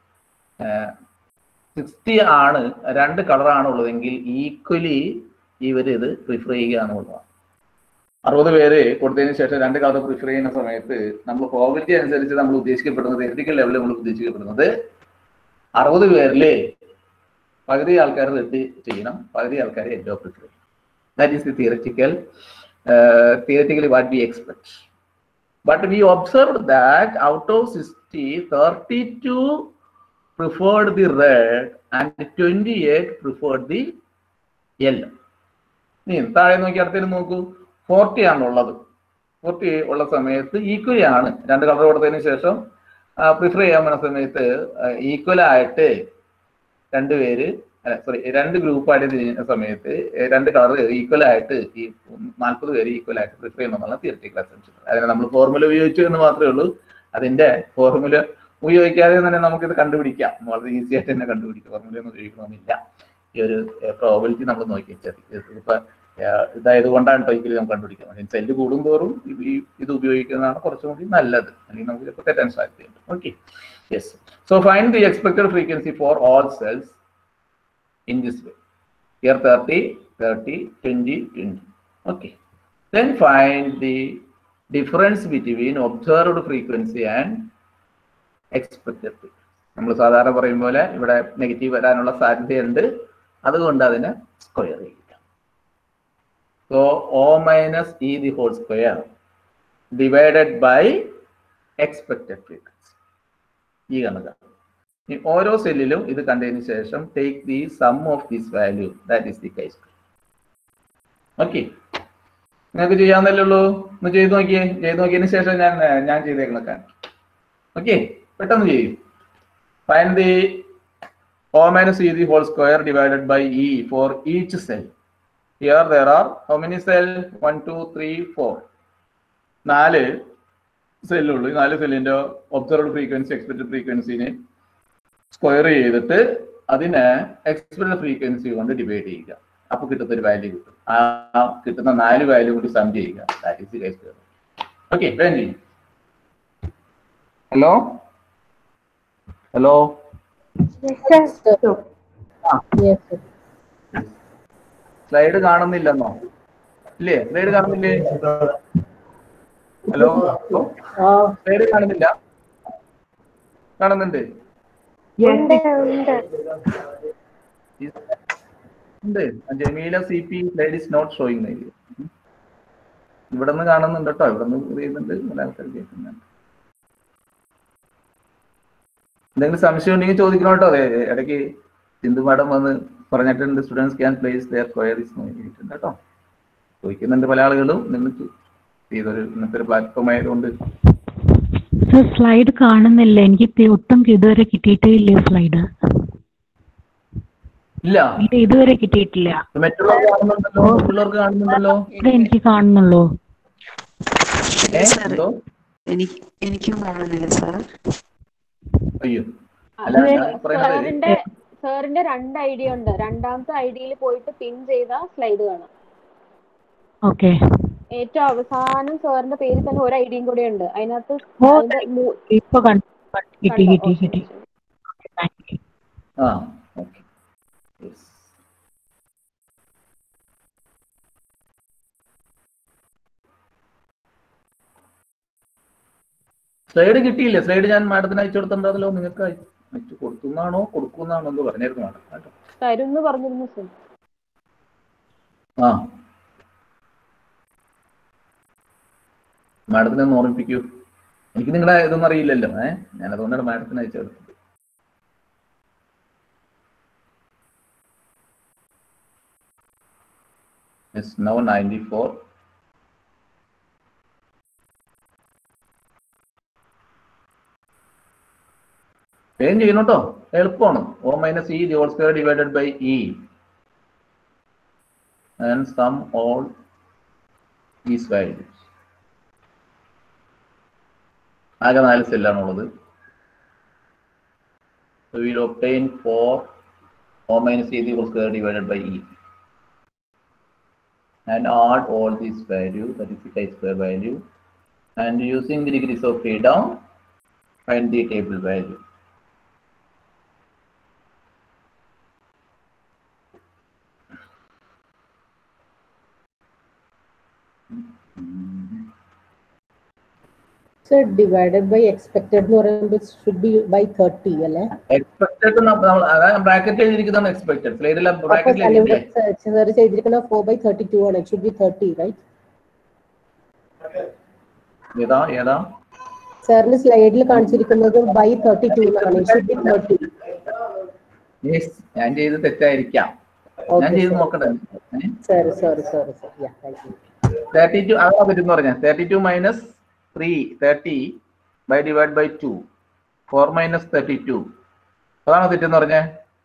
സിക്സ്റ്റി ആണ് രണ്ട് കളറാണ് ഉള്ളതെങ്കിൽ ഈക്വലി ഇവർ ഇത് പ്രിഫർ ചെയ്യുക എന്നുള്ളതാണ് അറുപത് പേര് കൊടുത്തതിന് ശേഷം രണ്ട് കളർ പ്രിഫർ ചെയ്യുന്ന സമയത്ത് നമ്മൾ പ്രോബിലിറ്റി അനുസരിച്ച് നമ്മൾ ഉദ്ദേശിക്കപ്പെടുന്നത് തിയററ്റിക്കൽ ലെവലിൽ നമ്മൾ ഉദ്ദേശിക്കപ്പെടുന്നത് അറുപത് പേരില് പകുതി ആൾക്കാർ റെഡ് ചെയ്യണം പകുതി ആൾക്കാർ യെല്ലോ പ്രിഫർ ചെയ്യണം that is the theoretical theoretically what we expect but we observe that out of sixty thirty two preferred the red and twenty eight preferred the yellow നീ താഴെ നോക്കി അടുത്തേക്ക് നോക്കൂ ഫോർട്ടി ആണ് ഉള്ളത് ഫോർട്ടി ഉള്ള സമയത്ത് ഈക്വലി ആണ് രണ്ട് കളർ കൊടുത്തതിന് ശേഷം പ്രിഫർ ചെയ്യാൻ പോകുന്ന സമയത്ത് ഈക്വൽ ആയിട്ട് രണ്ടുപേര് അല്ല സോറി രണ്ട് ഗ്രൂപ്പായിട്ട് തിരിഞ്ഞ സമയത്ത് ഏ, രണ്ട് കളർ ഈക്വൽ ആയിട്ട് ഈ നാൽപ്പത് പേര് ഈക്വൽ ആയിട്ട് പ്രിഫർ ചെയ്യണമെന്നുള്ള തിയററ്റിക്കൽ അസംഷൻ അതിന് നമ്മൾ ഫോർമുല ഉപയോഗിച്ചു എന്ന് മാത്രമേ ഉള്ളൂ അതിന്റെ ഫോർമുല ഉപയോഗിക്കാതെ തന്നെ നമുക്കിത് കണ്ടുപിടിക്കാം വളരെ ഈസി ആയിട്ട് തന്നെ കണ്ടുപിടിക്കാം ഫോർമുല ഒന്നും ഉപയോഗിക്കണമെന്നില്ല ഈ ഒരു പ്രോബിലിറ്റി നമ്മൾ നോക്കി വെച്ചാൽ ഇപ്പൊ ഏഹ്, ഇതായത് കൊണ്ടാണ് ടൈപ്പിൽ നമുക്ക് കണ്ടുപിടിക്കുന്നത് സെല്ല് കൂടുന്തോറും ഈ- ഈ ഇത് ഉപയോഗിക്കുന്നതാണ് കുറച്ചും കൂടി നല്ലത് അല്ലെങ്കിൽ നമുക്ക് ചിലപ്പോൾ തെറ്റാൻ സാധ്യതയുണ്ട് okay yes so find the expected frequency for all cells in this way. Here 30, 30, 20, 20. Okay. Then find the difference between observed frequency and expected frequency. നമ്മൾ സാധാരണ പറയും പോലെ ഇവിടെ നെഗറ്റീവ് വരാനുള്ള സാധ്യതയുണ്ട് അതുകൊണ്ട് അതിനെ സ്ക്വയർ ചെയ്യുക so O minus E the whole square divided by expected frequency ഈ കണക്കാണ് ഈ ഓരോ സെല്ലിലും ഇത് കണ്ടതിന് ശേഷം take the sum of this value that is the chi okay നിങ്ങൾക്ക് ചെയ്യാവുന്നല്ലേ ഉള്ളൂ ഒന്ന് ചെയ്ത് നോക്കിയേ ചെയ്ത് നോക്കിയതിന് ശേഷം ഞാൻ ഏർ, ഞാൻ ചെയ്തേക്കണൊക്കെ ഓക്കെ പെട്ടെന്ന് ചെയ്യും find the O minus E the whole square divided by E for each cell here there are how many cell one two three four നാല് സെല്ലുള്ളൂ ഈ നാല് സെല്ലിന്റെ ഒബ്സർവ്ഡ് ഫ്രീക്വൻസി എക്സ്പെക്ടഡ് ഫ്രീക്വൻസിനെ സ്ക്വയർ ചെയ്തിട്ട് അതിനെ എക്സ്പെക്ടഡ് ഫ്രീക്വൻസി കൊണ്ട് ഡിവൈഡ് ചെയ്യുക അപ്പൊ കിട്ടുന്ന ഒരു വാല്യൂ കിട്ടും ആ കിട്ടുന്ന നാല് വാല്യൂ കൂടി സം ചെയ്യുക that is the square okay വേഗം ചെയ്യും hello hello Yes, sir. Yes, sir. Slide കാണുന്നില്ലെന്നോ ഇല്ലേ സ്ലൈഡ് കാണുന്നില്ലേ ഹലോ ആ സ്ലൈഡ് കാണുന്നില്ല കാണുന്നുണ്ട് ഉണ്ട് ഉണ്ട് ഉണ്ട് Jameela C P slide is not showing ഇവിടെ നിന്ന് കാണുന്നുണ്ട് കേട്ടോ ഇവിടെ നിന്ന് ചെയ്യുന്നുണ്ട് പല ആൾക്കാർ കേൾക്കുന്നുണ്ട് എന്തെങ്കിലും സംശയം ഉണ്ടെങ്കിൽ ചോദിക്കണം കേട്ടോ അതെ ഇടയ്ക്ക് സിന്ധു മാഡം വന്ന് പറഞ്ഞിട്ടുണ്ട് students can place their queries നോക്കിയിട്ടുണ്ട് കേട്ടോ ചോദിക്കുന്നുണ്ട് പല ആളുകളും നിന്ന് ഇതൊരു ഇന്നത്തെ ഒരു പ്ലാറ്റ്ഫോം ആയതുകൊണ്ട് സർ സ്ലൈഡ് കാണുന്നില്ല എനിക്ക് ഇപ്പ- ഒട്ടും ഇതുവരെ കിട്ടിയിട്ടേ ഇല്ല സ്ലൈഡ് ഇല്ല ഇല്ല ഇതുവരെ കിട്ടിയിട്ടില്ല മറ്റുള്ളവർക്ക് കാണുന്നുണ്ടല്ലോ മറ്റുള്ളവർക്ക് കാണുന്നുണ്ടല്ലോ ഇവിടെ എനിക്ക് കാണുന്നുള്ളൂ ഏ എന്തോ എനിക്ക് എനിക്കും കാണുന്നില്ല സാർ അയ്യോ അല്ല ഞാൻ പറയുന്നത് സാറിന്റെ സാറിന്റെ രണ്ട് ഐഡിയ ഉണ്ട് രണ്ടാമത്തെ ഐഡിയയിൽ പോയിട്ട് പിൻ ചെയ്ത സ്ലൈഡ് കാണാം ഓക്കെ ഏറ്റവും അവസാനം സാറിന്റെ പേരിൽ തന്നെ ഒരു ഐഡിയയും കൂടെ ഉണ്ട് അതിനകത്ത് ഓ അതിന്റെ മൂ- ഇപ്പൊ കണ്ടു കിട്ടി കണ്ടോ? കിട്ടി ഓ, ശരി, കിട്ടി ശരി. താങ്ക് യു ആ ഓക്കെ സ്ലൈഡ് കിട്ടിയില്ല സ്ലൈഡ് ഞാൻ മാഡത്തിന് അയച്ചു കൊടുത്തിട്ടുണ്ടല്ലോ നിങ്ങൾക്ക് അയ- അയച്ചു കൊടുക്കുന്നാണോ കൊടുക്കുന്നാണോ എന്ന് പറഞ്ഞായിരുന്നു മാഡം കേട്ടോ തരുന്ന് പറഞ്ഞിരുന്നു സർ ആ മാഡത്തിനെ ഒന്ന് ഓർമ്മിപ്പിക്കൂ എനിക്ക് നിങ്ങളുടെ ഇതൊന്നും അറിയില്ലല്ലോ ഏഹ് ഞാൻ അതുകൊണ്ടാണ് മാഡത്തിന് അയച്ചു കൊടുത്തത് It's now 94. വേഗം ചെയ്യണം കേട്ടോ എളുപ്പമാണ് O minus E the whole square divided by E and sum all these values. ആകെ നാല് സെല്ലാണുള്ളത് So we will obtain 4 O minus E the whole square divided by E. And add all these values, that is the chi-square value. And using the degrees of freedom, find the table value. Sir divided by expected എന്ന് പറയുമ്പോൾ should be by thirty അല്ലേ expected അതായത് bracket എഴുതിയിരിക്കുന്നതാണ് expected സ്ലൈഡിൽ അപ്പൊ ബ്രാക്കറ്റിൽ അല്ല, ഇവിടെ എഴുതിയില്ലേ സാർ ചെയ്തിരിക്കുന്ന ഫോർ ബൈ തേർട്ടി ടു ആണ് ഷുഡ് ബി തേർട്ടി റൈറ്റ് ഏതാ ഏതാ സാറിന് സ്ലൈഡിൽ കാണിച്ചിരിക്കുന്നത് ബൈ തേർട്ടി ടു എന്നാണ് ഷുഡ് ബി തേർട്ടി യെസ് ഞാൻ ചെയ്ത് തെറ്റായിരിക്കാം ഞാൻ ചെയ്ത് നോക്കട്ടെ sorry sorry sorry sir yeah thank you thirty two അതാ പറ്റുന്ന പറഞ്ഞ thirty two minus three thirty by divide by two four minus thirty two അതാണോ തെറ്റെന്ന് പറഞ്ഞേ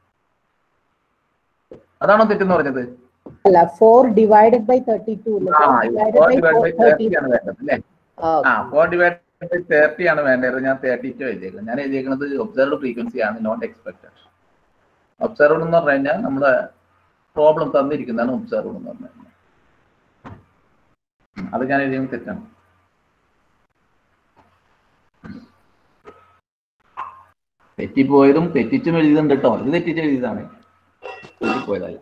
അതാണോ തെറ്റെന്ന് പറഞ്ഞത് അല്ല four divided by thirty two ആ divided four by divide by four thirty thirty ആണ് വേണ്ടത് അല്ലേ ആ ഫോർ ഡിവൈഡ് ബൈ തേർട്ടി ആണ് വേണ്ടത് ഞാൻ തേർട്ടി ടു എഴുതിയേക്കുന്നത് ഞാൻ എഴുതിയേക്കുന്നത് ഒബ്സർവ്ഡ് ഫ്രീക്വൻസി ആണ് നോട്ട് എക്സ്പെക്ടഡ് ഒബ്സർവ്ഡ് എന്ന് പറഞ്ഞു കഴിഞ്ഞാൽ നമ്മുടെ പ്രോബ്ലം തന്നിരിക്കുന്നതാണ് ഒബ്സർവ്ഡ് എന്ന് പറഞ്ഞു കഴിഞ്ഞാൽ അത് ഞാൻ എഴുതിയത് തെറ്റാണ് തെറ്റിപ്പോയതും തെറ്റിച്ചും എഴുതിയതുണ്ട് കേട്ടോ ഇത് തെറ്റിച്ച് എഴുതിയതാണ് തെറ്റിപ്പോയതല്ല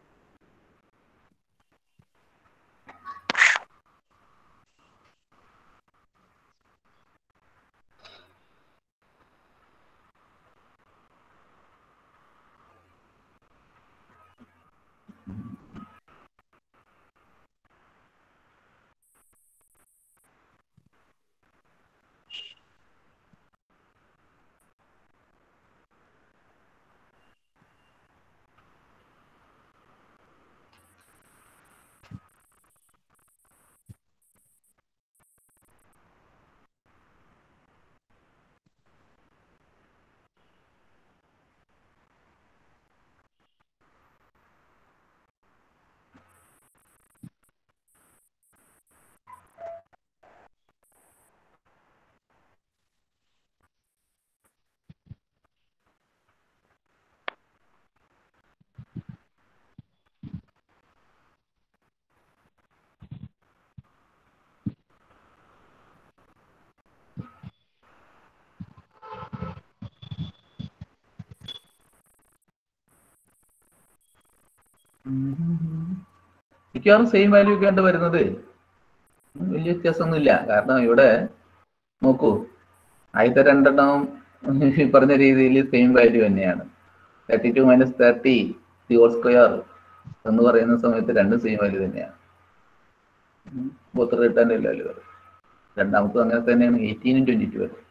മിക്കവാറും സെയിം വാല്യൂ ഒക്കെ ആണ് വരുന്നത് ഉം, വലിയ വ്യത്യാസമൊന്നുമില്ല കാരണം ഇവിടെ നോക്കൂ ആദ്യത്തെ രണ്ടെണ്ണം ഈ പറഞ്ഞ രീതിയിൽ സെയിം വാല്യൂ തന്നെയാണ് thirty two minus thirty the whole square എന്ന് പറയുന്ന സമയത്ത് രണ്ടും സെയിം വാല്യൂ തന്നെയാണ് ബോത്ത് റിട്ടേൺ വാല്യൂ രണ്ടാമത്തും അങ്ങനെ തന്നെയാണ് എയ്റ്റീനും ട്വന്റി ടു വരെ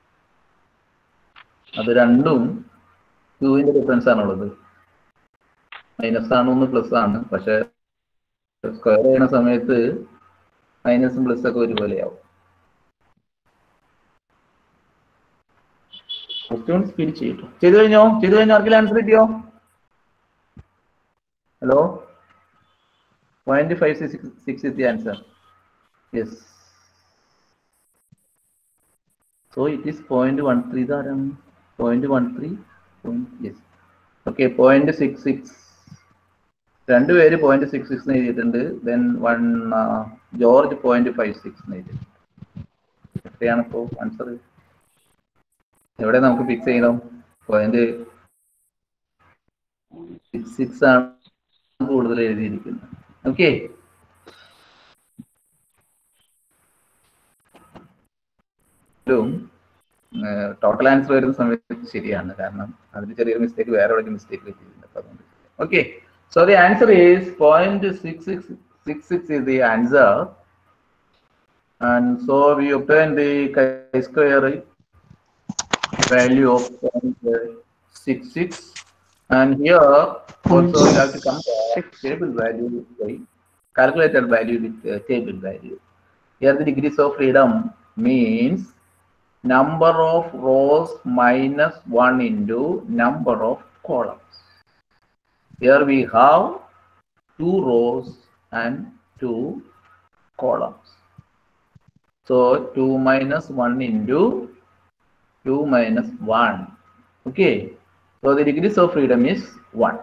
അത് രണ്ടും ക്യൂവിന്റെ ഡിഫറൻസ് ആണുള്ളത് മൈനസ് ആണ് ഒന്ന് പ്ലസ് ആണ് പക്ഷെ സ്ക്വയർ ചെയ്യുന്ന സമയത്ത് മൈനസും പ്ലസ് ഒക്കെ ഒരുപോലെയാവും ക്വസ്റ്റ്യൻ സ്പീഡ് ചെയ്തിട്ടോ ചെയ്തു കഴിഞ്ഞോ ചെയ്തു കഴിഞ്ഞോ ആർക്കെങ്കിലും ആൻസർ കിട്ടിയോ hello point five six six is the answer yes so it is point one three ഇതാരാണ് point one three yes okay point six six രണ്ടുപേര് പോയിന്റ് സിക്സ് സിക്സ് എഴുതിയിട്ടുണ്ട് then one George point five six എഴുതിയിട്ടുണ്ട് എത്രയാണ് ഇപ്പോൾ answer എവിടെ നമുക്ക് fix ചെയ്യണം point six six ആണ് കൂടുതൽ എഴുതിയിരിക്കുന്നത് ഓക്കെ ടോട്ടൽ ആൻസർ വരുന്ന സമയത്ത് ശരിയാണ് കാരണം അതിൽ ചെറിയൊരു മിസ്റ്റേക്ക് വേറെ എവിടെയും മിസ്റ്റേക്ക് പറ്റിയിട്ടുണ്ട് അപ്പൊ അതുകൊണ്ട് okay so the answer is point six six six six is the answer and so we obtain the chi-square value of 0.66 and here also you have to compare table value with the calculated value with the table value. Here the degrees of freedom means number of rows minus 1 into number of columns. Here we have two rows and two columns. So 2 minus 1 into 2 minus 1. Okay. So the degrees of freedom is 1.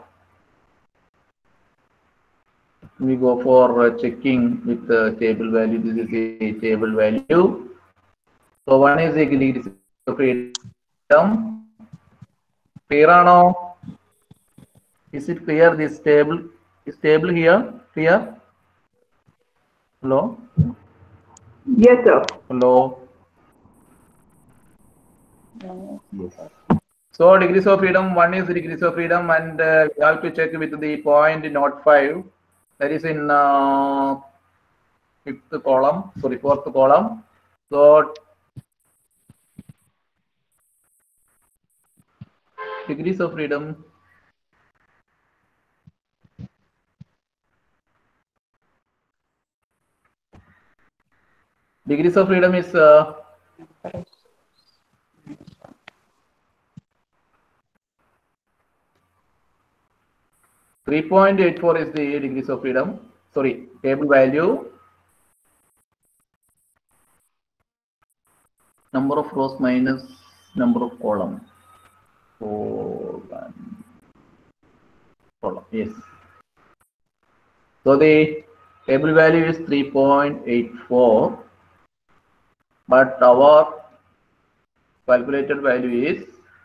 We go for uh, checking with the table value. This is the table value. So 1 is the degrees of freedom. Clear or no? Is it clear? This table is table here. Clear? Hello? Yes, sir. Hello? Yes. So degrees of freedom, one is degrees of freedom and uh, we have to check with the point not five. That is in uh, fifth column, sorry, fourth column. So degrees of freedom degrees of freedom is uh, 3.84 is the degrees of freedom. Sorry, table value. Number of rows minus number of columns. Four, one, column. Yes. So the table value is 3.84, but our calculated value is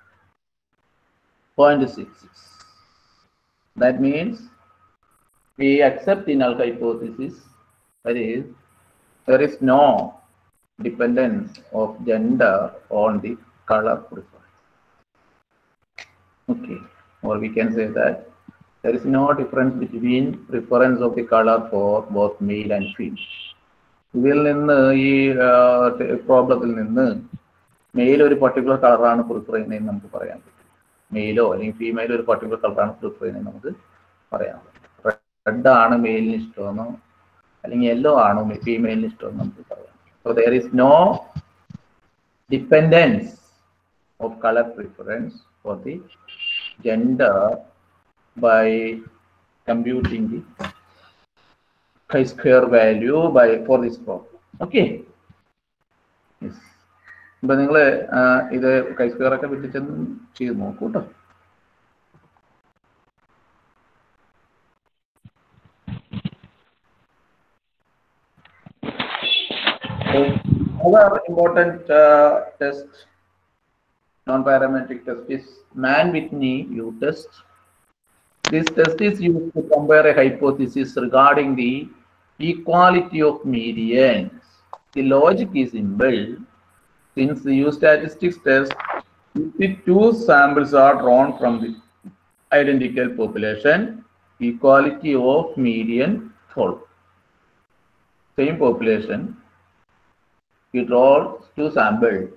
0.66. That means we accept the null hypothesis, that is, there is no dependence of gender on the color preference. Okay, or we can say that there is no difference between preference of the color for both male and female. ഇതിൽ നിന്ന് ഈ പ്രോബ്ലത്തിൽ നിന്ന് mail ഒരു particular കളറാണ് prefer ചെയ്യുന്നതെന്ന് നമുക്ക് പറയാൻ പറ്റും മെയിലോ അല്ലെങ്കിൽ ഫീമെയിലോ ഒരു പർട്ടിക്കുലർ കളറാണ് പ്രിഫർ ചെയ്യുന്നത് നമുക്ക് പറയാം റെഡ് ആണ് മെയിലിന് ഇഷ്ടമെന്നോ അല്ലെങ്കിൽ യെല്ലോ ആണോ ഫീമെയിലിന് ഇഷ്ടമെന്ന് നമുക്ക് പറയാം so there is no dependence of colour preference for the gender by computing the chi-square value by for this problem. Okay. Yes. ഇപ്പൊ നിങ്ങൾ ഇത് കൈസ്ക്വയർ ഒക്കെ വിട്ടിച്ചൊന്ന് ചെയ്ത് നോക്കൂ കേട്ടോ Another important uh, test, non-parametric test is Mann-Whitney U-test. This test is used to compare a hypothesis regarding the equality of medians. The logic is inbuilt since the U statistics test, if the two samples are drawn from the identical population, equality of median follows. Same population, we draw two samples.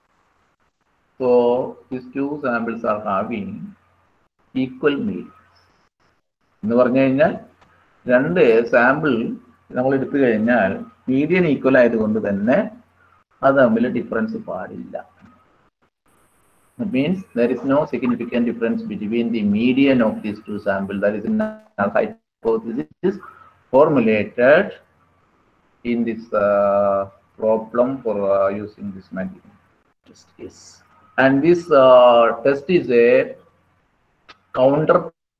So these two samples are having equal medians. എന്ന് പറഞ്ഞു കഴിഞ്ഞാൽ രണ്ട് sample നമ്മൾ എടുത്തു കഴിഞ്ഞാൽ median equal ആയതുകൊണ്ട് തന്നെ അത് തമ്മിൽ ഡിഫറൻസ് പാടില്ല That means there is no significant difference between the median of these two samples. That is a hypothesis formulated in this uh, problem for uh, using this magnetic test. Yes. And this uh, test is a counter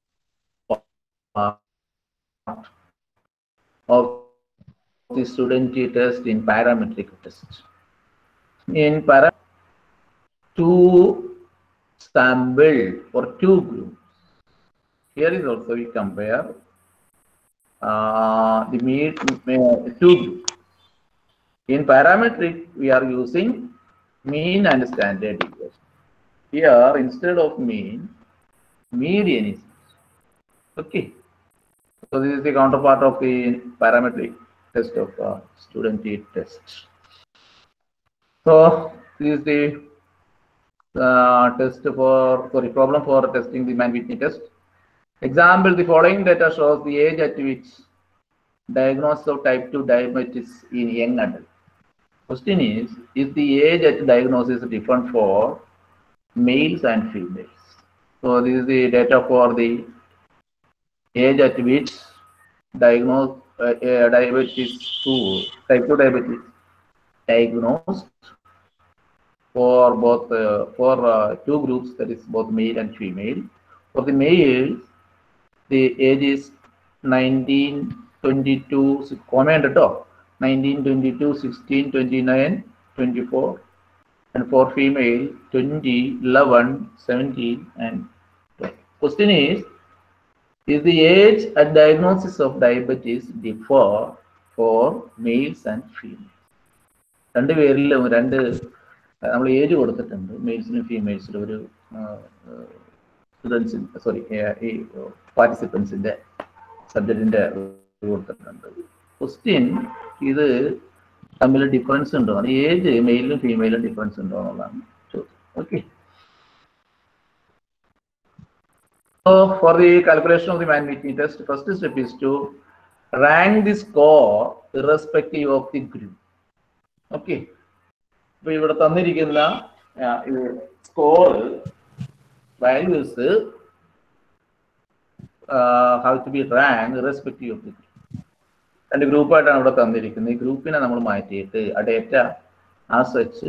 of the student test in parametric test. In para two sample for two groups. Here is also we compare uh, the mean uh, two groups. In parametric, we are using mean and standard deviation. Here, instead of mean, median is okay. So this is the counterpart of the parametric test of uh, student T test. So this is the uh, test for sorry problem for testing the Mann-Whitney test. Example: The following data shows the age at which diagnosis of type 2 diabetes in young adult. Question is: Is the age at diagnosis different for males and females? So this is the data for the age at which diagnosed uh, uh, diabetes 2 type 2 diabetes diagnosed for both uh, for uh, two groups that is both male and female for the males the age is 19 22 comment at all 19 22 16 29 24 and for female 20 11 17 and 12 question is is the age and diagnosis of diabetes differ for males and females? രണ്ട് പേരിലും രണ്ട് നമ്മൾ age കൊടുത്തിട്ടുണ്ട് മെയിൽസിനും ഫീമെയിൽസിനും ഒരു സ്റ്റുഡൻസിന് sorry ഈ പാർട്ടിസിപ്പൻസിന്റെ സബ്ജക്റ്റിന്റെ കൊടുത്തിട്ടുണ്ട് question ഇത് തമ്മിൽ ഡിഫറൻസ് ഉണ്ടോ ഏജ് മെയിലും ഫീമെയിലും ഡിഫറൻസ് ഉണ്ടോ എന്നുള്ളതാണ് ചോദ്യം okay So for the calculation of the Mann-Whitney test, first step is to rank the score irrespective of the group. Okay. ഇപ്പൊ ഇവിടെ തന്നിരിക്കുന്ന score values uh, have to be ranked irrespective of the group. രണ്ട് ഗ്രൂപ്പായിട്ടാണ് ഇവിടെ തന്നിരിക്കുന്നത് ഈ ഗ്രൂപ്പിനെ നമ്മൾ മാറ്റിയിട്ട് ആ ഡേറ്റ ആ സച്ച്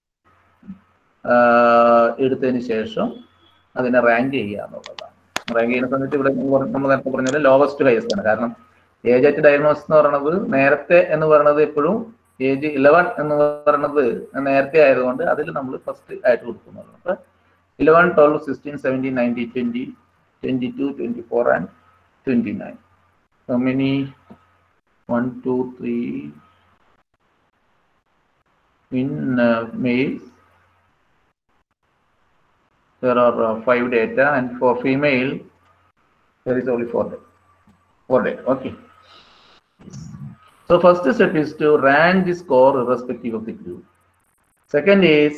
എടുത്തതിന് ശേഷം അതിനെ റാങ്ക് ചെയ്യുക എന്നുള്ളതാണ് റാങ്ക് ചെയ്യുന്ന സമയത്ത് ഇവിടെ നമ്മൾ നേരത്തെ പറഞ്ഞത് ലോവസ്റ്റ് ഹയസ്റ്റ് ആണ് കാരണം ഏജ് അറ്റ് ഡയഗ്നോസ് എന്ന് പറയുന്നത് നേരത്തെ എന്ന് പറയുന്നത് എപ്പോഴും ഏജ് ഇലവൻ എന്ന് പറയുന്നത് നേരത്തെ ആയതുകൊണ്ട് അതിൽ നമ്മൾ ഫസ്റ്റ് ആയിട്ട് കൊടുക്കുന്നത് അപ്പൊ eleven twelve sixteen seventeen nineteen twenty twenty two twenty four and twenty nine how many one two three in uh, males there are uh, five data and for female there is only four data four data okay so first step is to rank the score irrespective of the group second is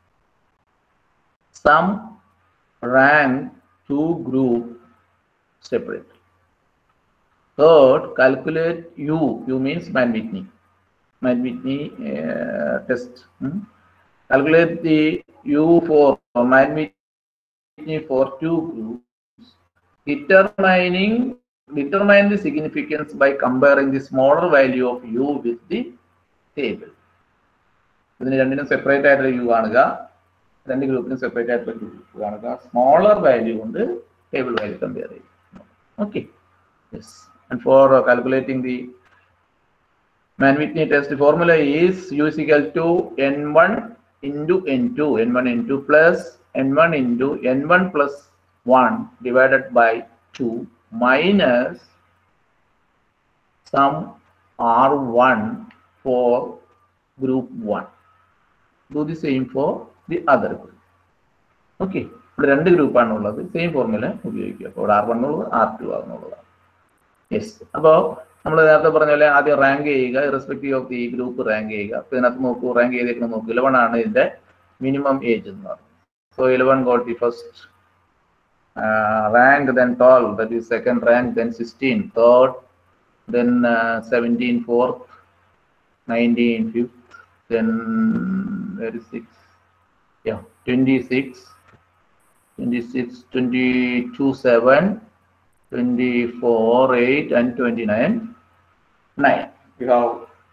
some rank two group separate third calculate u u means man whitney man whitney uh, test hmm? calculate the u for man whitney for two groups determining determine the significance by comparing the smaller value of u with the table ഇതിന് രണ്ടിനും separate ആയിട്ടുള്ള you കാണുക രണ്ട് ഗ്രൂപ്പിനും separate ആയിട്ടുള്ള group കാണുക smaller value കൊണ്ട് table value compare ചെയ്യും okay yes and for calculating the Man-Whitney test formula is u is equal to n1 into n2, n1 n2 plus n1 into n1 plus 1 divided by 2 minus some r1 for group 1. Do the same for the other group. Okay ഇവിടെ രണ്ട് ഗ്രൂപ്പാണ് ഉള്ളത് same formula ഉപയോഗിക്കുക അപ്പോൾ R one ഉള്ളത് R two ആണെന്നുള്ളതാണ് yes അപ്പോൾ നമ്മൾ നേരത്തെ പറഞ്ഞ പോലെ ആദ്യം റാങ്ക് ചെയ്യുക irrespective of the group rank ചെയ്യുക അപ്പൊ ഇതിനകത്ത് നോക്കൂ റാങ്ക് ചെയ്തേക്കണം നോക്കൂ ഇലവൺ ആണ് ഇതിന്റെ മിനിമം ഏജ് എന്ന് പറയുന്നത് so eleven got the first rank then twelve that is second rank then sixteen third then seventeen fourth nineteen fifth then very six yeah twenty six twenty six twenty two seven 24, 8, and 29, 9. We have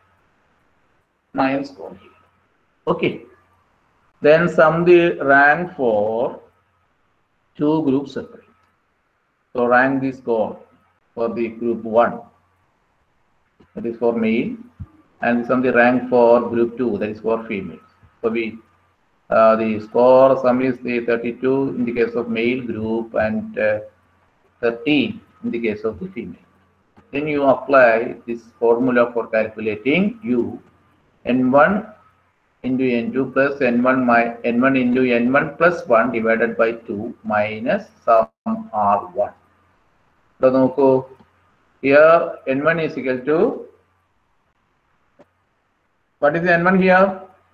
9 score here. Okay. Then sum the rank for two groups separate. So rank the score for the group 1. That is for male. And sum the rank for group 2. That is for female. So we uh, the score sum is the 32 in the case of male group and uh, 13 in the case of the female. Then you apply this formula for calculating u n1 into n2 plus n1 my n1 into n1 plus 1 divided by 2 minus sum r1. So നോക്കൂ here n1 is equal to what is the n1 here?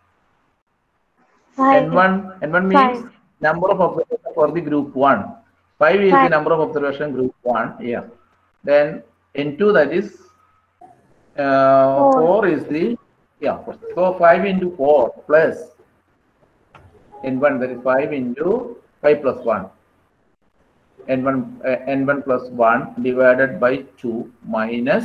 n1 n1 means number of observations for the group 1 5 is the Five. number of observation group 1 yeah then n2 that is uh, Four. 4 is the yeah four. so 5 into 4 plus n1 that is 5 into 5 plus 1 n1 uh, n1 plus 1 divided by 2 minus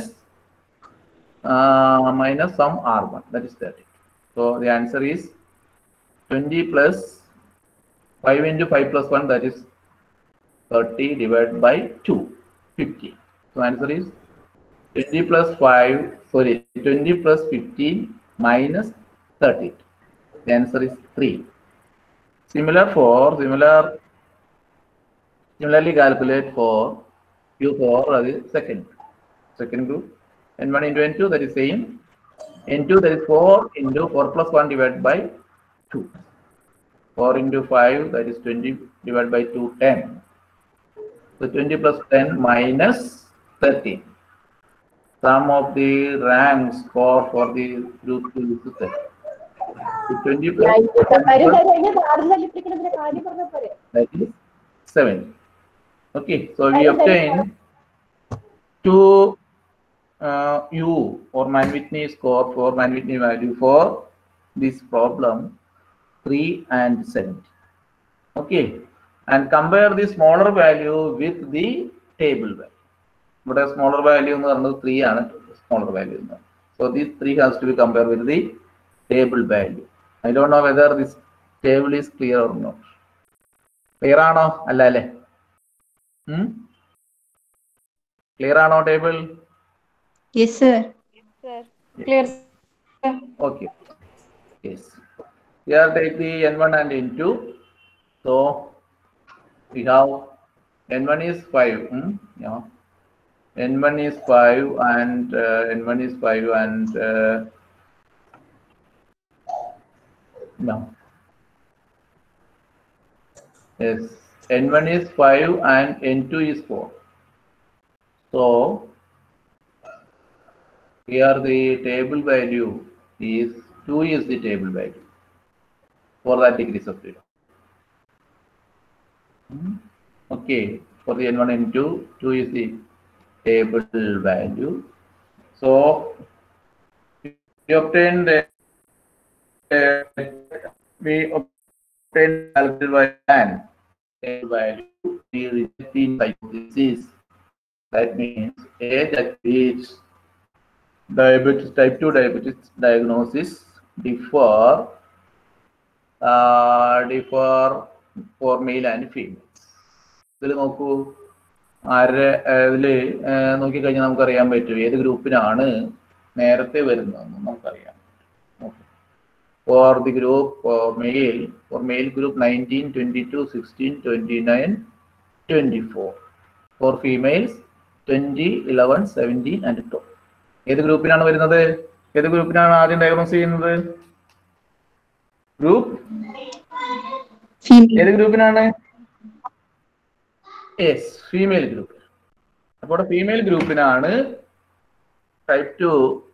uh, minus some r1 that is 30 so the answer is 20 plus 5 into 5 plus 1 that is 30 divided by 2, 50. So answer is 20 plus 5, sorry, 20 plus 15 minus 30. The answer is 3. Similar for, similar, similarly calculate for Q for the second, second group. N1 into N2 that is same. N2 that is 4 into 4 plus 1 divided by 2. 4 into 5 that is 20 divided by 2, 10. So 20 plus 10 minus 13. Sum of the rank score for the group 2 is 30. So 20 plus കാര്യം 10 കഴിഞ്ഞ കാര്യം തല്ലിപ്പിടിക്കണതിന്റെ കാര്യം പറഞ്ഞ പോലെ that is 7. Okay, so we obtain two uh, U or Man-Whitney score for Man-Whitney value for this problem 3 and 70. Okay, and compare the smaller value with the table value ഇവിടെ smaller value എന്ന് പറയുന്നത് three ആണ് smaller value എന്ന് so these three has to be compare with the table value I don't know whether this table is clear or not clear ആണോ അല്ല അല്ലേ clear ആണോ table Yes, sir. Clear. Okay. Yes. Here take the N1 and N2. So we have N1 is 5. Hmm? Yeah. N1 is 5 and uh, N1 is 5 and uh, no. Yes. N1 is 5 and N2 is 4. So here the table value is 2 is the table value for that degrees of freedom. Hmm. Okay, for the n1 and 2, 2 is the table value. So we obtained uh, uh, we obtained alpha value and table value. We reject the hypothesis. That means A that which diabetes type 2 diabetes diagnosis differ uh, differ for male and female ഇതിൽ നോക്കൂ ആരുടെ ഇതിൽ നോക്കിക്കഴിഞ്ഞാൽ നമുക്കറിയാൻ പറ്റും ഏത് ഗ്രൂപ്പിനാണ് നേരത്തെ വരുന്നതെന്ന് നമുക്കറിയാം for the group for male for male group nineteen twenty two sixteen twenty nine twenty four four females twenty eleven seventeen and twelve ഏത് ഗ്രൂപ്പിനാണ് വരുന്നത് ഏത് ഗ്രൂപ്പിനാണ് ആദ്യം ഡയഗ്നോസ് ചെയ്യുന്നത് ഗ്രൂപ്പ് ഏത് ഗ്രൂപ്പിനാണ് യെസ് ഫീമെയിൽ ഗ്രൂപ്പ് അപ്പോൾ ഫീമെയിൽ ഗ്രൂപ്പിനാണ് type two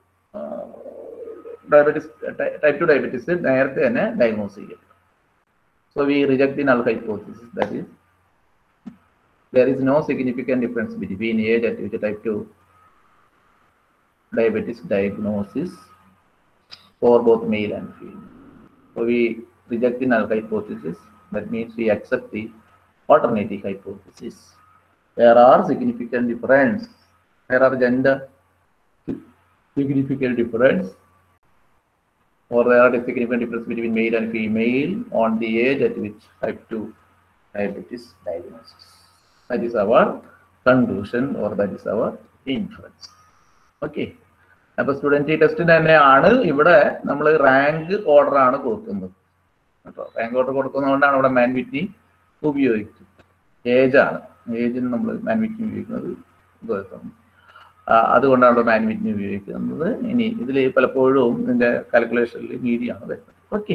diabetes type two diabetes നേരത്തെ തന്നെ ഡയഗ്നോസ് ചെയ്യും so we reject the null hypothesis that is there is no significant difference between age at which type 2 diabetes diagnosis for both male and female. So we reject the null hypothesis. That means we accept the alternative hypothesis. There are significant difference. There are gender significant difference or there are significant difference between male and female on the age at which type 2 diabetes diagnosis. That is our conclusion or that is our inference. Okay അപ്പൊ student ടെസ്റ്റിന് തന്നെയാണ് ഇവിടെ നമ്മൾ rank order ആണ് കൊടുക്കുന്നത് കേട്ടോ rank order കൊടുക്കുന്നതുകൊണ്ടാണ് ഇവിടെ മാൻ Whitney ഉപയോഗിക്കുന്നത് ഏജ് ആണ് ഏജിന് നമ്മൾ മാൻ വിറ്റ്നി ഉപയോഗിക്കുന്നത് ദിവസം അതുകൊണ്ടാണ് ഇവിടെ മാൻ വിറ്റ്നി ഉപയോഗിക്കുന്നത് ഇനി ഇതിൽ പലപ്പോഴും ഇതിന്റെ കാൽക്കുലേഷനിൽ മീഡിയ ആണ് വരുന്നത് okay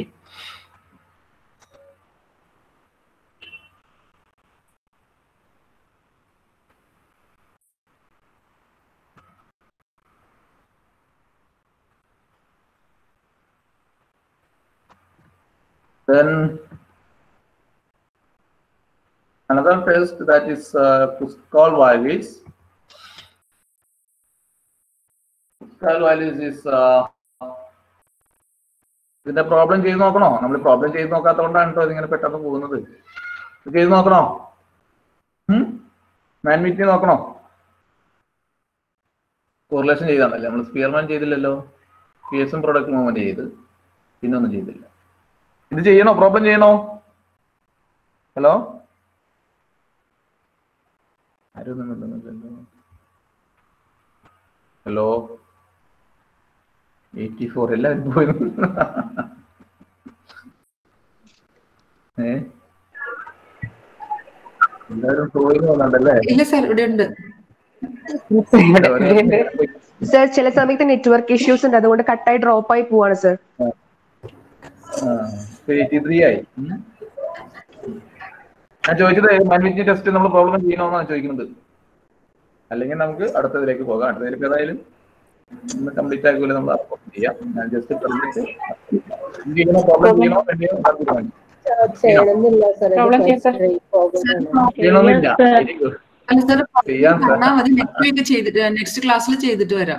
Then another test that is uh, Pascal values. Pascal values is uh, ഇതിന്റെ പ്രോബ്ലം ചെയ്ത് നോക്കണോ നമ്മൾ പ്രോബ്ലം ചെയ്ത് നോക്കാത്തതുകൊണ്ടാണ് കേട്ടോ ഇതിങ്ങനെ പെട്ടെന്ന് പോകുന്നത് ഇത് ചെയ്ത് നോക്കണോ മാൻ മീറ്റിംഗ് നോക്കണോ കോറിലേഷൻ ചെയ്താണല്ലേ നമ്മൾ സ്പിയർമാൻ ചെയ്തില്ലല്ലോ പി എസും പ്രൊഡക്റ്റ് മൂവ്മെന്റ് ചെയ്ത് പിന്നെ ഒന്നും ചെയ്തില്ല ഇത് ചെയ്യണോ പ്രോബ്ലം ചെയ്യണോ ഹലോ ആരും ഹലോ എയ്റ്റി ഫോർ എല്ലാവരും പോയി ഏ എല്ലാവരും പോയി തോന്നണ്ടല്ലേ ഇല്ല സാർ ഇവിടെ ഉണ്ട് സർ ചില സമയത്ത് നെറ്റ്വർക്ക് ഇഷ്യൂസ് ഉണ്ട് അതുകൊണ്ട് കട്ടായി ഡ്രോപ്പ് ആയി പോവാണ് സർ എയ്റ്റി ത്രീ ആയി ഞാൻ ചോദിച്ചത് മാനുവേജ് ടെസ്റ്റ് നമ്മൾ പ്രോബ്ലം ചെയ്യണമെന്നാണ് ചോദിക്കുന്നത് അല്ലെങ്കിൽ നമുക്ക് അടുത്തതിലേക്ക് പോകാം അടുത്തതിലേക്ക് ഏതായാലും ഇന്ന് കംപ്ലീറ്റ് ആക്കുമല്ലോ നമ്മൾ അപ്പം ചെയ്യാം ഞാൻ ജസ്റ്റ് പറഞ്ഞിട്ട് ചെയ്യണോ പ്രോബ്ലം ചെയ്യണോ വേണ്ടിയോ അത് തീരുമാനിക്കും. ചെയ്യണമെന്നില്ല സാർ Problem ചെയ്യാം, sir. ചെയ്യണമെന്നില്ല Very good. അല്ല സാർ ചെയ്യാം സാർ പറഞ്ഞാൽ മതി നെക്സ്റ്റ് വീക്ക് ചെയ്തിട്ട് നെക്സ്റ്റ് ക്ലാസ്സിൽ ചെയ്തിട്ട് വരാം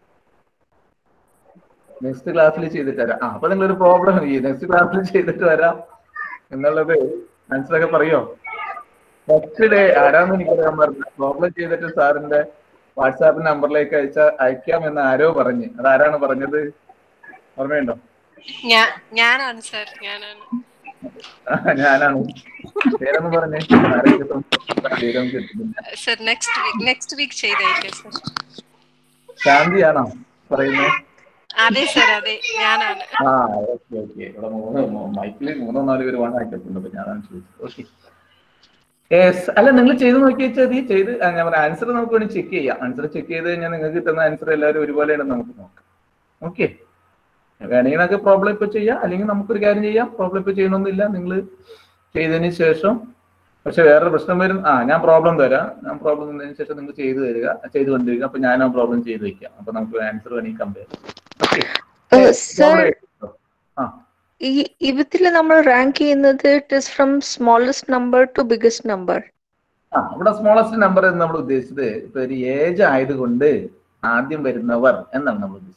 നെക്സ്റ്റ് ക്ലാസ്സിൽ ചെയ്തിട്ട് വരാം ആ അപ്പൊ നിങ്ങളൊരു പ്രോബ്ലം നെക്സ്റ്റ് ക്ലാസ്സിൽ ചെയ്തിട്ട് വരാം എന്നുള്ളത് മനസ്സിലൊക്കെ പറയോ ഫസ്റ്റ് ഡേ ആരാന്ന് എനിക്കറിയാൻ പറഞ്ഞു പ്രോബ്ലം ചെയ്തിട്ട് സാറിന്റെ വാട്സാപ്പ് നമ്പറിലേക്ക് അയച്ച അയക്കാമെന്ന് ആരോ പറഞ്ഞ് അത് ആരാണ് പറഞ്ഞത് ഓർമ്മയുണ്ടോ ഞാ ഞാനാണ് സാർ ഞാനാണ് ആ, ഞാനാണ് പേരൊന്ന് പറഞ്ഞേ ആരെ കിട്ടും പേരൊന്നും കിട്ടുന്നില്ല sir next week next week ചെയ്തേക്കാം സർ ശാന്തിയാണോ പറയുന്നത് അതെ സർ അതെ ഞാനാണ് ആ ഓക്കെ ഓക്കെ ഇവിടെ മൂന്ന് മൈക്കിൽ മൂന്നോ നാല് പേര് വേണം അയച്ചിട്ടുണ്ട് അപ്പൊ ഞാനാണ് ചോദിച്ചത് ഓക്കെ യെസ് അല്ല നിങ്ങൾ ചെയ്ത് നോക്കി വെച്ചാൽ മതി ചെയ്ത് ആ, ഞാൻ പറയാം ആൻസർ നമുക്ക് വേണമെങ്കിൽ ചെക്ക് ചെയ്യാം ആൻസർ ചെക്ക് ചെയ്ത് കഴിഞ്ഞാൽ നിങ്ങൾക്ക് കിട്ടുന്ന ആൻസർ എല്ലാവരും ഒരുപോലെയാണ് നമുക്ക് നോക്കാം ഓക്കെ വേണമെങ്കിൽ നമുക്ക് പ്രോബ്ലം ഇപ്പൊ ചെയ്യാം അല്ലെങ്കിൽ നമുക്കൊരു കാര്യം ചെയ്യാം പ്രോബ്ലം ഇപ്പൊ ചെയ്യണമെന്നില്ല നിങ്ങൾ ചെയ്തതിന് ശേഷം പക്ഷെ വേറൊരു പ്രശ്നം വരും ആ ഞാൻ പ്രോബ്ലം തരാം ഞാൻ പ്രോബ്ലം തന്നതിന് ശേഷം നിങ്ങൾ ചെയ്തു തരിക ചെയ്തു കൊണ്ടിരിക്കുക അപ്പൊ ഞാൻ ആ പ്രോബ്ലം ചെയ്ത് വെക്കാം അപ്പൊ നമുക്ക് ആൻസർ വേണമെങ്കിൽ കമ്പയർ സർ ആ ഈ ഇതിൽ നമ്മൾ റാങ്ക് ചെയ്യുന്നത് it is from smallest number to biggest number ആ ഇവിടെ സ്മോളസ്റ്റ് നമ്പർ എന്ന് നമ്മൾ ഉദ്ദേശിച്ചത് ഇപ്പൊ ഒരു ഏജ് ആയതുകൊണ്ട് ആദ്യം വരുന്നവർ എന്നാണ് നമ്മൾ ഉദ്ദേശിച്ചത്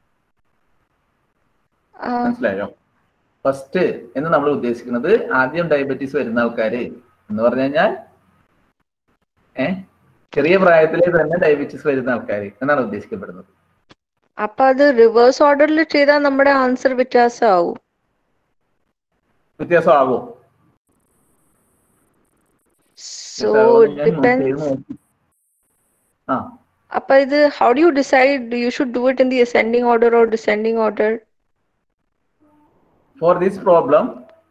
മനസ്സിലായോ ഫസ്റ്റ് എന്ന് നമ്മൾ ഉദ്ദേശിക്കുന്നത് ആദ്യം ഡയബറ്റീസ് വരുന്ന ആൾക്കാര് എന്ന് പറഞ്ഞു കഴിഞ്ഞാൽ ഏ ചെറിയ പ്രായത്തിലെ തന്നെ ഡയബറ്റീസ് വരുന്ന ആൾക്കാര് എന്നാണ് ഉദ്ദേശിക്കപ്പെടുന്നത് അപ്പൊ അത് റിവേഴ്സ് ഓർഡറിൽ ചെയ്താൽ നമ്മുടെ ആൻസർ വ്യത്യാസമാവും വ്യത്യാസമാകുമോ സോ വ്യത്യാസമാകുമെന്ന് ഞാൻ ഡിപ്പെൻഡ് ചെയ്ത് നോക്കി. ആ അപ്പൊ ഇത് how do you decide you should do it in the ascending order or descending order for this problem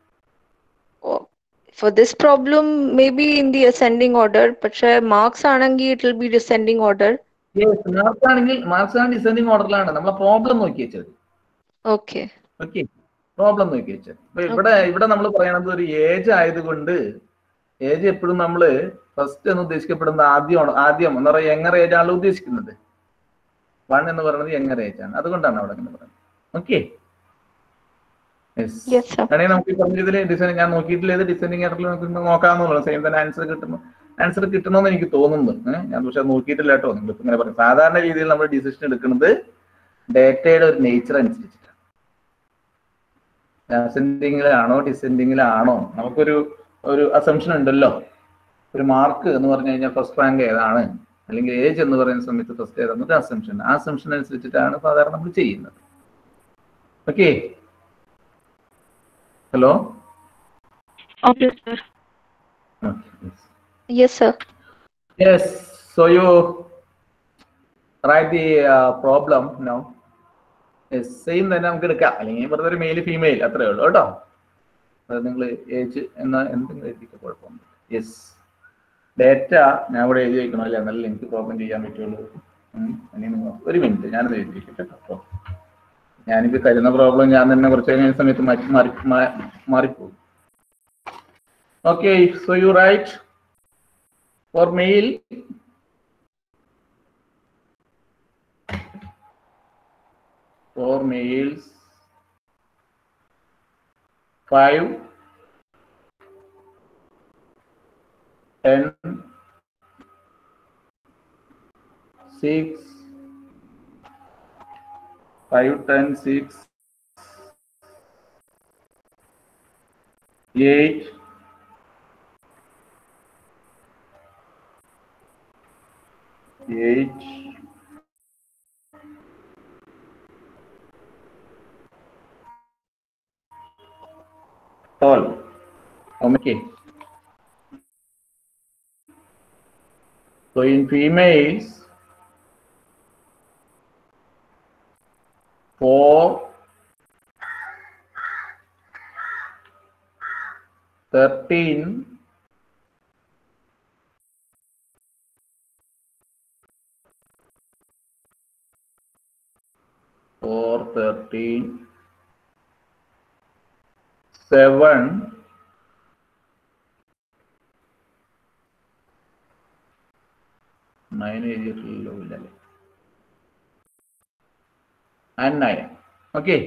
For this problem, maybe in the ascending order, പക്ഷെ marks ആണെങ്കിൽ it will be descending order. Marks ആണെങ്കിൽ marks ആണ് descending ഓർഡറിലാണ് നമ്മളെ problem നോക്കി വെച്ചത് Okay. Okay problem നോക്കി വെച്ചത് അപ്പൊ ഇവിടെ ഇവിടെ നമ്മൾ പറയണത് ഒരു ഏജ് ആയതുകൊണ്ട് ഏജ് എപ്പോഴും നമ്മൾ ഫസ്റ്റ് എന്ന് ഉദ്ദേശിക്കപ്പെടുന്ന ആദ്യമാണ് ആദ്യം എന്ന് പറയുക യങ്ങർ ഏജ് ആണല്ലോ ഉദ്ദേശിക്കുന്നത് വൺ എന്ന് പറയുന്നത് യങ്ങർ ഏജ് ആണ് അതുകൊണ്ടാണ് അവിടെ അങ്ങനെ പറയുന്നത് ഓക്കെ Yes, sir. ആണെങ്കിൽ നമുക്ക് ഈ പറഞ്ഞ ഇതിൽ ഡിസൈൻ ഞാൻ നോക്കിയിട്ടില്ല ഇത് ഡിസൈനിങ് ആയിട്ടുള്ള നമുക്ക് നോക്കാവുന്നുള്ളൂ സെയിം തന്നെ ആൻസർ കിട്ടുന്നു ആൻസർ കിട്ടണമെന്ന് എനിക്ക് തോന്നുന്നു ഏഹ് ഞാൻ പക്ഷെ നോക്കിയിട്ടില്ല കേട്ടോ നിങ്ങൾ ഇപ്പൊ ഇങ്ങനെ പറയും സാധാരണ രീതിയിൽ നമ്മൾ ഡിസിഷൻ എടുക്കുന്നത് ഡേറ്റയുടെ ഒരു നേച്ചർ അനുസരിച്ചിട്ടാണ് അസെൻഡിങ്ങിലാണോ ഡിസെൻഡിങ്ങിലാണോ നമുക്കൊരു ഒരു അസംഷൻ ഉണ്ടല്ലോ ഒരു മാർക്ക് എന്ന് പറഞ്ഞു കഴിഞ്ഞാൽ ഫസ്റ്റ് റാങ്ക് ഏതാണ് അല്ലെങ്കിൽ ഏജ് എന്ന് പറയുന്ന സമയത്ത് ഫസ്റ്റ് ഏതാണ് ഒരു അസംഷൻ ആ അസംഷൻ അനുസരിച്ചിട്ടാണ് സാധാരണ നമ്മൾ ചെയ്യുന്നത് okay hello Okay, sir. Yes, sir. Yes, so you write the uh, problem now. Yes, same തന്നെ നമുക്ക് എടുക്കാം അല്ലെങ്കിൽ വെറുതെ ഒരു മെയിൽ ഫീമെയിൽ അത്രേ ഉള്ളൂ കേട്ടോ അത് നിങ്ങൾ ഏജ് എന്ന എന്തെങ്കിലും എഴുതിക്കുക കുഴപ്പമൊന്നും യെസ് ഡേറ്റ ഞാൻ ഇവിടെ എഴുതി വയ്ക്കണം അല്ലേ എന്നാലും എനിക്ക് പ്രോബ്ലം ചെയ്യാൻ പറ്റുള്ളൂ ഉം, അല്ലെങ്കിൽ നിങ്ങൾ ഒരു മിനിറ്റ് ഞാനത് എഴുതി വയ്ക്കട്ടെ കേട്ടോ ഞാനിപ്പോൾ തരുന്ന പ്രോബ്ലം ഞാൻ തന്നെ കുറച്ച് കഴിഞ്ഞ സമയത്ത് മാറ്റി മാറി മാ- മാറിപ്പോകും okay so you write for male for males five ten six five ten six eight eight tall okay so in females four thirteen four thirteen seven nine എഴുതിയിട്ടില്ലല്ലോ ഇല്ലല്ലേ and nine okay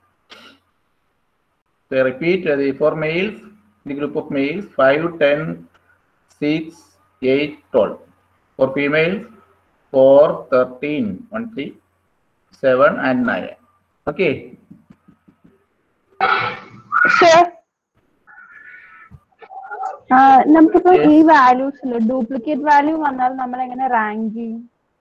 so I repeat uh, the for males the group of males 5 10 6 8 12 for females 4 13 1 3 7 and 9 okay Sir. ആ, നമുക്കിപ്പോ ഈ വാല്യൂസിൽ duplicate value വന്നാൽ നമ്മൾ എങ്ങനെ rank ചെയ്യും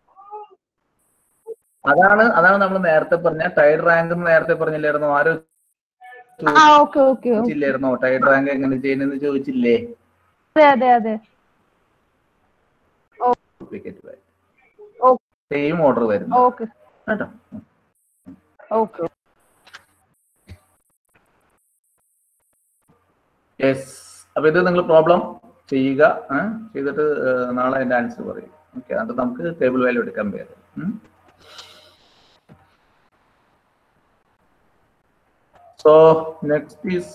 അതാണ് അതാണ് നമ്മൾ നേരത്തെ പറഞ്ഞ ടൈഡ് റാങ്ക് എന്ന് നേരത്തെ പറഞ്ഞില്ലായിരുന്നോ ആരോ ആ ഓക്കെ ഓക്കെ ചോദിച്ചില്ലായിരുന്നോ ടൈഡ് റാങ്ക് എങ്ങനെ ചെയ്യുന്നെന്ന് ചോദിച്ചില്ലേ അതെ അതെ അതെ duplicate value okay same order വരുന്നു ഓക്കെ കേട്ടോ ഓക്കെ യെസ് അപ്പൊ ഇത് നിങ്ങൾ പ്രോബ്ലം ചെയ്യുക ഏ? ചെയ്തിട്ട് ഏ, നാളെ അതിന്റെ ആൻസർ പറയും ഓക്കെ എന്നിട്ട് നമുക്ക് ടേബിൾ വാല്യൂ എടുക്കാൻ പറ്റും so next is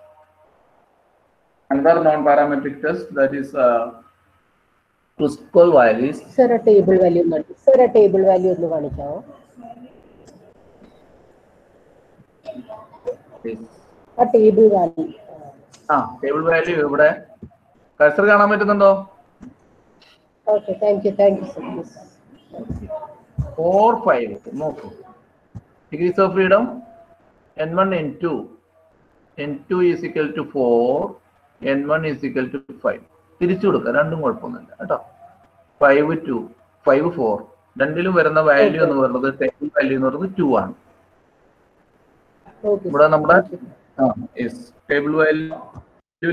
another non-parametric test that is uh, Kruskal values. Sir table value sir table value ഒന്ന് കാണിക്കാമോ ആ ടേബിൾ വാല്യൂ ആ ടേബിൾ വാല്യൂ ഇവിടെ കഴ്സർ കാണാൻ പറ്റുന്നുണ്ടോ okay thank you thank you sir four five നോക്കൂ degrees of freedom N one N two N two is equal to four N one is equal to five തിരിച്ചു കൊടുക്കുക രണ്ടും കുഴപ്പമൊന്നുമില്ല കേട്ടോ ഫൈവ് ടു ഫൈവ് ഫോർ രണ്ടിലും വരുന്ന value എന്ന് പറയുന്നത് ടേബിൾ വാല്യൂ എന്ന് പറയുന്നത് ടു ആണ് ഇവിടെ നമ്മുടെ ആ യെസ് ടേബിൾ വാല്യൂ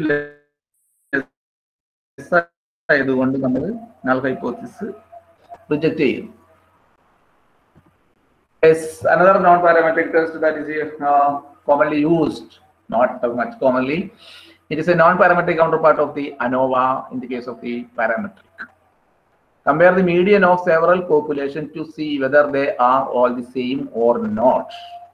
ആയതുകൊണ്ട് നമ്മൾ നൾ ഹൈപ്പോസിസ് റിജക്ട് ചെയ്യും is another non-parametric test that is uh, commonly used, not uh, much commonly. It is a non-parametric counterpart of the ANOVA in the case of the parametric. Compare the median of several population to see whether they are all the same or not.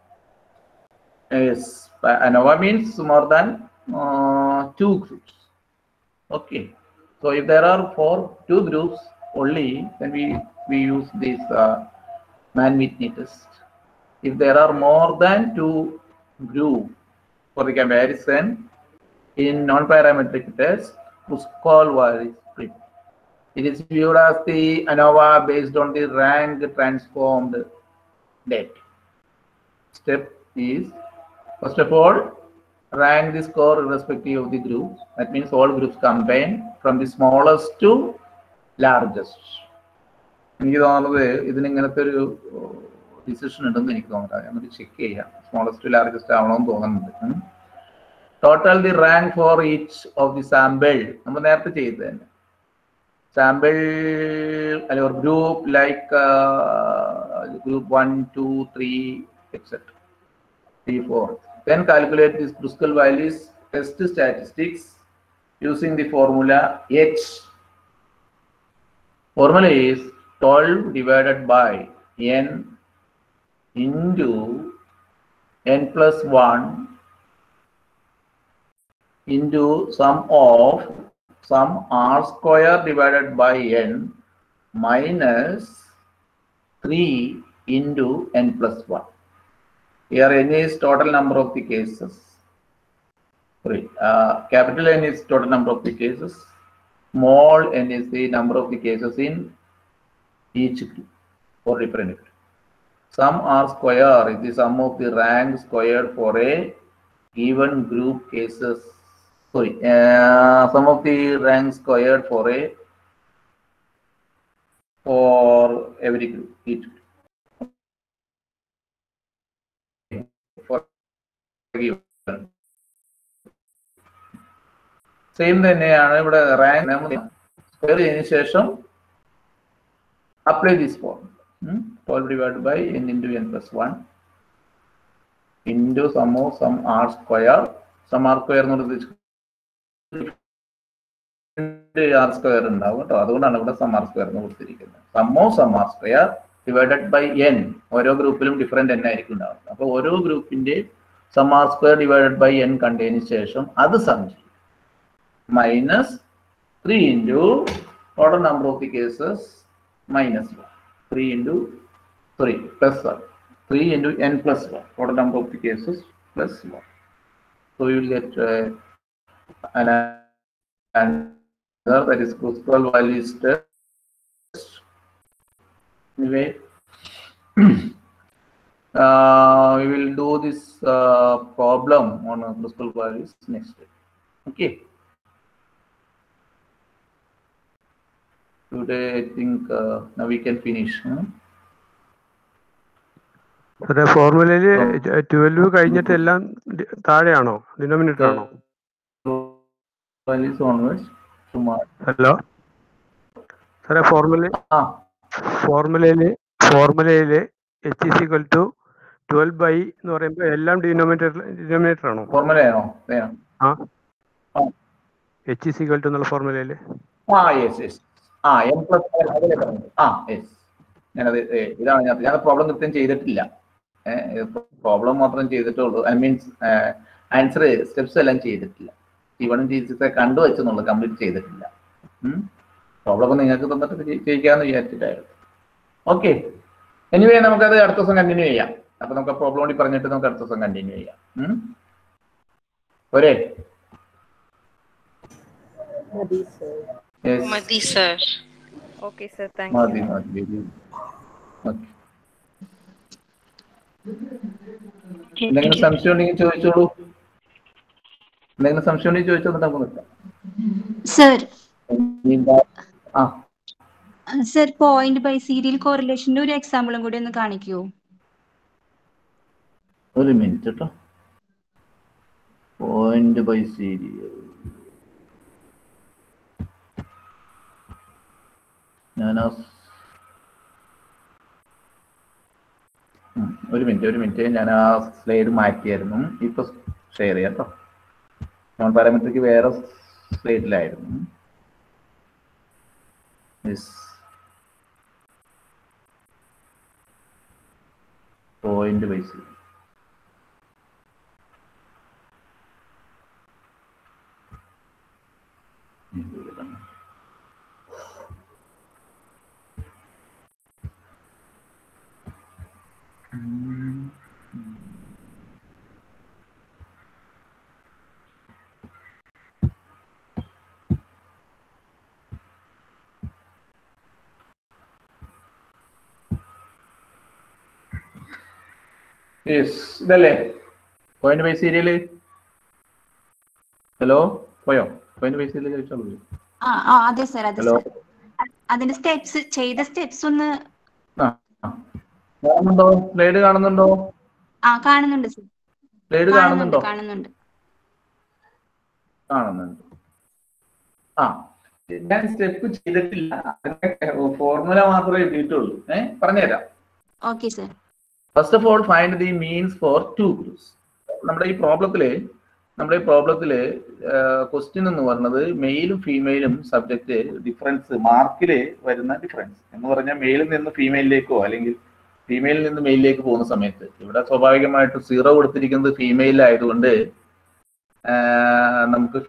Yes, ANOVA means more than uh, two groups. Okay, so if there are four two groups only, then we we use this uh, man-Whitney test. If there are more than two groups for the comparison in non-parametric test, Kruskal varies split. It is viewed as the ANOVA based on the rank transformed data. Step is, first of all, rank the score irrespective of the groups. That means all groups combined from the smallest to largest. എനിക്ക് തോന്നുന്നത് ഇതിന് ഇങ്ങനത്തെ ഒരു decision ഉണ്ടെന്ന് എനിക്ക് തോന്നുന്നില്ല നമുക്ക് check ചെയ്യാം സ്മോളസ്റ്റ് ലാർജസ്റ്റ് ആവണമെന്ന് തോന്നുന്നുണ്ട് total the rank for each of the sample നമ്മൾ നേരത്തെ ചെയ്തത് തന്നെ സാമ്പിൾ അല്ലെങ്കിൽ ഒരു group like group one two three etcetera three four then calculate these Kruskal values test statistics using the formula H formula is 12 divided by n into n plus 1 into sum of sum r square divided by n minus 3 into n plus 1. Here n is total number of the cases. Sorry, uh, capital N is total number of the cases. Small n is the number of the cases in each group for different group. Sum R square is the sum of the rank squared for a given group cases. Sorry, uh, sum of the rank squared for a for every group, each group. For given. Same തന്നെയാണ് ഇവിടെ rank square ചെയ്തതിനു ശേഷം apply this formula. Hmm? 12 divided by n into n plus 1 into sum of sum r square. Sum r square എന്ന് പറയുന്നത് R square ഉണ്ടാവും കേട്ടോ അതുകൊണ്ടാണ് ഇവിടെ സം ആർ സ്ക്വയർ എന്ന് കൊടുത്തിരിക്കുന്നത് sum of sum R square divided by N ഓരോ ഗ്രൂപ്പിലും ഡിഫറെന്റ് എൻ ആയിരിക്കും ഉണ്ടാവുന്നത് അപ്പോൾ ഓരോ ഗ്രൂപ്പിന്റെ sum R square divided by N കണ്ടതിന് ശേഷം അത് സം ചെയ്യും minus three into total number of the cases minus 1. 3 into 3 plus 1. 3 into n plus 1. Total number of the cases plus 1. So you will get uh, an answer that is Kruskal values test. Anyway, uh, we will do this uh, problem on uh, Kruskal values next day. Okay. today I think uh, now we can finish. Hmm? സാറേ ഫോർമുലയില് twelve കഴിഞ്ഞിട്ട് എല്ലാം ഡി- താഴെയാണോ denominator ആണോ Twelve is onwards to March. Hello സാറേ formula ഫോർമുലയില് ഫോർമുലയില് H is equal to twelve by എന്ന് പറയുമ്പോൾ എല്ലാം ഡിനോമിനേറ്റർ ഡിനോമിനേറ്റർ ആണോ ഫോർമുലയാണോ വേണം ആ എച്ച് ഇസ് ഈക്വൽ ടു എന്നുള്ള ഫോർമുലയില് ആ യെസ് യെസ് ആ എം പ്ലസ് അതിലെ പറഞ്ഞത് ആ യെസ് ഞാനത് ഏ, ഇതാണ് ഞാൻ ഞാൻ പ്രോബ്ലം കൃത്യം ചെയ്തിട്ടില്ല പ്രോബ്ലം മാത്രം ചെയ്തിട്ടുള്ളൂ ഐ മീൻസ് ആൻസർ സ്റ്റെപ്സ് എല്ലാം ചെയ്തിട്ടില്ല ഇവണും ചെയ്തിട്ട് കണ്ടു വെച്ചെന്നുള്ളൂ കംപ്ലീറ്റ് ചെയ്തിട്ടില്ല പ്രോബ്ലം ഒക്കെ നിങ്ങൾക്ക് തന്നിട്ട് ചെയ്- ചെയ്യിക്കാന്ന് വിചാരിച്ചിട്ടായിരുന്നു ഓക്കെ എനിവേ നമുക്കത് അടുത്ത ദിവസം കണ്ടിന്യൂ ചെയ്യാം അപ്പൊ നമുക്ക് പ്രോബ്ലം കൂടി പറഞ്ഞിട്ട് നമുക്ക് അടുത്ത ദിവസം കണ്ടിന്യൂ ചെയ്യാം ഉം? പോരെ Yes. മതി സർ ഓക്കെ സർ താങ്ക് മതി യു മതി ഓക്കെ എന്തെങ്കിലും സംശയം ഉണ്ടെങ്കിൽ ചോദിച്ചോളൂ എന്തെങ്കിലും സംശയം ഉണ്ടെങ്കിൽ ചോദിച്ചോ എന്നിട്ട് നമുക്ക് നിർത്താം സർ നീ- ആ സർ പോയിന്റ് ബൈ സീരിയൽ കോറിലേഷന്റെ ഒരു എക്സാമ്പിളും കൂടി ഒന്ന് കാണിക്കൂ ഒരു മിനിറ്റ് കേട്ടോ പോയിന്റ് ബൈ സീരിയൽ ഞാൻ ആ ഉം, ഒരു മിനിറ്റ് ഒരു മിനിറ്റ് ഞാൻ ആ സ്ലൈഡ് മാറ്റിയായിരുന്നു ഇപ്പൊ ഷെയർ ചെയ്യാം കേട്ടോ നോൺ പാരാമെട്രിക് വേറെ സ്ലൈഡിലായിരുന്നു yes point biserial yes ഇതല്ലേ പോയിന്റ് ബൈ സീരിയല് ഹലോ പോയോ പോയിന്റ് ബൈ സീരിയൽ ചോദിച്ചോളൂ ആ ആ അതെ സർ അതെ ഹലോ സർ അതിന്റെ സ്റ്റെപ്സ് ചെയ്ത സ്റ്റെപ്സ് ഒന്ന് ആ ആ. കാണുന്നുണ്ടോ സ്ലൈഡ് കാണുന്നുണ്ടോ ആ കാണുന്നുണ്ട് സർ സ്ലൈഡ് കാണുന്നുണ്ട് കാണുന്നുണ്ടോ കാണുന്നുണ്ട് കാണുന്നുണ്ട് ആ ഞാൻ സ്റ്റെപ്പ് ചെയ്തിട്ടില്ല ഫോർമുല മാത്രമേ എഴുതിയിട്ടുള്ളൂ ഏഹ് പറഞ്ഞുതരാം okay sir first of all find the means for two groups നമ്മുടെ ഈ പ്രോബ്ലത്തില് നമ്മുടെ ഈ പ്രോബ്ലത്തില് ക്വസ്റ്റ്യൻ എന്ന് പറയുന്നത് മെയിലും ഫീമെയിലും സബ്ജക്റ്റ് ഡിഫറൻസ് മാർക്കില് വരുന്ന ഡിഫറൻസ് എന്ന് പറഞ്ഞാൽ മെയിലിൽ നിന്ന് ഫീമെയിലിലേക്കോ അല്ലെങ്കിൽ ഫീമെയിലിൽ നിന്ന് മെയിലിലേക്ക് പോകുന്ന സമയത്ത് ഇവിടെ സ്വാഭാവികമായിട്ട് സീറോ കൊടുത്തിരിക്കുന്നത് ഫീമെയിലായതുകൊണ്ട് നമുക്ക്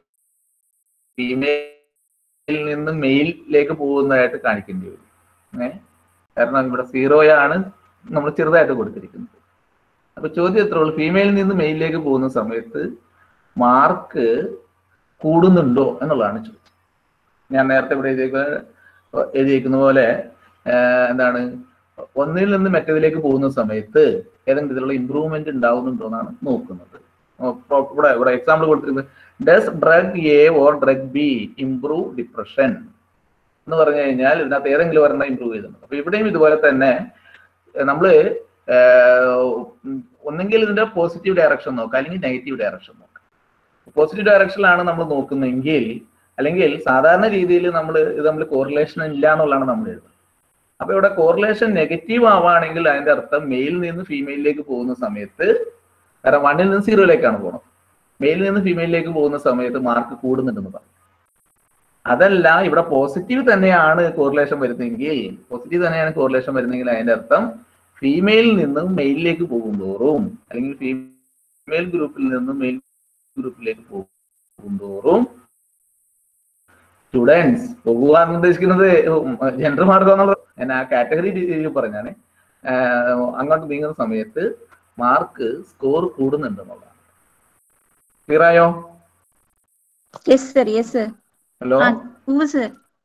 ഫീമെയിലിൽ നിന്ന് മെയിലിലേക്ക് പോകുന്നതായിട്ട് കാണിക്കേണ്ടി വരും ഏഹ് കാരണം ഇവിടെ സീറോയാണ് നമ്മൾ ചെറുതായിട്ട് കൊടുത്തിരിക്കുന്നത് അപ്പൊ ചോദ്യം എത്ര ഉള്ളൂ ഫീമെയിലിൽ നിന്ന് മെയിലിലേക്ക് പോകുന്ന സമയത്ത് മാർക്ക് കൂടുന്നുണ്ടോ എന്നുള്ളതാണ് ചോദ്യം ഞാൻ നേരത്തെ ഇവിടെ എഴുതിയേക്കുന്ന എഴുതിയേക്കുന്ന പോലെ ആഹ് എന്താണ് ഒന്നിൽ നിന്ന് മറ്റേതിലേക്ക് പോകുന്ന സമയത്ത് ഏതെങ്കിലും ഇതിലുള്ള ഇമ്പ്രൂവ്മെന്റ് ഉണ്ടാവുന്നുണ്ടോ എന്നാണ് നോക്കുന്നത് ഓ, പ്രോ- ഇവിടെ ഇവിടെ എക്സാമ്പിൾ കൊടുത്തിരിക്കുന്നത് does drug A or drug B improve depression എന്ന് പറഞ്ഞു കഴിഞ്ഞാൽ ഇതിനകത്ത് ഏതെങ്കിലും ഒരെണ്ണം ഇമ്പ്രൂവ് ചെയ്തിട്ടുണ്ട് അപ്പൊ ഇവിടെയും ഇതുപോലെ തന്നെ ഏഹ് നമ്മള് ഏഹ് ഉം ഒന്നെങ്കിൽ ഇതിന്റെ പോസിറ്റീവ് ഡയറക്ഷൻ നോക്കാം അല്ലെങ്കിൽ നെഗറ്റീവ് ഡയറക്ഷൻ നോക്കാം പോസിറ്റീവ് ഡയറക്ഷനിലാണ് നമ്മൾ നോക്കുന്നതെങ്കിൽ അല്ലെങ്കിൽ സാധാരണ രീതിയിൽ നമ്മൾ ഇത് നമ്മൾ കോറിലേഷൻ ഇല്ല എന്നുള്ളതാണ് നമ്മൾ എഴുതുന്നത് അപ്പൊ ഇവിടെ കോറിലേഷൻ നെഗറ്റീവ് ആവുകയാണെങ്കിൽ അതിന്റെ അർത്ഥം മെയിലിൽ നിന്ന് ഫീമെയിലിലേക്ക് പോകുന്ന സമയത്ത് കാരണം വണ്ണിൽ നിന്ന് സീറോയിലേക്കാണ് പോകുന്നത് മെയിലിൽ നിന്ന് ഫീമെയിലിലേക്ക് പോകുന്ന സമയത്ത് മാർക്ക് കൂടുന്നുണ്ടെന്ന് പറയും അതല്ല ഇവിടെ പോസിറ്റീവ് തന്നെയാണ് കോറിലേഷൻ വരുന്നതെങ്കിൽ പോസിറ്റീവ് തന്നെയാണ് കോറിലേഷൻ വരുന്നതെങ്കിൽ അതിന്റെ അർത്ഥം ഫീമെയിലിൽ നിന്നും മെയിലിലേക്ക് പോകുന്തോറും അല്ലെങ്കിൽ ഫീമെയിൽ ഗ്രൂപ്പിൽ നിന്നും മെയിൽ ഗ്രൂപ്പിലേക്ക് പോകുന്തോറും സ്റ്റുഡൻസ് പോകുക എന്ന് ഉദ്ദേശിക്കുന്നത് ജെൻഡർ മാർഗം എന്നുള്ള ഞാൻ ആ കാറ്റഗറി രീതിയിൽ പറഞ്ഞാണ് ആഹ് അങ്ങോട്ട് നീങ്ങുന്ന സമയത്ത് മാർക്ക് സ്കോർ കൂടുന്നുണ്ടെന്നുള്ളതാണ് ക്ലിയർ ആയോ yes sir yes sir hello ആ ഉവ്വ് സർ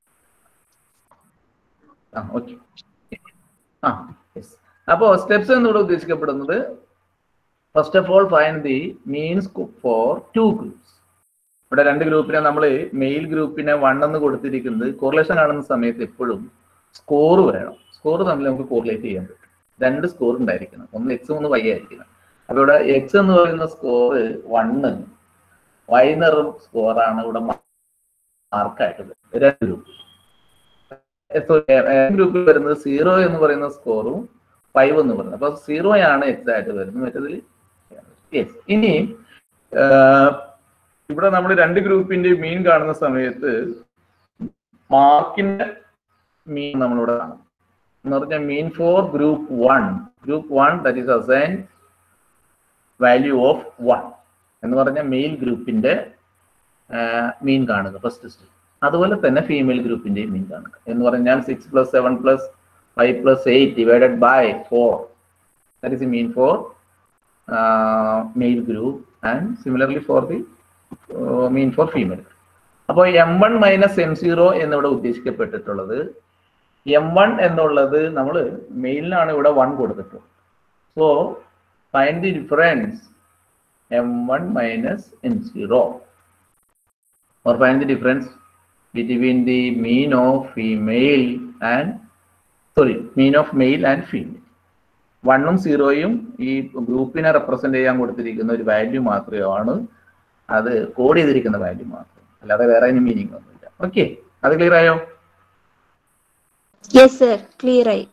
ആ ഓക്കെ ആ യെസ് അപ്പോ സ്റ്റെപ്സ് എന്നിവിടെ ഉദ്ദേശിക്കപ്പെടുന്നത് first of all find the means for two groups ഇവിടെ രണ്ട് ഗ്രൂപ്പിനെ നമ്മൾ മെയിൽ ഗ്രൂപ്പിനെ വൺ എന്ന് കൊടുത്തിരിക്കുന്നത് കോറിലേഷൻ കാണുന്ന സമയത്ത് എപ്പോഴും സ്കോർ വേണം സ്കോർ തമ്മിൽ നമുക്ക് കോറിലേറ്റ് ചെയ്യാൻ പറ്റും രണ്ട് സ്കോർ ഉണ്ടായിരിക്കണം ഒന്ന് എക്സും ഒന്ന് വൈ ആയിരിക്കണം അപ്പൊ ഇവിടെ എക്സ് എന്ന് പറയുന്ന സ്കോർ വണ്ണ് വൈ എന്ന് പറയുന്ന സ്കോറാണ് ഇവിടെ മാർക്കായിട്ട് വരുന്നത് രണ്ട് ഗ്രൂപ്പ് ഗ്രൂപ്പിൽ വരുന്നത് സീറോ എന്ന് പറയുന്ന സ്കോറും ഫൈവ് എന്ന് പറയുന്നത് അപ്പൊ സീറോ ആണ് എക്സ് ആയിട്ട് വരുന്നത് മറ്റേതിൽ യെസ് ഇനി ആഹ്, ഇവിടെ നമ്മൾ രണ്ട് ഗ്രൂപ്പിന്റെ മീൻ കാണുന്ന സമയത്ത് മാർക്കിന്റെ മീൻ നമ്മളിവിടെ കാണും എന്ന് പറഞ്ഞാൽ mean for group one group one that is assign value of one എന്ന് പറഞ്ഞാൽ മെയിൽ ഗ്രൂപ്പിന്റെ മീൻ കാണുക ഫസ്റ്റ് സ്റ്റെപ്പ് അതുപോലെ തന്നെ ഫീമെയിൽ ഗ്രൂപ്പിന്റെയും മീൻ കാണുക എന്ന് പറഞ്ഞാൽ six plus seven plus five plus eight divided by four that is mean for male group and similarly for the mean for female അപ്പോൾ M one minus M zero എന്നിവിടെ ഉദ്ദേശിക്കപ്പെട്ടിട്ടുള്ളത് M one എന്നുള്ളത് നമ്മൾ മെയിലിനാണ് ഇവിടെ one കൊടുത്തിട്ടുള്ളത് so find the difference M one minus M zero or find the difference between the mean of female and sorry mean of male and female വണ്ണും സീറോയും ഈ ഗ്രൂപ്പിനെ represent ചെയ്യാൻ കൊടുത്തിരിക്കുന്ന ഒരു വാല്യൂ മാത്രമാണ് അത് കോഡ് ചെയ്തിരിക്കുന്ന വാല്യൂ മാത്രം അല്ലാതെ വേറെ അതിന് മീനിങ് ഒന്നുമില്ല ഓക്കെ അത് ക്ലിയർ ആയോ യെസ് സർ ക്ലിയർ ആയി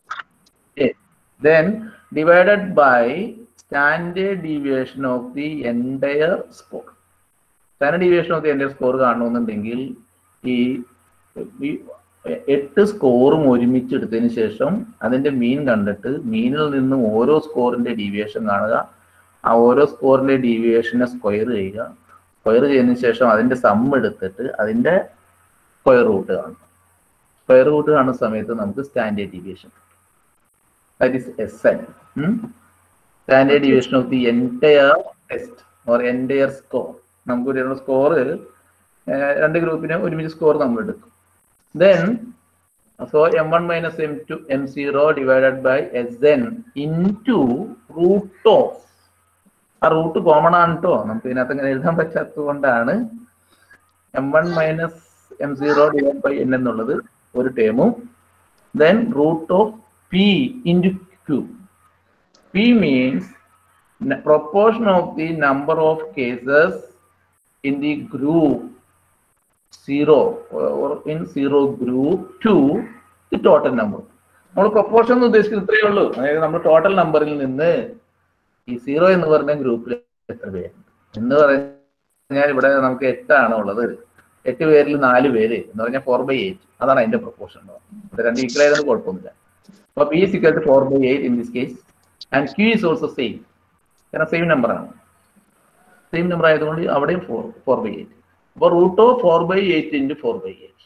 then divided by standard deviation of the entire score standard deviation of the entire score കാണണമെന്നുണ്ടെങ്കിൽ ഈ ഈ എട്ട് സ്കോറും ഒരുമിച്ച് എടുത്തതിന് ശേഷം അതിന്റെ മീൻ കണ്ടിട്ട് മീനിൽ നിന്ന് ഓരോ സ്കോറിന്റെ ഡീവിയേഷൻ കാണുക ആ ഓരോ സ്കോറിന്റെ ഡീവിയേഷനെ സ്ക്വയർ ചെയ്യുക സ്ക്വയർ ചെയ്തതിന് ശേഷം അതിന്റെ സം എടുത്തിട്ട് അതിന്റെ സ്ക്വയർ റൂട്ട് കാണുക സ്ക്വയർ റൂട്ട് കാണുന്ന സമയത്ത് നമുക്ക് standard deviation that is S N standard deviation of the entire test or entire score നമുക്ക് ഒരു സ്കോർ രണ്ട് ഗ്രൂപ്പിന് ഒരുമിച്ച് സ്കോർ നമ്മൾ എടുക്കും then so M one minus M two M zero divided by S N in two root of ആ root common ആണ് കേട്ടോ നമുക്ക് ഇതിനകത്ത് ഇങ്ങനെ എഴുതാൻ പറ്റാത്തത് കൊണ്ടാണ് M one minus M zero divide by N എന്നുള്ളത് ഒരു ടേമും then root of P into Q P means proportion of the number of cases in the group zero or in zero group to the total number നമ്മൾ proportion എന്ന് ഉദ്ദേശിക്കുന്നത് ഇത്രയേ ഉള്ളൂ അതായത് നമ്മൾ ടോട്ടൽ നമ്പറിൽ നിന്ന് ഈ സീറോ എന്ന് പറഞ്ഞ ഗ്രൂപ്പിൽ എത്ര പേരുണ്ട് എന്ന് പറഞ്ഞാൽ ഇവിടെ നമുക്ക് എട്ടാണ് ഉള്ളത് എട്ട് പേരിൽ നാല് പേര് എന്ന് പറഞ്ഞാൽ ഫോർ ബൈ എയ്റ്റ് അതാണ് അതിന്റെ പ്രൊപ്പോർഷൻ അത് രണ്ട് ഈക്വൽ ആയതുകൊണ്ട് കുഴപ്പമൊന്നുമില്ല അപ്പൊ P is equal to four by eight in this case and Q is also same കാരണം സെയിം നമ്പർ ആണ് സെയിം നമ്പർ ആയതുകൊണ്ട് അവിടെയും ഫോർ ഫോർ ബൈ എയ്റ്റ് അപ്പൊ root of four by eight into four by eight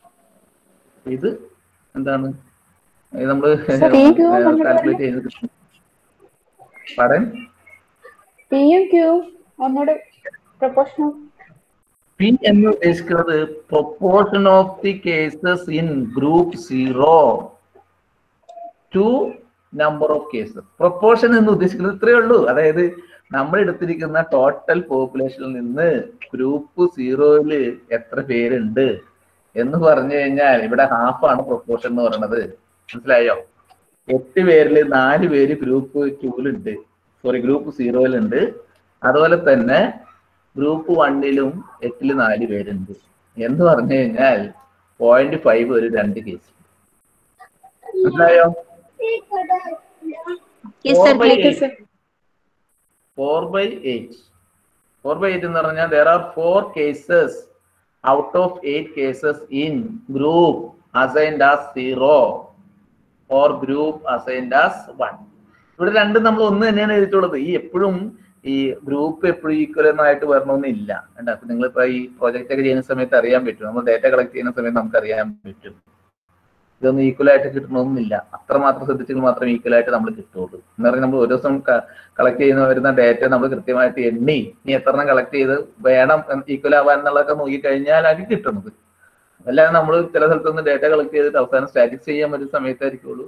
ഇത് എന്താണ് ഇത് നമ്മൾ calculate ചെയ്ത് കിട്ടും പറയാൻ പിയും ക്യൂ ഒന്നുകൂടെ പ്രൊപ്പോർഷൻ പി എന്ന് ഉദ്ദേശിക്കുന്നത് proportion of the cases in group zero to number of cases proportion എന്ന് ഉദ്ദേശിക്കുന്നത് ഇത്രയേ ഉള്ളൂ അതായത് നമ്മൾ എടുത്തിരിക്കുന്ന ടോട്ടൽ പോപ്പുലേഷനിൽ നിന്ന് ഗ്രൂപ്പ് സീറോയില് എത്ര പേരുണ്ട് എന്ന് പറഞ്ഞു കഴിഞ്ഞാൽ ഇവിടെ ഹാഫ് ആണ് പ്രൊപ്പോർഷൻ എന്ന് പറയുന്നത് മനസ്സിലായോ എട്ട് പേരിൽ നാല് പേര് ഗ്രൂപ്പ് ടൂലുണ്ട് സോറി ഗ്രൂപ്പ് സീറോയിലുണ്ട് അതുപോലെ തന്നെ ഗ്രൂപ്പ് വണ്ണിലും എട്ടില് നാല് പേരുണ്ട് എന്ന് പറഞ്ഞു കഴിഞ്ഞാൽ പോയിന്റ് ഫൈവ് ഒരു രണ്ട് കേസ് മനസ്സിലായോ yes sir clear sir four by eight four by eight എന്ന് പറഞ്ഞാൽ there are four cases out of eight cases in group assigned as zero or group assigned as one ഇവിടെ രണ്ടും നമ്മൾ ഒന്ന് തന്നെയാണ് എഴുതിയിട്ടുള്ളത് ഈ എപ്പോഴും ഈ ഗ്രൂപ്പ് എപ്പോഴും ഈക്വൽ എന്നായിട്ട് വരണമെന്നില്ല കണ്ടോ അപ്പൊ നിങ്ങളിപ്പോ ഈ പ്രോജക്റ്റ് ഒക്കെ ചെയ്യുന്ന സമയത്ത് അറിയാൻ പറ്റും നമ്മൾ ഡേറ്റ കളക്ട് ചെയ്യുന്ന സമയത്ത് നമുക്ക് അറിയാൻ പറ്റും ഇതൊന്നും ഈക്വൽ ആയിട്ട് കിട്ടണമെന്നില്ല അത്രമാത്രം ശ്രദ്ധിച്ചെങ്കിൽ മാത്രമേ ഈക്വൽ ആയിട്ട് നമ്മൾ കിട്ടുള്ളൂ എന്ന് പറഞ്ഞാൽ നമ്മൾ ഒരു ദിവസം കളക്ട് ചെയ്യുന്ന വരുന്ന ഡേറ്റ നമ്മൾ കൃത്യമായിട്ട് എണ്ണി ഇനി എത്ര എണ്ണം കളക്ട് ചെയ്ത് വേണം ഈക്വൽ ആവാൻ എന്നുള്ളതൊക്കെ നോക്കിക്കഴിഞ്ഞാൽ അത് കിട്ടുന്നത് അല്ലാതെ നമ്മൾ ചില സ്ഥലത്തുനിന്ന് ഡേറ്റ കളക്ട് ചെയ്തിട്ട് അവസാനം സ്റ്റാറ്റിക്സ് ചെയ്യാൻ പറ്റുന്ന സമയത്തായിരിക്കുള്ളൂ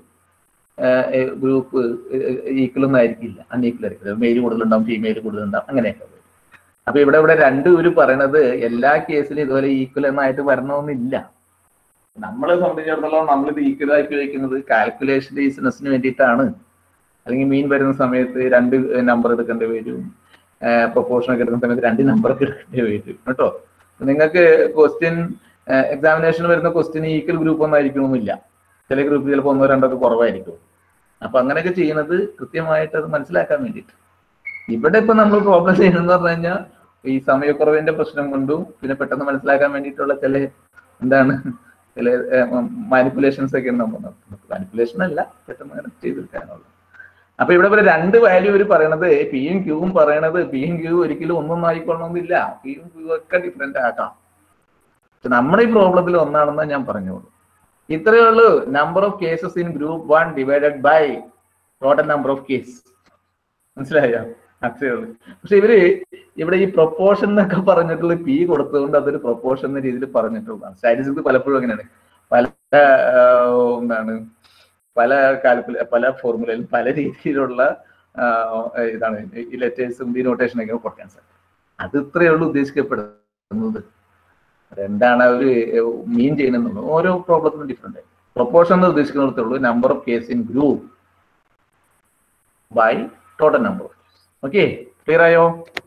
ഗ്രൂപ്പ് ഈക്വൽ ഒന്നും ആയിരിക്കില്ല അൺഈക്വൽ ആയിരിക്കില്ല മെയിൽ കൂടുതലുണ്ടാവും ഫീമെയിൽ കൂടുതലുണ്ടാവും അങ്ങനെയൊക്കെ വരും അപ്പൊ ഇവിടെ ഇവിടെ രണ്ട് ഇവര് പറയണത് എല്ലാ കേസിലും ഇതുപോലെ ഈക്വൽ എന്നായിട്ട് വരണമെന്നില്ല നമ്മളെ സംബന്ധിച്ചിടത്തോളം നമ്മൾ ഇത് ഈക്വൽ ആക്കി വയ്ക്കുന്നത് കാൽക്കുലേഷൻ ഈസിനെസ്സിന് വേണ്ടിയിട്ടാണ് അല്ലെങ്കിൽ മീൻ വരുന്ന സമയത്ത് രണ്ട് നമ്പർ എടുക്കേണ്ടി വരും പ്രൊപ്പോർഷൻ ഒക്കെ എടുക്കുന്ന സമയത്ത് രണ്ട് നമ്പർ ഒക്കെ എടുക്കേണ്ടി വരും കേട്ടോ നിങ്ങൾക്ക് ക്വസ്റ്റ്യൻ എക്സാമിനേഷൻ വരുന്ന ക്വസ്റ്റ്യൻ ഈക്വൽ ഗ്രൂപ്പ് ഒന്നും ആയിരിക്കണമെന്നില്ല ചില ഗ്രൂപ്പ് ചിലപ്പോൾ ഒന്നോ രണ്ടോ ഒക്കെ കുറവായിരിക്കും അപ്പൊ അങ്ങനെയൊക്കെ ചെയ്യുന്നത് കൃത്യമായിട്ട് അത് മനസ്സിലാക്കാൻ വേണ്ടിയിട്ട് ഇവിടെ ഇപ്പൊ നമ്മൾ പ്രോബ്ലം ചെയ്യുന്നത് പറഞ്ഞു കഴിഞ്ഞാൽ ഈ സമയക്കുറവിന്റെ പ്രശ്നം കൊണ്ടും പിന്നെ പെട്ടെന്ന് മനസ്സിലാക്കാൻ വേണ്ടിയിട്ടുള്ള ചില എന്താണ് ചില മാനിപ്പുലേഷൻസ് ഒക്കെ നമ്മൾ മാനിപ്പുലേഷൻ അല്ല പെട്ടെന്ന് അങ്ങനെ ചെയ്തെടുക്കാനുള്ളത് അപ്പൊ ഇവിടെ ഇവര് രണ്ട് വാല്യൂ ഇവർ പറയണത് പിയും ക്യൂവും പറയണത് പിയും ക്യൂ ഒരിക്കലും ഒന്നൊന്നും ആയിക്കൊള്ളണമെന്നില്ല പിയും ക്യൂ ഒക്കെ ഡിഫറെന്റ് ആക്കാം പക്ഷെ നമ്മുടെ ഈ പ്രോബ്ലത്തിൽ ഒന്നാണെന്ന് ഞാൻ പറഞ്ഞോളൂ ഇത്രയേ ഉള്ളൂ number of cases in group one divided by total number of case മനസ്സിലായോ അത്രയേ ഉള്ളൂ പക്ഷെ ഇവര് ഇവിടെ ഈ പ്രൊപ്പോർഷൻ എന്നൊക്കെ പറഞ്ഞിട്ടുള്ള പി കൊടുത്തതുകൊണ്ട് അതൊരു പ്രൊപ്പോർഷൻ എന്ന രീതിയിൽ പറഞ്ഞിട്ടുള്ളതാണ് സ്റ്റാറ്റിസ്റ്റിക്സ് പലപ്പോഴും അങ്ങനെയാണ് പല ആഹ്, എന്താണ് പല കാൽക്കുല പല ഫോർമുലയിലും പല രീതിയിലുള്ള ആഹ്, ഇതാണ് ഈ ലെറ്റേഴ്സും ഡിനോട്ടേഷൻ ഒക്കെ കൊടുക്കാൻ സാധിക്കും അത് ഇത്രയേ ഉള്ളൂ ഉദ്ദേശിക്കപ്പെടുന്നത് എന്താണ് അവര് മീൻ ചെയ്യുന്നത് ഓരോ പ്രോബ്ലത്തിനും ഡിഫറെന്റ് പ്രൊപ്പോർഷൻ എന്ന് ഉദ്ദേശിക്കുന്നിടത്തേ ഉള്ളൂ number of case in group by total number of case okay clear ആയോ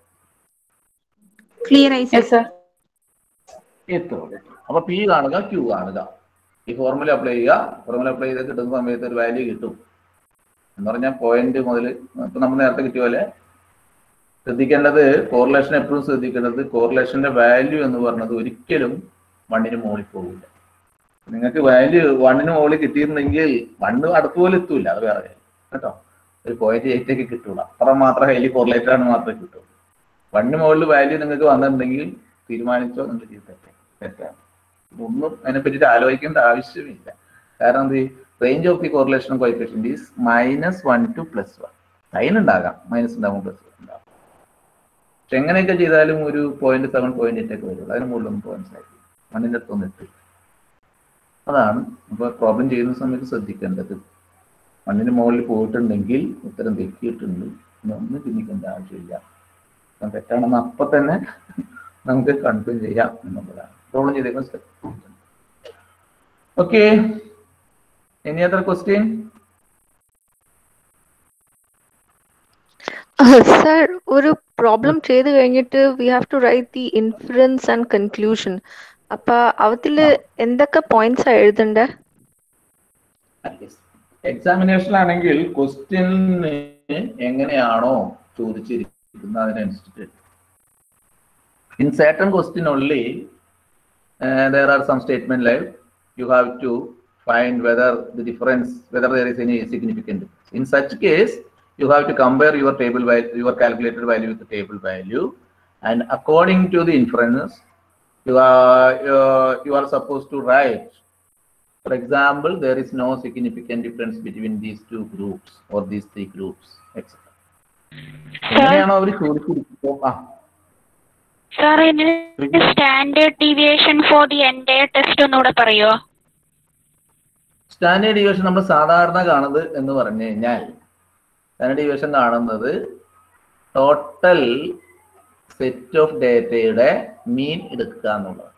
ക്ലിയർ ആയി സർ എത്തുള്ളൂ അപ്പൊ പി കാണുക ക്യൂ കാണുക ഈ ഫോർമുല അപ്ലൈ ചെയ്യുക ഫോർമുല അപ്ലൈ ചെയ്ത് കിട്ടുന്ന സമയത്ത് ഒരു വാല്യൂ കിട്ടും എന്ന് പറഞ്ഞാൽ പോയിന്റ് മുതൽ ഇപ്പൊ നമ്മൾ നേരത്തെ കിട്ടിയ പോലെ ശ്രദ്ധിക്കേണ്ടത് കോറിലേഷൻ എപ്പോഴും ശ്രദ്ധിക്കേണ്ടത് കോറിലേഷന്റെ വാല്യൂ എന്ന് പറഞ്ഞത് ഒരിക്കലും വണ്ണിന് മുകളിൽ പോകില്ല നിങ്ങൾക്ക് വാല്യൂ വണ്ണിന് മുകളിൽ കിട്ടിയിരുന്നെങ്കിൽ വണ്ണ് അടുത്ത് പോലെ എത്തൂല അത് വേറെ കാര്യം. കേട്ടോ ഒരു പോയിന്റ് എയ്റ്റ് ഒക്കെ കിട്ടൂല അത്ര മാത്രം ഹൈലി കോറിലേറ്റഡ് ആണ് മാത്രമേ കിട്ടുള്ളൂ വണ്ണിന് മുകളിൽ വാല്യൂ നിങ്ങൾക്ക് വന്നിട്ടുണ്ടെങ്കിൽ തീരുമാനിച്ചോ നിങ്ങൾ ചെയ്ത് തെറ്റാണ് തെറ്റാണ് ഒന്നും അതിനെ പറ്റിയിട്ട് ആലോചിക്കേണ്ട ആവശ്യമില്ല കാരണം എന്ത് range of the correlation coefficient is minus one to plus one sign ഉണ്ടാകാം മൈനസ് ഉണ്ടാകും പ്ലസ് വൺ ഉണ്ടാകും പക്ഷെ എങ്ങനെയൊക്കെ ചെയ്താലും ഒരു പോയിന്റ് സെവൻ പോയിന്റ് എയ്റ്റ് ഒക്കെ വരുള്ളൂ അതിന് മുകളിലൊന്നും പോയിന്റ്സ് ആയിരിക്കും മണ്ണിന്റെ അടുത്തൊന്നും എത്തി അതാണ് അപ്പൊ പ്രോബ്ലം ചെയ്യുന്ന സമയത്ത് ശ്രദ്ധിക്കേണ്ടത് മണ്ണിന് മുകളിൽ പോയിട്ടുണ്ടെങ്കിൽ ഉത്തരം തെറ്റിയിട്ടുണ്ട് ഒന്നും ചിന്തിക്കേണ്ട ആവശ്യമില്ല ഉത്തരം തെറ്റാണെന്ന് അപ്പൊ തന്നെ നമുക്ക് കൺഫേം ചെയ്യാം എന്നുള്ളതാണ് പ്രോബ്ലം ചെയ്തേക്കുന്ന step okay any other question sir ഒരു പ്രോബ്ലം ചെയ്ത് കഴിഞ്ഞിട്ട് we have to write the inference and conclusion അപ്പൊ അവത്തില് എന്തൊക്കെ പോയിന്റ്സ് എഴുതണ്ടേ എക്സാമിനേഷനിലാണെങ്കിൽ ക്വസ്റ്റ്യന് എങ്ങനെയാണോ ചോദിച്ചിരിക്കുന്നത് അതിനനുസരിച്ച് in certain question only uh, there are some statement like you have to find whether the difference whether there is any significant difference. in such case you have to compare your table value your calculated value with the table value and according to the inference you are uh, you are supposed to write for example there is no significant difference between these two groups or these three groups etc എങ്ങനെയാണോ അവർ ചോദിച്ചിരിക്കുന്നത് ആ sir ഇതിന് standard deviation for the entire test ഒന്നുകൂടെ പറയുമോ standard deviation നമ്മൾ സാധാരണ കാണുന്നത് എന്ന് പറഞ്ഞു കഴിഞ്ഞാൽ സ്റ്റാൻഡേർഡ് ഡീവിയേഷൻ കാണുന്നത് ടോട്ടൽ സെറ്റ് ഓഫ് ഡേറ്റയുടെ മീൻ എടുക്കുക എന്നുള്ളത്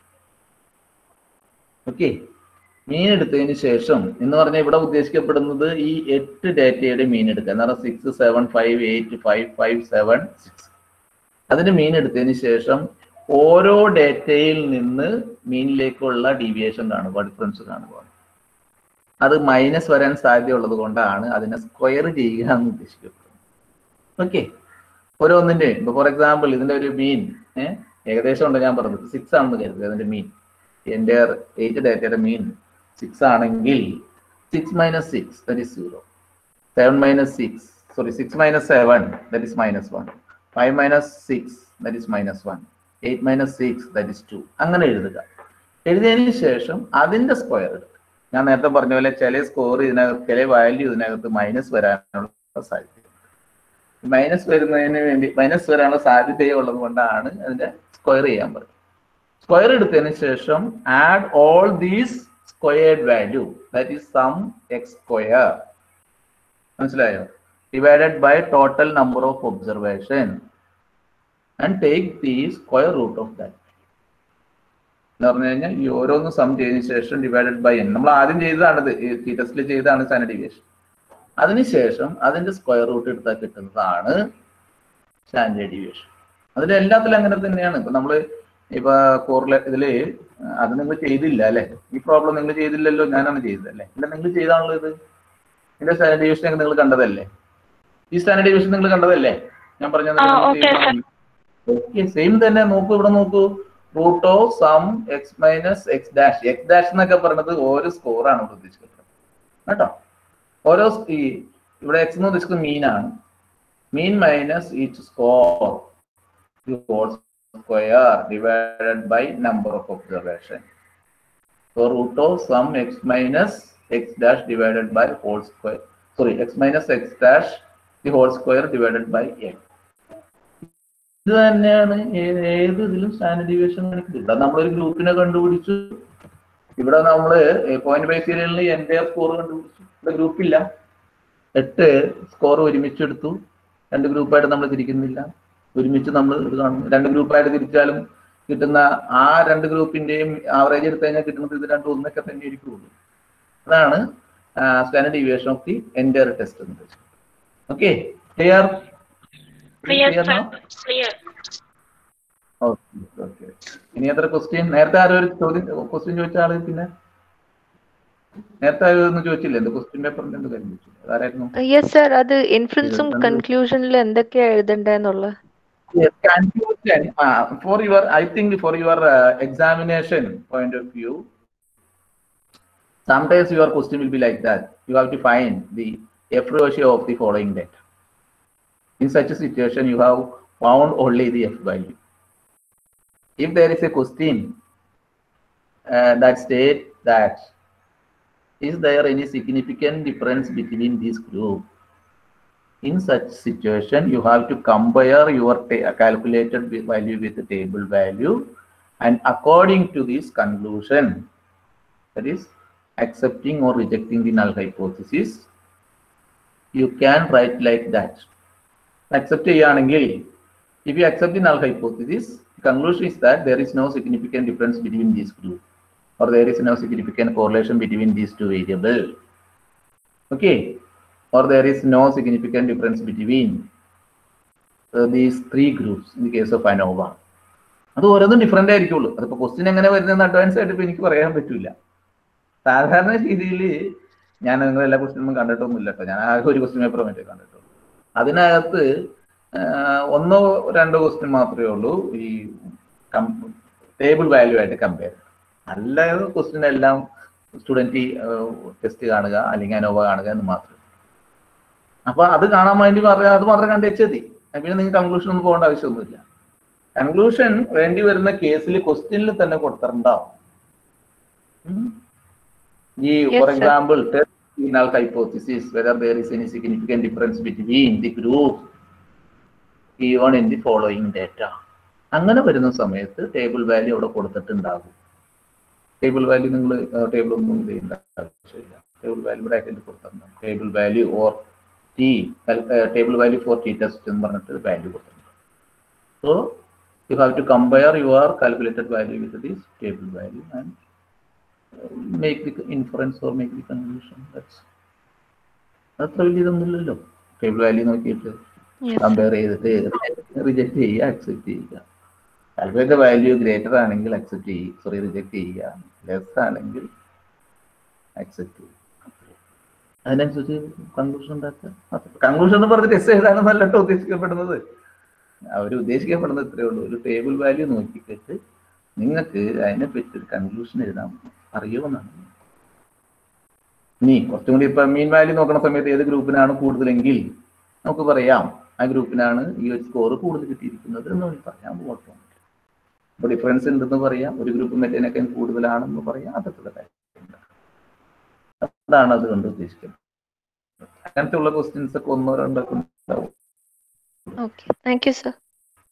ഓക്കെ മീൻ എടുത്തതിന് ശേഷം എന്ന് പറഞ്ഞാൽ ഇവിടെ ഉദ്ദേശിക്കപ്പെടുന്നത് ഈ എട്ട് ഡേറ്റയുടെ മീൻ എടുക്കുക എന്ന് പറഞ്ഞാൽ six seven five eight five five seven six അതിന് മീൻ എടുത്തതിന് ശേഷം ഓരോ ഡേറ്റയിൽ നിന്ന് മീനിലേക്കുള്ള ഡീവിയേഷൻ കാണുക ഡിഫറൻസ് കാണുക അത് മൈനസ് വരാൻ സാധ്യതയുള്ളത് കൊണ്ടാണ് അതിനെ സ്ക്വയർ ചെയ്യുക എന്ന് ഉദ്ദേശിക്കപ്പെടുന്നത് ഓക്കെ ഓരോന്നിന്റെ ഇപ്പൊ ഫോർ എക്സാമ്പിൾ ഇതിന്റെ ഒരു മീൻ ഏഹ് ഏകദേശം ഉണ്ട് ഞാൻ പറഞ്ഞത് സിക്സ് ആണെന്ന് കരുതുക അതിന്റെ മീൻ എന്റെ എയ്റ്റ് ഡേറ്റയുടെ മീൻ സിക്സ് ആണെങ്കിൽ six minus six that is zero seven minus six sorry six minus seven that is minus one five minus six that is minus one eight minus six that is two അങ്ങനെ എഴുതുക എഴുതിയതിന് ശേഷം അതിന്റെ square എടുക്കുക ഞാൻ നേരത്തെ പറഞ്ഞ പോലെ ചില സ്കോർ ഇതിനകത്ത് ചില വാല്യൂ ഇതിനകത്ത് മൈനസ് വരാനുള്ള സാധ്യത മൈനസ് വരുന്നതിന് വേണ്ടി മൈനസ് വരാനുള്ള സാധ്യതയുള്ളത് കൊണ്ടാണ് അതിന്റെ സ്ക്വയർ ചെയ്യാൻ പറയുന്നത് സ്ക്വയർ എടുത്തതിന് ശേഷം add all these squared value that is sum X square മനസ്സിലായോ divided by total number of observation and take the square root of that എന്ന് പറഞ്ഞു കഴിഞ്ഞാൽ ഈ ഓരോന്ന് സം ചെയ്തതിനു ശേഷം ഡിവൈഡഡ് ബൈ എൻ നമ്മൾ ആദ്യം ചെയ്തതാണിത് ഈ ടെസ്റ്റിൽ ചെയ്തതാണ് സ്റ്റാൻഡേർഡ് ഡീവിയേഷൻ അതിനുശേഷം അതിന്റെ സ്ക്വയർ റൂട്ട് എടുത്താൽ കിട്ടുന്നതാണ് സ്റ്റാൻഡേർഡ് ഡീവിയേഷൻ അതിൽ എല്ലാത്തിലും അങ്ങനെ തന്നെയാണ് ഇപ്പൊ നമ്മള് ഇപ്പൊ കോറിലെ ഇതില് അത് നിങ്ങൾ ചെയ്തില്ല അല്ലെ ഈ പ്രോബ്ലം നിങ്ങൾ ചെയ്തില്ലല്ലോ ഞാനാണ് ചെയ്തത് അല്ലെ ഇല്ല നിങ്ങൾ ചെയ്താണല്ലോ ഇത് ഇതിന്റെ സ്റ്റാൻഡേർഡ് ഡീവിയേഷൻ ഒക്കെ നിങ്ങൾ കണ്ടതല്ലേ ഈ സ്റ്റാൻഡേർഡ് ഡീവിയേഷൻ നിങ്ങൾ കണ്ടതല്ലേ ഞാൻ പറഞ്ഞത് ആ, okay, sir. സെയിം തന്നെ നോക്കൂ ഇവിടെ നോക്കൂ root of sum X minus X dash X dash എന്നൊക്കെ പറയുന്നത് ഓരോ സ്കോറാണ് ഇവിടെ ഉദ്ദേശിക്കുന്നത് കേട്ടോ ഓരോ സ് ഈ ഇവിടെ എക്സ് എന്ന് ഉദ്ദേശിക്കുന്നത് മീൻ ആണ് mean minus each score whole square divided by number of observation So root of sum x minus x dash divided by whole square. Sorry, x minus x dash the whole square divided by x. ഇത് തന്നെയാണ് ഏ- ഏത് ഇതിലും standard deviation കാണിക്കുന്നത് ഇവിടെ നമ്മളൊരു ഗ്രൂപ്പിനെ കണ്ടുപിടിച്ചു ഇവിടെ നമ്മള് പോയിന്റ് ബൈ സീരിയലിൽ എന്റെ സ്കോർ കണ്ടുപിടിച്ചു ഇവിടെ ഗ്രൂപ്പില്ല എട്ട് സ്കോർ ഒരുമിച്ചെടുത്തു രണ്ട് ഗ്രൂപ്പായിട്ട് നമ്മൾ തിരിക്കുന്നില്ല ഒരുമിച്ച് നമ്മൾ ഇത് കാണുന്നു രണ്ട് ഗ്രൂപ്പായിട്ട് തിരിച്ചാലും കിട്ടുന്ന ആ രണ്ട് ഗ്രൂപ്പിന്റെയും ആവറേജ് എടുത്തു കഴിഞ്ഞാൽ കിട്ടുന്നത് ഇത് രണ്ടും ഒന്നൊക്കെ തന്നെ ഇരിക്കുള്ളൂ അതാണ് standard deviation of the entire test എന്ന് വെച്ചാൽ okay clear Clear, clear sir. Clear. Okay okay ഇനി എത്ര ക്വസ്റ്റ്യൻ നേരത്തെ ആരോ ഒരു ചോദ്യം ക്വസ്റ്റ്യൻ ചോദിച്ച ആള് പിന്നെ നേരത്തെ ആരോ ഒന്നും ചോദിച്ചില്ല എന്ത് ക്വസ്റ്റ്യൻ പേപ്പറിന്റെ എന്ത് കാര്യം ചോദിച്ചില്ല അതാരായിരുന്നു യെസ് സർ അത് ഇൻഫ്ലുവൻസും ഇരുപത്തിരണ്ട്. കൺക്ലൂഷനിലും എന്തൊക്കെയാ എഴുതണ്ടെന്നുള്ള Yes, conclusion. Uh, for your, I think for your uh, examination point of view, sometimes your question will be like that. You have to find the F ratio of the following data. In such a situation, you have found only the F value. If there is a question uh, that state that is there any significant difference between these groups? in such situation you have to compare your ta- calculated wi- value with the table value and according to this conclusion that is accepting or rejecting the null hypothesis you can write like that accept ചെയ്യുകയാണെങ്കിൽ if you accept the null hypothesis the conclusion is that there is no significant difference between these groups or there is no significant correlation between these two variables okay or there is no significant difference between uh, these three groups in the case of ANOVA. അത് ഓരോന്നും different ആയിരിക്കുള്ളൂ അതിപ്പോ question എങ്ങനെ വരുന്നതെന്ന് advance ആയിട്ട് ഇപ്പൊ എനിക്ക് പറയാൻ പറ്റില്ല സാധാരണ രീതിയിൽ ഞാൻ നിങ്ങൾ എല്ലാ ക്വസ്റ്റ്യനും കണ്ടിട്ടൊന്നുമില്ല കേട്ടോ ഞാൻ ആകെ ഒരു ക്വസ്റ്റ്യൻ പേപ്പർ മറ്റേ കണ്ടിട്ടുള്ളൂ അതിനകത്ത് ആഹ്, ഒന്നോ രണ്ടോ ക്വസ്റ്റ്യൻ മാത്രമേ ഉള്ളൂ ഈ ടേബിൾ വാല്യൂ ആയിട്ട് കമ്പയർ അല്ലാതെ ക്വസ്റ്റ്യൻ എല്ലാം സ്റ്റുഡൻറ്റ് ടെസ്റ്റ് കാണുക അല്ലെങ്കിൽ അനോവ കാണുക എന്ന് മാത്രം അപ്പൊ അത് കാണാൻ വേണ്ടി പറയാം അത് മാത്രം കണ്ടു വെച്ചാൽ മതി പിന്നെ നിങ്ങൾക്ക് കൺക്ലൂഷൻ ഒന്നും പോകേണ്ട ആവശ്യമൊന്നുമില്ല കൺക്ലൂഷൻ വേണ്ടി വരുന്ന കേസിൽ ക്വസ്റ്റ്യനിൽ തന്നെ കൊടുത്തിട്ടുണ്ടാവും ഉം. ഈ Yes, for sir. Example null hypothesis whether there is any significant difference between the group given in the following data അങ്ങനെ വരുന്ന സമയത്ത് ടേബിൾ വാല്യൂ അവിടെ കൊടുത്തിട്ടുണ്ടാകും ടേബിൾ വാല്യൂ നിങ്ങൾ ടേബിൾ ഒന്നും ഇത് ചെയ്യേണ്ട ആവശ്യമില്ല ടേബിൾ വാല്യൂ ബ്രാക്കറ്റിൽ കൊടുത്തിട്ടുണ്ടാകും table value or T table value for T test എന്ന് പറഞ്ഞിട്ട് വാല്യൂ കൊടുത്തിട്ടുണ്ട് so you have to compare your calculated value with this table value and make the inference or make the conclusion that's അത്ര വലിയ ഇതൊന്നുമില്ലല്ലോ table value നോക്കിയിട്ട് Yes. Compare ചെയ്തിട്ട് reject ചെയ്യുക accept ചെയ്യുക കാൽക്കുലേറ്റർ വാല്യൂ ഗ്രേറ്റർ ആണെങ്കിൽ accept ചെയ്യുക sorry reject ചെയ്യുക ലെസ് ആണെങ്കിൽ അക്സെപ്റ്റ് ചെയ്യുക അതിനനുസരിച്ച് കൺക്ലൂഷൻ ഉണ്ടാക്കുക കൺക്ലൂഷൻ എന്ന് പറഞ്ഞിട്ട് എസ് എഴുതാനൊന്നല്ല കേട്ടോ ഉദ്ദേശിക്കപ്പെടുന്നത് അവർ ഉദ്ദേശിക്കപ്പെടുന്നത് ഇത്രയേ ഉള്ളൂ ഒരു ടേബിൾ വാല്യൂ നോക്കിയിട്ട് നിങ്ങൾക്ക് അതിനെ പറ്റി ഒരു കൺക്ലൂഷൻ എഴുതാൻ അറിയുമെന്നാണ് ഇനി കുറച്ചും കൂടി ഇപ്പൊ മീൻ വാല്യൂ നോക്കുന്ന സമയത്ത് ഏത് ഗ്രൂപ്പിനാണ് കൂടുതലെങ്കിൽ നമുക്ക് പറയാം ആ ഗ്രൂപ്പിനാണ് ഈ ഒരു സ്കോർ കൂടുതൽ കിട്ടിയിരിക്കുന്നത് എന്ന് വേണമെങ്കിൽ പറയാം കുഴപ്പമൊന്നുമില്ല അപ്പൊ ഡിഫറൻസ് ഉണ്ടെന്ന് പറയാം ഒരു ഗ്രൂപ്പ് മറ്റേനൊക്കെ കൂടുതലാണെന്ന് പറയാം അതൊക്കെ കാര്യം അതാണ് അത് കൊണ്ട് ഉദ്ദേശിക്കുന്നത് അങ്ങനത്തെ ഉള്ള ക്വസ്റ്റ്യൻസ് ഒക്കെ ഒന്നോ രണ്ടോ ഒക്കെ ഉണ്ടാവും ഓക്കെ താങ്ക് യു സർ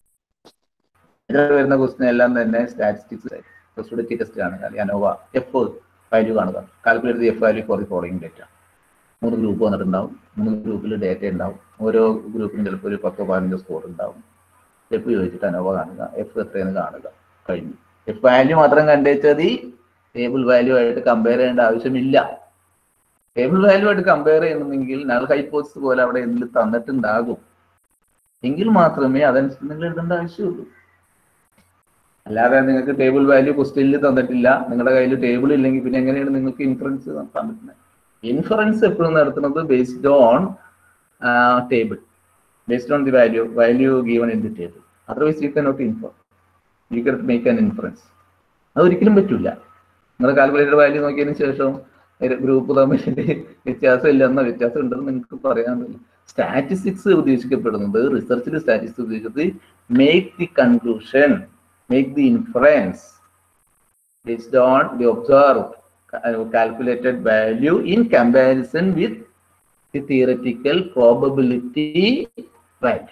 ഇതിൽ വരുന്ന ക്വസ്റ്റ്യൻ എല്ലാം തന്നെ സ്റ്റാറ്റിസ്റ്റിക്സ് സ്റ്റുഡൻറ്റ് ടെസ്റ്റ് കാണുക അല്ലെങ്കിൽ അനോവ എഫ് വാല്യൂ കാണുക calculate F value for the following data മൂന്ന് ഗ്രൂപ്പ് വന്നിട്ടുണ്ടാവും മൂന്ന് ഗ്രൂപ്പിൽ ഡേറ്റ ഉണ്ടാവും ഓരോ ഗ്രൂപ്പിനും ചിലപ്പോൾ ഒരു പത്തോ പതിനഞ്ചോ സ്കോർ ഉണ്ടാവും സ്റ്റെപ്പ് ചോദിച്ചിട്ട് അനോവ കാണുക എഫ് എത്രയെന്ന് കാണുക കഴിഞ്ഞു എഫ് വാല്യൂ മാത്രം കണ്ടുവച്ചാൽ ടേബിൾ വാല്യൂ ആയിട്ട് കമ്പയർ ചെയ്യേണ്ട ആവശ്യമില്ല ടേബിൾ വാല്യൂ ആയിട്ട് കമ്പയർ ചെയ്യണമെങ്കിൽ നൾ ഹൈപ്പോസിസ് പോലെ അവിടെ എന്തിൽ തന്നിട്ടുണ്ടാകും എങ്കിൽ മാത്രമേ അതനുസരിച്ച് നിങ്ങൾ എഴുതേണ്ട ആവശ്യമുള്ളൂ അല്ലാതെ നിങ്ങൾക്ക് ടേബിൾ വാല്യൂ ക്വസ്റ്റ്യനിൽ തന്നിട്ടില്ല നിങ്ങളുടെ കയ്യിൽ ടേബിൾ ഇല്ലെങ്കിൽ പിന്നെ എങ്ങനെയാണ് നിങ്ങൾക്ക് ഇൻഫറൻസ് നടത്താൻ പറ്റുന്നത് ഇൻഫറൻസ് എപ്പോഴും നടത്തുന്നത് based on table based on the value value given in the table otherwise you cannot infer you can make an inference അത് ഒരിക്കലും പറ്റില്ല നിങ്ങൾ കാൽക്കുലേറ്റർ വാല്യൂ നോക്കിയതിന് ശേഷം ഗ്രൂപ്പ് തമ്മിൽ വ്യത്യാസം ഇല്ലെന്ന വ്യത്യാസം ഉണ്ടെന്ന് നിങ്ങൾക്ക് പറയാൻ പറ്റില്ല സ്റ്റാറ്റിസ്റ്റിക്സ് ഉദ്ദേശിക്കപ്പെടുന്നത് റിസർച്ചിൽ സ്റ്റാറ്റിസ്റ്റിക്സ് ഉദ്ദേശിച്ചത് make the conclusion make the inference based on the observed uh, calculated value in comparison with the theoretical probability value.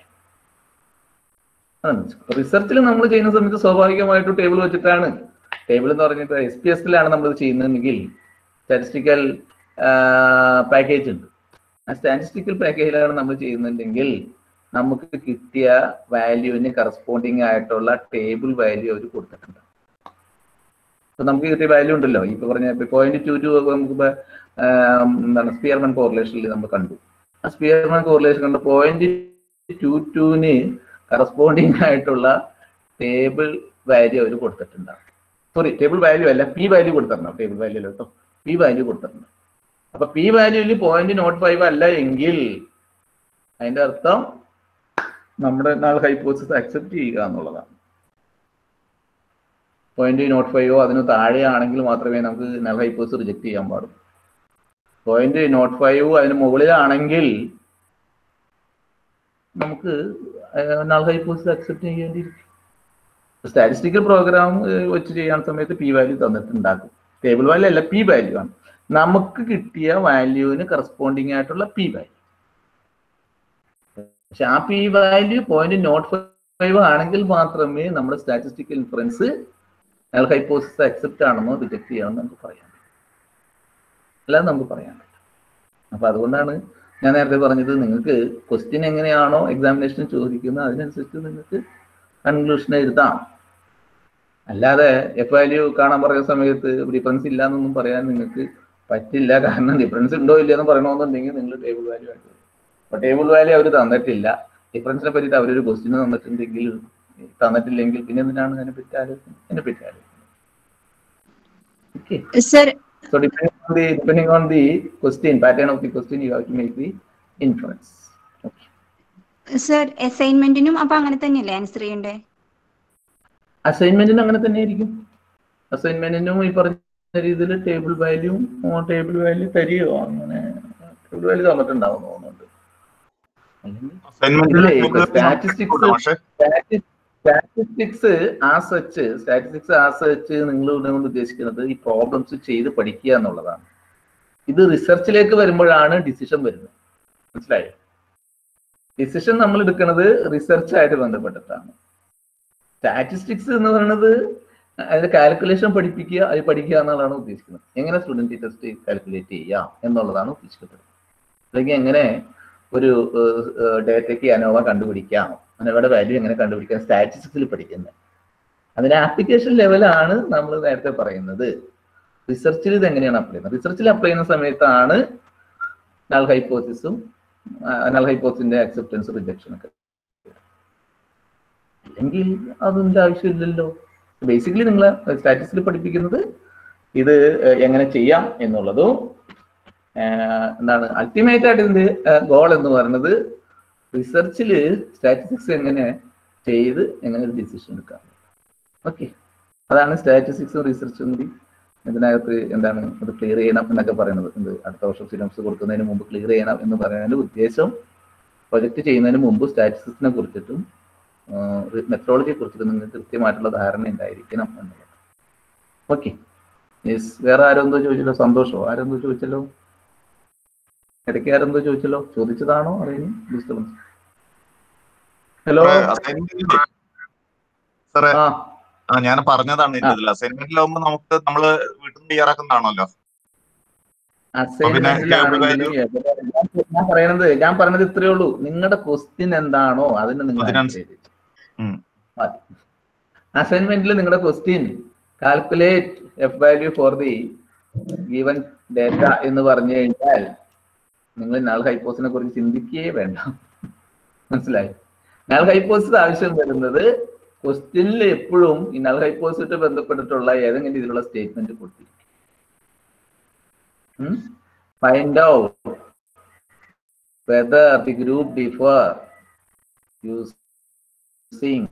റിസർച്ചിൽ നമ്മൾ ചെയ്യുന്ന സമയത്ത് സ്വാഭാവികമായിട്ട് ടേബിൾ വെച്ചിട്ടാണ് ടേബിൾ എന്ന് പറഞ്ഞിട്ട് എസ് പി എസിലാണ് നമ്മൾ ചെയ്യുന്നതെങ്കിൽ സ്റ്റാറ്റിസ്റ്റിക്കൽ പാക്കേജ് ഉണ്ട് ആ സ്റ്റാറ്റിസ്റ്റിക്കൽ പാക്കേജിലാണ് നമ്മൾ ചെയ്യുന്നുണ്ടെങ്കിൽ നമുക്ക് കിട്ടിയ വാല്യൂവിന് കറസ്പോണ്ടിങ് ആയിട്ടുള്ള ടേബിൾ വാല്യൂ അവർ കൊടുത്തിട്ടുണ്ട് അപ്പൊ നമുക്ക് കിട്ടിയ വാല്യൂ ഉണ്ടല്ലോ ഇപ്പൊ പറഞ്ഞ പോയിന്റ് ടു ടു നമുക്ക് എന്താണ് സ്പിയർമൻ കോറിലേഷനിൽ നമ്മൾ കണ്ടു ആ സ്പിയർമൻ കോറിലേഷൻ കണ്ട പോയിന്റ് ടു ടുവിന് കറസ്പോണ്ടിങ് ആയിട്ടുള്ള ടേബിൾ വാല്യൂ അവർ കൊടുത്തിട്ടുണ്ടാവും സോറി ടേബിൾ വാല്യൂ അല്ല പി വാല്യൂ കൊടുത്തിട്ടുണ്ടാവും ടേബിൾ വാല്യൂ അല്ല കേട്ടോ പി വാല്യൂ കൊടുത്തിട്ടുണ്ട് അപ്പൊ പി വാല്യൂവിൽ പോയിന്റ് നോട്ട് ഫൈവ് അല്ല എങ്കിൽ അതിന്റെ അർത്ഥം നമ്മുടെ നാൾ ഹൈപ്പോസിസ് അക്സെപ്റ്റ് ചെയ്യുക എന്നുള്ളതാണ് പോയിന്റ് നോട്ട് ഫൈവോ അതിന് താഴെയാണെങ്കിൽ മാത്രമേ നമുക്ക് നൾ ഹൈപ്പോസിസ് റിജക്ട് ചെയ്യാൻ പാടുള്ളൂ പോയിന്റ് നോട്ട് ഫൈവ് അതിന് മുകളിലാണെങ്കിൽ നമുക്ക് നൾ ഹൈപ്പോസിസ് അക്സെപ്റ്റ് ചെയ്യേണ്ടിയിരിക്കും സ്റ്റാറ്റിസ്റ്റിക്കൽ പ്രോഗ്രാം വെച്ച് ചെയ്യാൻ സമയത്ത് പി വാല്യൂ തന്നിട്ടുണ്ടാക്കും ടേബിൾ വാല്യൂ അല്ല പി വാല്യൂ ആണ് നമുക്ക് കിട്ടിയ വാല്യൂവിന് കറസ്പോണ്ടിങ് ആയിട്ടുള്ള പി വാല്യൂ പക്ഷെ ആ P value point nought five ആണെങ്കിൽ മാത്രമേ നമ്മുടെ സ്റ്റാറ്റിസ്റ്റിക്കൽ ഇൻഫറൻസ് അയാൾ ഹൈപ്പോസിസ് അക്സെപ്റ്റ് ആണെന്നോ റിജക്ട് ചെയ്യാമെന്ന് നമുക്ക് പറയാൻ പറ്റും അല്ലാതെ നമുക്ക് പറയാൻ പറ്റും അപ്പൊ അതുകൊണ്ടാണ് ഞാൻ നേരത്തെ പറഞ്ഞത് നിങ്ങൾക്ക് ക്വസ്റ്റ്യൻ എങ്ങനെയാണോ എക്സാമിനേഷൻ ചോദിക്കുന്നത് അതിനനുസരിച്ച് നിങ്ങൾക്ക് കൺക്ലൂഷൻ എഴുതാം അല്ലാതെ എഫ് വാല്യൂ കാണാൻ പറയുന്ന സമയത്ത് ഡിഫറൻസ് ഇല്ല എന്നൊന്നും പറയാൻ നിങ്ങൾക്ക് പറ്റില്ല കാരണം ഡിഫറൻസ് ഉണ്ടോ ഇല്ല എന്ന് പറയണമെന്നുണ്ടെങ്കിൽ നിങ്ങൾ ടേബിൾ വാല്യൂ ആയിട്ട് അപ്പൊ ടേബിൾ വാല്യൂ അവർ തന്നിട്ടില്ല ഡിഫറൻസിനെ പറ്റിയിട്ട് അവരൊരു ക്വസ്റ്റ്യൻ തന്നിട്ടുണ്ടെങ്കിൽ തന്നിട്ടില്ലെങ്കിൽ പിന്നെ എന്തിനാണ് അതിനെ പറ്റി ആലോചിക്കുന്നത് അതിനെ പറ്റി ആലോചിക്കുന്നത് okay Sir, So depending on the depending on the question pattern of the question, you have to make the inference. Sir അസൈൻമെന്റിനും അപ്പൊ അങ്ങനെ തന്നെയല്ലേ ആൻസർ ചെയ്യണ്ടേ അസൈൻമെന്റിന് അങ്ങനെ തന്നെ ആയിരിക്കും അസൈൻമെന്റിനും ഈ പറഞ്ഞ രീതിയിൽ ടേബിൾ വാല്യൂ ടേബിൾ വാല്യൂ തരികയോ അങ്ങനെ ടേബിൾ വാല്യൂ തന്നിട്ടുണ്ടാവും തോന്നുന്നുണ്ട് സ്റ്റാറ്റിസ്റ്റിക്സ് ആ സച്ച് സ്റ്റാറ്റിസ്റ്റിക്സ് ആ സച്ച് നിങ്ങൾ കൊണ്ട് ഉദ്ദേശിക്കുന്നത് ഈ പ്രോബ്ലംസ് ചെയ്ത് പഠിക്കുക എന്നുള്ളതാണ് ഇത് റിസർച്ചിലേക്ക് വരുമ്പോഴാണ് ഡിസിഷൻ വരുന്നത് മനസ്സിലായോ ഡിസിഷൻ നമ്മൾ എടുക്കുന്നത് റിസർച്ചായിട്ട് ബന്ധപ്പെട്ടിട്ടാണ് സ്റ്റാറ്റിസ്റ്റിക്സ് എന്ന് പറയുന്നത് അതിന്റെ കാൽക്കുലേഷൻ പഠിപ്പിക്കുക അത് പഠിക്കുക എന്നുള്ളതാണ് ഉദ്ദേശിക്കുന്നത് എങ്ങനെ സ്റ്റുഡൻറ് ടെസ്റ്റ് കാൽക്കുലേറ്റ് ചെയ്യാം എന്നുള്ളതാണ് ഉദ്ദേശിക്കുന്നത് അല്ലെങ്കിൽ എങ്ങനെ ഒരു ഡേറ്റയ്ക്ക് അനോവ കണ്ടുപിടിക്കാം അനോവയുടെ വാല്യൂ എങ്ങനെ കണ്ടുപിടിക്കാം സ്റ്റാറ്റിസ്റ്റിക്സിൽ പഠിക്കുന്നത് അതിന്റെ ആപ്ലിക്കേഷൻ ലെവലാണ് നമ്മൾ നേരത്തെ പറയുന്നത് റിസർച്ചിൽ ഇത് എങ്ങനെയാണ് അപ്ലൈ ചെയ്യുന്നത് റിസർച്ചിൽ അപ്ലൈ ചെയ്യുന്ന സമയത്താണ് നൾ ഹൈപ്പോസിസും നൾ ഹൈപ്പോസിന്റെ അക്സെപ്റ്റൻസ് റിജക്ഷൻ ഒക്കെ അല്ലെങ്കിൽ അതിന്റെ ആവശ്യമില്ലല്ലോ ബേസിക്കലി നിങ്ങൾ സ്റ്റാറ്റിസ്റ്റിൽ പഠിപ്പിക്കുന്നത് ഇത് എങ്ങനെ ചെയ്യാം എന്നുള്ളതും എന്താണ് അൾട്ടിമേറ്റ് ആയിട്ട് ഇതിന്റെ ഗോൾ എന്ന് പറയുന്നത് റിസർച്ചിൽ സ്റ്റാറ്റിസ്റ്റിക്സ് എങ്ങനെ ചെയ്ത് എങ്ങനെ ഒരു ഡിസിഷൻ എടുക്കാം ഓക്കെ അതാണ് സ്റ്റാറ്റിസ്റ്റിക്സും റിസർച്ചും കൂടി ഇതിനകത്ത് എന്താണ് അത് ക്ലിയർ ചെയ്യണം എന്നൊക്കെ പറയുന്നത് എന്ത് അടുത്ത വർഷം സിലബസ് കൊടുക്കുന്നതിന് മുമ്പ് ക്ലിയർ ചെയ്യണം എന്ന് പറയുന്നതിന്റെ ഉദ്ദേശം പ്രൊജക്ട് ചെയ്യുന്നതിന് മുമ്പ് സ്റ്റാറ്റിസ്റ്റിക്സിനെ കുറിച്ചിട്ടും മെത്തഡോളജിയെ കുറിച്ചിട്ടും നിങ്ങൾക്ക് കൃത്യമായിട്ടുള്ള ധാരണ ഉണ്ടായിരിക്കണം എന്നുള്ളത് ഓക്കെ യെസ് വേറെ ആരെന്തോ ചോദിച്ചല്ലോ സന്തോഷോ ആരെന്തോ ചോദിച്ചല്ലോ ഇടയ്ക്ക് ആരെന്തോ ചോദിച്ചല്ലോ ചോദിച്ചതാണോ അറിയുന്നു ഡിസ്റ്റർബൻസ് ഹലോ സാറേ ആ ഞാൻ പറഞ്ഞതാണ് എന്റെ ഇതിൽ അസൈൻമെന്റിലാവുമ്പോ നമുക്ക് നമ്മള് വീട്ടിൽ നിന്ന് തയ്യാറാക്കുന്നതാണല്ലോ അസൈൻമെന്റിലാണെങ്കിലും ഞാൻ പറയുന്നത് ഞാൻ പറഞ്ഞത് ഇത്രയേ ഉള്ളൂ നിങ്ങളുടെ ക്വസ്റ്റ്യൻ എന്താണോ അതിന് നിങ്ങൾ മതി അസൈൻമെന്റിൽ നിങ്ങളുടെ question calculate F value for the given data എന്ന് പറഞ്ഞു കഴിഞ്ഞാൽ നിങ്ങൾ നൾ ഹൈപ്പോസിനെ കുറിച്ച് ചിന്തിക്കുകയേ വേണ്ട മനസ്സിലായി നൾ ഹൈപ്പോസിസ് ആവശ്യം വരുന്നത് ക്വസ്റ്റ്യനിൽ എപ്പോഴും ഈ നൾ ഹൈപ്പോസിറ്റ് ബന്ധപ്പെട്ടിട്ടുള്ള ഏതെങ്കിലും രീതിയിലുള്ള സ്റ്റേറ്റ്മെന്റ് കൊടുത്തിരിക്കും find out whether the group differ using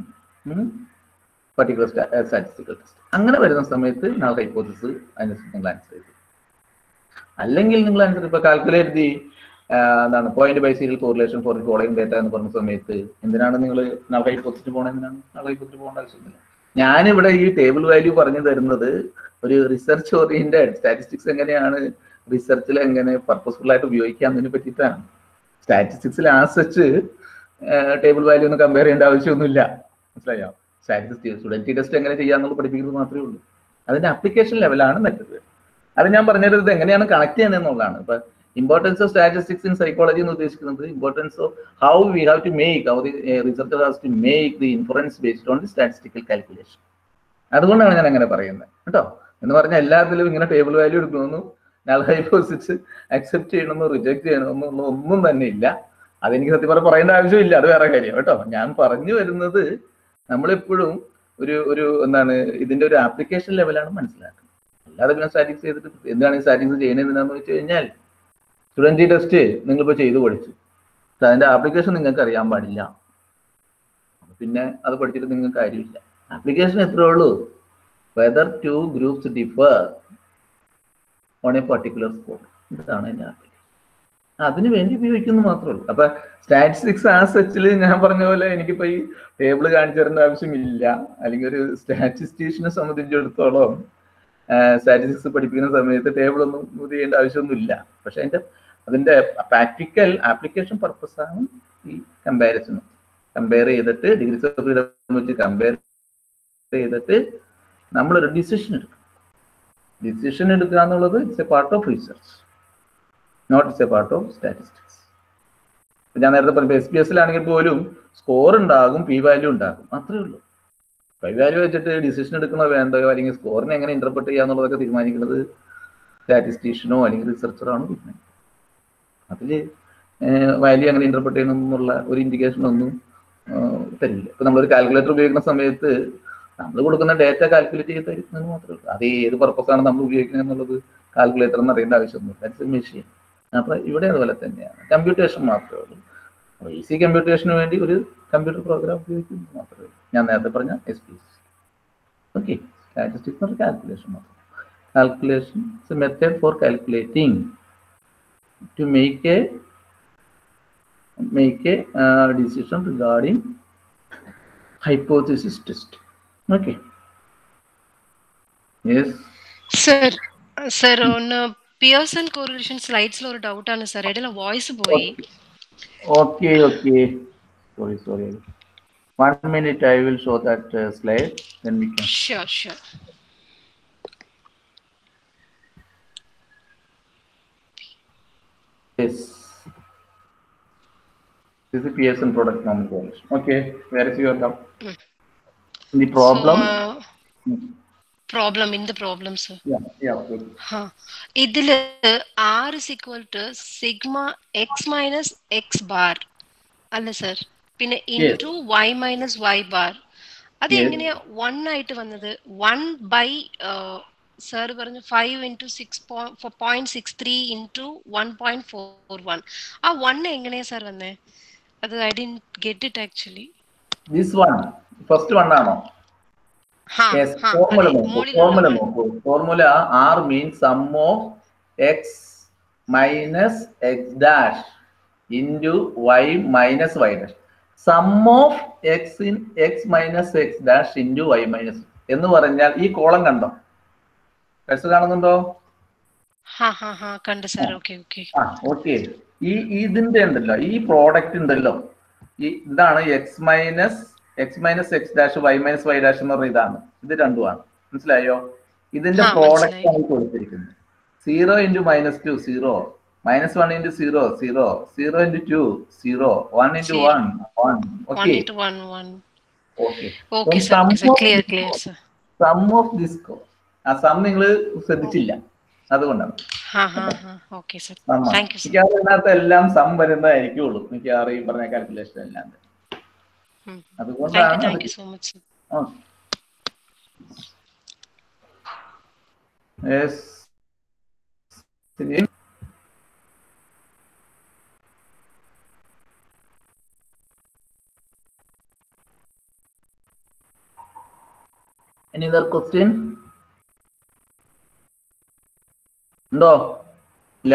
particular statistical test അങ്ങനെ വരുന്ന സമയത്ത് നാളെ ഹൈപ്പോസിസ് അതിനനുസരിച്ച് നിങ്ങൾ ആൻസർ ചെയ്തു അല്ലെങ്കിൽ നിങ്ങൾ ആൻസർ ഇപ്പൊ കാൽക്കുലേറ്റ് ദി എന്താണ് point biserial correlation for the following data എന്ന് പറഞ്ഞ സമയത്ത് എന്തിനാണ് നിങ്ങൾ നാളെ ഹൈപ്പോസിറ്റ് പോകണം എന്തിനാണ് നാളെ ഹൈപ്പോസിറ്റ് പോകേണ്ട ആവശ്യമില്ല ഞാനിവിടെ ഈ ടേബിൾ വാല്യൂ പറഞ്ഞു തരുന്നത് ഒരു റിസർച്ച് ഓറിയന്റഡ് സ്റ്റാറ്റിസ്റ്റിക്സ് എങ്ങനെയാണ് റിസർച്ചിൽ എങ്ങനെ പർപ്പസ്ഫുൾ ആയിട്ട് ഉപയോഗിക്കാന്നതിനെ പറ്റിയിട്ടാണ് സ്റ്റാറ്റിസ്റ്റിക്സിൽ ആസച്ച് ടേബിൾ വാല്യൂ ഒന്നും കമ്പയർ ചെയ്യേണ്ട ആവശ്യമൊന്നുമില്ല മനസ്സിലായോ സ്റ്റാറ്റിസ്റ്റിക്സ് സ്റ്റുഡൻറ്റ് ടെസ്റ്റ് എങ്ങനെ ചെയ്യാന്നുള്ളത് പഠിപ്പിക്കുന്നത് മാത്രമേ ഉള്ളൂ അതിന്റെ അപ്ലിക്കേഷൻ ലെവലാണ് മറ്റത് അത് ഞാൻ പറഞ്ഞത് ഇത് എങ്ങനെയാണ് കണക്ട് ചെയ്യുന്നത് എന്നുള്ളതാണ് ഇപ്പൊ importance of statistics in psychology എന്ന് ഉദ്ദേശിക്കുന്നത് importance of how we have to make how the researcher has to make the inference based on the statistical calculation അതുകൊണ്ടാണ് ഞാൻ അങ്ങനെ പറയുന്നത് കേട്ടോ എന്ന് പറഞ്ഞാൽ എല്ലാത്തിലും ഇങ്ങനെ ടേബിൾ വാല്യൂ എടുക്കണമെന്നു നൾ ഹൈപ്പോസിറ്റ്സ് അക്സെപ്റ്റ് ചെയ്യണമെന്നോ റിജക്ട് ചെയ്യണമെന്നോ ഒന്നും തന്നെ ഇല്ല അതെനിക്ക് സത്യം പറഞ്ഞാൽ പറയേണ്ട ആവശ്യമില്ല അത് വേറെ കാര്യം കേട്ടോ ഞാൻ പറഞ്ഞു വരുന്നത് നമ്മളെപ്പോഴും ഒരു ഒരു എന്താണ് ഇതിന്റെ ഒരു ആപ്ലിക്കേഷൻ ലെവലാണ് മനസ്സിലാക്കുന്നത് അല്ലാതെ പിന്നെ സ്റ്റാറ്റിക്സ് ചെയ്തിട്ട് എന്താണ് ഈ സ്റ്റാറ്റിക്സ് ചെയ്യുന്നത് എന്താണെന്ന് വെച്ച് കഴിഞ്ഞാൽ സ്റ്റുഡൻറ്റ് ടെസ്റ്റ് നിങ്ങളിപ്പോൾ ചെയ്തു പഠിച്ചു പക്ഷെ അതിന്റെ ആപ്ലിക്കേഷൻ നിങ്ങൾക്ക് അറിയാൻ പാടില്ല പിന്നെ അത് പഠിച്ചിട്ട് നിങ്ങൾക്ക് കാര്യമില്ല ആപ്ലിക്കേഷൻ എത്രയേ ഉള്ളൂ whether two groups differ on a particular score ഇതാണ് എൻ്റെ ആപ്ലിക്കേഷൻ അതിന് വേണ്ടി ഉപയോഗിക്കുന്നു മാത്രമേ ഉള്ളൂ അപ്പൊ സ്റ്റാറ്റിസ്റ്റിക്സ് ആ സെറ്റിൽ ഞാൻ പറഞ്ഞ പോലെ എനിക്കിപ്പോ ഈ ടേബിൾ കാണിച്ചു തരേണ്ട ആവശ്യമില്ല അല്ലെങ്കിൽ ഒരു സ്റ്റാറ്റിസ്റ്റീഷ്യനെ സംബന്ധിച്ചിടത്തോളം സ്റ്റാറ്റിസ്റ്റിക്സ് പഠിപ്പിക്കുന്ന സമയത്ത് ടേബിൾ ഒന്നും ഇത് ചെയ്യേണ്ട ആവശ്യമൊന്നുമില്ല പക്ഷെ അതിന്റെ അതിന്റെ പ്രാക്ടിക്കൽ ആപ്ലിക്കേഷൻ പർപ്പസ് ആണ് ഈ കമ്പാരിസൺ കമ്പയർ ചെയ്തിട്ട് ഡിഗ്രീസ് ഓഫ് ഫ്രീഡം വെച്ച് കമ്പയർ ചെയ്തിട്ട് നമ്മളൊരു ഡിസിഷൻ എടുക്കും ഡിസിഷൻ എടുക്കുക എന്നുള്ളത് it's a part of research not it's a part of statistics ഞാൻ നേരത്തെ പറഞ്ഞു എസ് പി എസിലാണെങ്കിൽ പോലും സ്കോർ ഉണ്ടാകും പി വാല്യൂ ഉണ്ടാകും അത്രേ ഉള്ളൂ പി വാല്യൂ വെച്ചിട്ട് ഡിസിഷൻ എടുക്കണോ വേണ്ടയോ അല്ലെങ്കിൽ സ്കോറിനെ എങ്ങനെ ഇന്റർപ്രറ്റ് ചെയ്യുക എന്നുള്ളതൊക്കെ തീരുമാനിക്കുന്നത് സ്റ്റാറ്റിസ്റ്റീഷ്യനോ അല്ലെങ്കിൽ റിസർച്ചറോ ആണ് തീരുമാനിക്കുന്നത് അതിൽ വാല്യൂ എങ്ങനെ ഇന്റർപ്രറ്റ് ചെയ്യണം എന്നുള്ള ഒരു ഇൻഡിക്കേഷൻ ഒന്നും തരില്ല ഇപ്പൊ നമ്മളൊരു കാൽക്കുലേറ്റർ ഉപയോഗിക്കുന്ന സമയത്ത് നമ്മൾ കൊടുക്കുന്ന ഡേറ്റ കാൽക്കുലേറ്റ് ചെയ്ത് തരുന്നത് മാത്രമേ ഉള്ളൂ അത് ഏത് പർപ്പസാണ് നമ്മൾ ഉപയോഗിക്കുന്നത് എന്നുള്ളത് കാൽക്കുലേറ്റർ എന്ന് അറിയേണ്ട ആവശ്യമൊന്നുമില്ല ദാറ്റ്സ് എ മെഷീൻ അപ്പൊ ഇവിടെ അതുപോലെ തന്നെയാണ് കമ്പ്യൂട്ടേഷൻ മാത്രമേ ഉള്ളൂ ഈസി കമ്പ്യൂട്ടേഷന് വേണ്ടി ഒരു കമ്പ്യൂട്ടർ പ്രോഗ്രാം ഉപയോഗിക്കുന്നത് മാത്രമേ ഉള്ളൂ ഞാൻ നേരത്തെ പറഞ്ഞ S P S okay statistics ഒരു കാൽക്കുലേഷൻ മാത്രം calculation it's a method for calculating to make a make a uh, decision regarding hypothesis test. Okay. Yes. Sir sir ഒന്ന് പിയേഴ്സൺ കോറിലേഷൻ സ്ലൈഡ്സിൽ ഒരു ഡൗട്ട് ആണ് സർ ഇടയിലെ വോയിസ് പോയി Okay, okay. Sorry, sorry. One minute, I will show that uh, slide. Then we can. Sure sure Yes. This is Pearson product nomenclature. Okay, where is your doubt? The problem? Problem in the problem sir yeah, yeah, okay. ഇതില് R is equal to sigma X minus X bar അല്ല sir പിന്നെ into Y minus Y bar അത് Yes. എങ്ങനെയാ one ആയിട്ട് വന്നത് one by sir പറഞ്ഞു five into six point six three into one point four one ആ one എങ്ങനെയാ sir വന്നേ അത് I'd get it actually This one, first one ആണോ ഹാ Yes, ഹാ formula അതെ നോക്കൂ മോളിൽ ഫോർമുല നോക്കൂ formula R means sum of X minus X dash into Y minus Y dash sum of X in X minus X dash into Y minus എന്ന് പറഞ്ഞാൽ ഈ കോളം കണ്ടോ ടെസ്റ്റ് കാണുന്നുണ്ടോ ഹാ ഹാ ഹാ കണ്ടു സാർ ഓക്കെ ഓക്കെ ആ ഓക്കെ ഈ ഇതിന്റെ ഉണ്ടല്ലോ ഈ പ്രോഡക്റ്റ് ഉണ്ടല്ലോ ഈ ഇതാണ് X minus X minus X dash Y minus Y dash എന്ന് പറഞ്ഞ ഇതാണ് ഇത് രണ്ടുമാണ് മനസ്സിലായോ ഇതിന്റെ ആ, പ്രോഡക്റ്റ് മനസ്സിലായി. ആണ് കൊടുത്തിരിക്കുന്നത് zero into minus two zero minus one into zero zero zero into two zero one into Zero. One one one okay into one one okay okay sir okay sir clear clear sir some of this course ആ some നിങ്ങൾ ശ്രദ്ധിച്ചില്ല അതുകൊണ്ടാണ് ഹാ ഹാ ഹാ okay sir some thank you sir മിക്കവാറും ഇതിനകത്ത് എല്ലാം സം വരുന്നതായിരിക്കുള്ളൂ മിക്കവാറും ഈ പറഞ്ഞ കാൽക്കുലേഷൻ എല്ലാം താങ്ക് യു അതുകൊണ്ടാണ് thank you so much sir ആ. Yes. ശരി. Any other question? ഉണ്ടോ ഇല്ല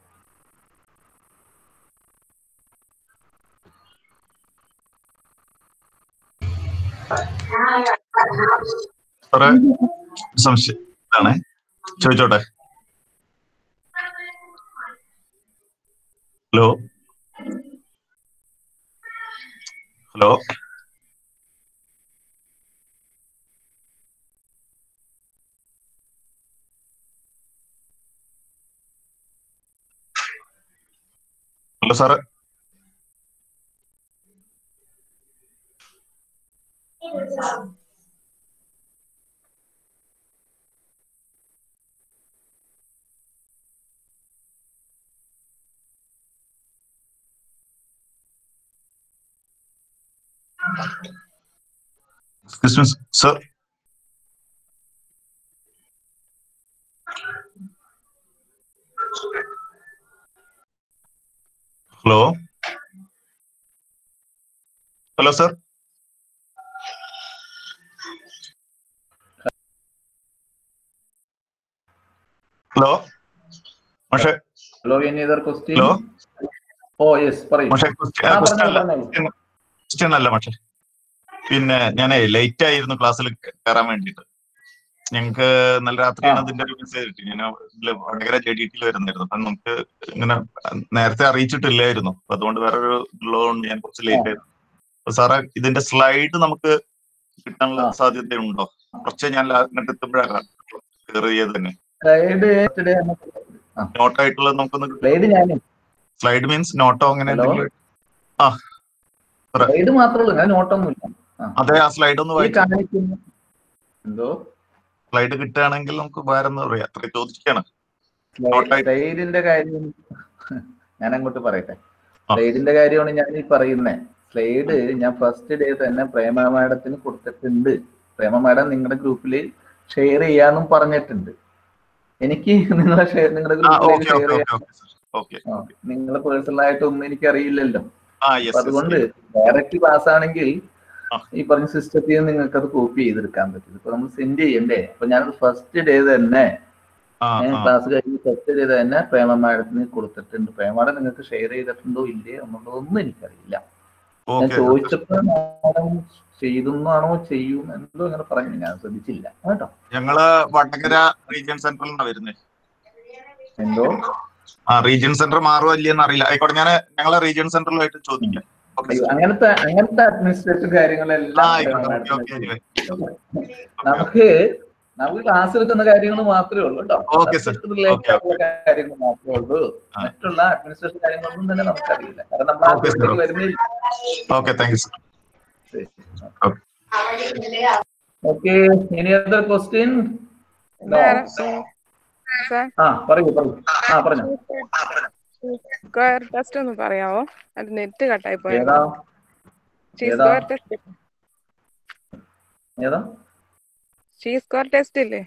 സാറേ സംശയം ഇതാണ് ചോദിച്ചോട്ടെ ഹലോ ഹലോ ഹലോ സാറേ excuse me sir hello hello sir hello പക്ഷേ hello any other question hello ഓ യെസ് പറയൂ പക്ഷേ ആ, ക്വസ്റ്റ്യൻ പറഞ്ഞോളൂ, അല്ല പറഞ്ഞോളൂ. ക്വസ്റ്റ്യൻ അല്ല പക്ഷേ പിന്നെ ഞാൻ ലേറ്റ് ആയിരുന്നു ക്ലാസ്സിൽ കയറാൻ വേണ്ടിയിട്ട് ഞങ്ങൾക്ക് ഇന്നലെ രാത്രിയാണ് ഇതിന്റെ ഒരു മെസ്സേജ് കിട്ടി ഞാൻ ഇതില് വടകര ജെ ഡി ടിയിൽ വരുന്നായിരുന്നു അപ്പൊ നമുക്ക് ഇങ്ങനെ നേരത്തെ അറിയിച്ചിട്ടില്ലായിരുന്നു അപ്പൊ അതുകൊണ്ട് വേറൊരു ഉള്ളതുകൊണ്ട് ഞാൻ കുറച്ച് ലേറ്റ് ആയിരുന്നു അപ്പൊ സാറേ ഇതിന്റെ സ്ലൈഡ് നമുക്ക് കിട്ടാനുള്ള സാധ്യതയുണ്ടോ കുറച്ച് ഞാൻ അങ്ങോട്ട് എത്തുമ്പോഴാണ് കയറിയത് തന്നെ സ്ലൈഡ് ടുഡേ നോട്ടായിട്ടുള്ളത് നമുക്കൊന്ന് സ്ലൈഡ് ഞാൻ സ്ലൈഡ് മീൻസ് നോട്ടോ അങ്ങനെ ഹലോ എന്തെങ്കിലും ആ സ്ലൈഡ് മാത്രമേ ഉള്ളൂ ഞാൻ നോട്ടൊന്നുമില്ല ആ. അതെ ആ സ്ലൈഡ് ഒന്ന് ഈ വായിച്ചു കാണിക്കുന്ന എന്തോ സ്ലൈഡ് കിട്ടുകയാണെങ്കിൽ നമുക്ക് വേറെ പറയാം അത്ര ചോദിക്കാണ് സ്ലൈഡിന്റെ കാര്യം ഞാൻ അങ്ങോട്ട് പറയട്ടെ സ്ലൈഡിന്റെ കാര്യമാണ് ഞാൻ ഈ പറയുന്നത് സ്ലൈഡ് ഞാൻ ഫസ്റ്റ് ഡേ തന്നെ പ്രേമ മാഡത്തിന് കൊടുത്തിട്ടുണ്ട് പ്രേമ മാഡം നിങ്ങളുടെ ഗ്രൂപ്പിൽ ഷെയർ ചെയ്യാന്നും പറഞ്ഞിട്ടുണ്ട് എനിക്ക് നിങ്ങളെ ഷെയർ നിങ്ങളുടെ ആ ഗ്രൂപ്പിലേക്ക് ഓക്കെ ഷെയർ ഓക്കെ ഓക്കെ ചെയ്യാൻ ഓക്കെ നിങ്ങളെ പേഴ്സണൽ ആയിട്ടൊന്നും എനിക്ക് അറിയില്ലല്ലോ ആ അപ്പൊ യെസ് അതുകൊണ്ട് ഡയറക്റ്റ് ക്ലാസ് ആണെങ്കിൽ ഈ പറഞ്ഞ സിസ്റ്റത്തിൽ നിന്ന് നിങ്ങൾക്ക് അത് കോപ്പി ചെയ്തെടുക്കാൻ പറ്റും ഇപ്പൊ നമ്മൾ സെൻഡ് ചെയ്യണ്ടേ അപ്പൊ ഞാൻ ഫസ്റ്റ് ഡേ തന്നെ ആ ആ ക്ലാസ് കഴിഞ്ഞ് ഫസ്റ്റ് ഡേ തന്നെ പ്രേമ മാഡത്തിന് കൊടുത്തിട്ടുണ്ട് പ്രേമ മാഡം നിങ്ങൾക്ക് ഷെയർ ചെയ്തിട്ടുണ്ടോ ഇല്ലേ എന്നുള്ളതൊന്നും എനിക്കറിയില്ല ഞാൻ ഓക്കെ ചോദിച്ചപ്പോ മാഡം ചെയ്യുന്നാണോ ചെയ്യും എന്തോ അങ്ങനെ പറഞ്ഞു ഞാൻ ശ്രദ്ധിച്ചില്ല കേട്ടോ ഞങ്ങള് വടകര റീജിയൻ സെന്ററിൽ നിന്നാണ് വരുന്നത് എന്തോ ആ റീജിയൻ സെന്റർ മാറുമോ ഇല്ലയെന്ന് അറിയില്ല ആയിക്കോട്ടെ ഞാൻ ഞങ്ങളെ റീജിയൻ സെന്ററിലായിട്ട് ചോദിക്കാം ഓക്കെ അയ്യോ, അങ്ങനത്തെ അങ്ങനത്തെ അഡ്മിനിസ്ട്രേഷൻ കാര്യങ്ങളെല്ലാം ആ പ്രേമ ആയിക്കോട്ടെ ഓക്കെ മാഡത്തിന് ഓക്കെ നമുക്ക് നമുക്ക് ക്ലാസ് എടുക്കുന്ന കാര്യങ്ങൾ മാത്രമേ ഉള്ളൂ കേട്ടോ ഓക്കെ സർ റിലേറ്റഡ് ഓക്കെ ആയിട്ടുള്ള കാര്യങ്ങൾ മാത്രമേ ഉള്ളൂ മറ്റുള്ള അഡ്മിനിസ്ട്രേഷൻ കാര്യങ്ങളൊന്നും തന്നെ നമുക്കറിയില്ല കാരണം നമ്മൾ ആ ഓക്കെ സർ ഫീൽഡിലേക്ക് വരുന്നില്ല okay thank you sir okay okay ഇനി അതർ ക്വസ്റ്റ്യൻ സാർ ആ പറയൂ പറയൂ ആ പറഞ്ഞു സ്ക്വയർ ടെസ്റ്റ് ഒന്ന് പറയാവോ അത് നെറ്റ് കട്ടായി ഏതാ പോയതാ ഷീ ഏതാ സ്ക്വയർ ടെസ്റ്റ് ഏതാ ഷീ സ്ക്വയർ ടെസ്റ്റ് ഇല്ലേ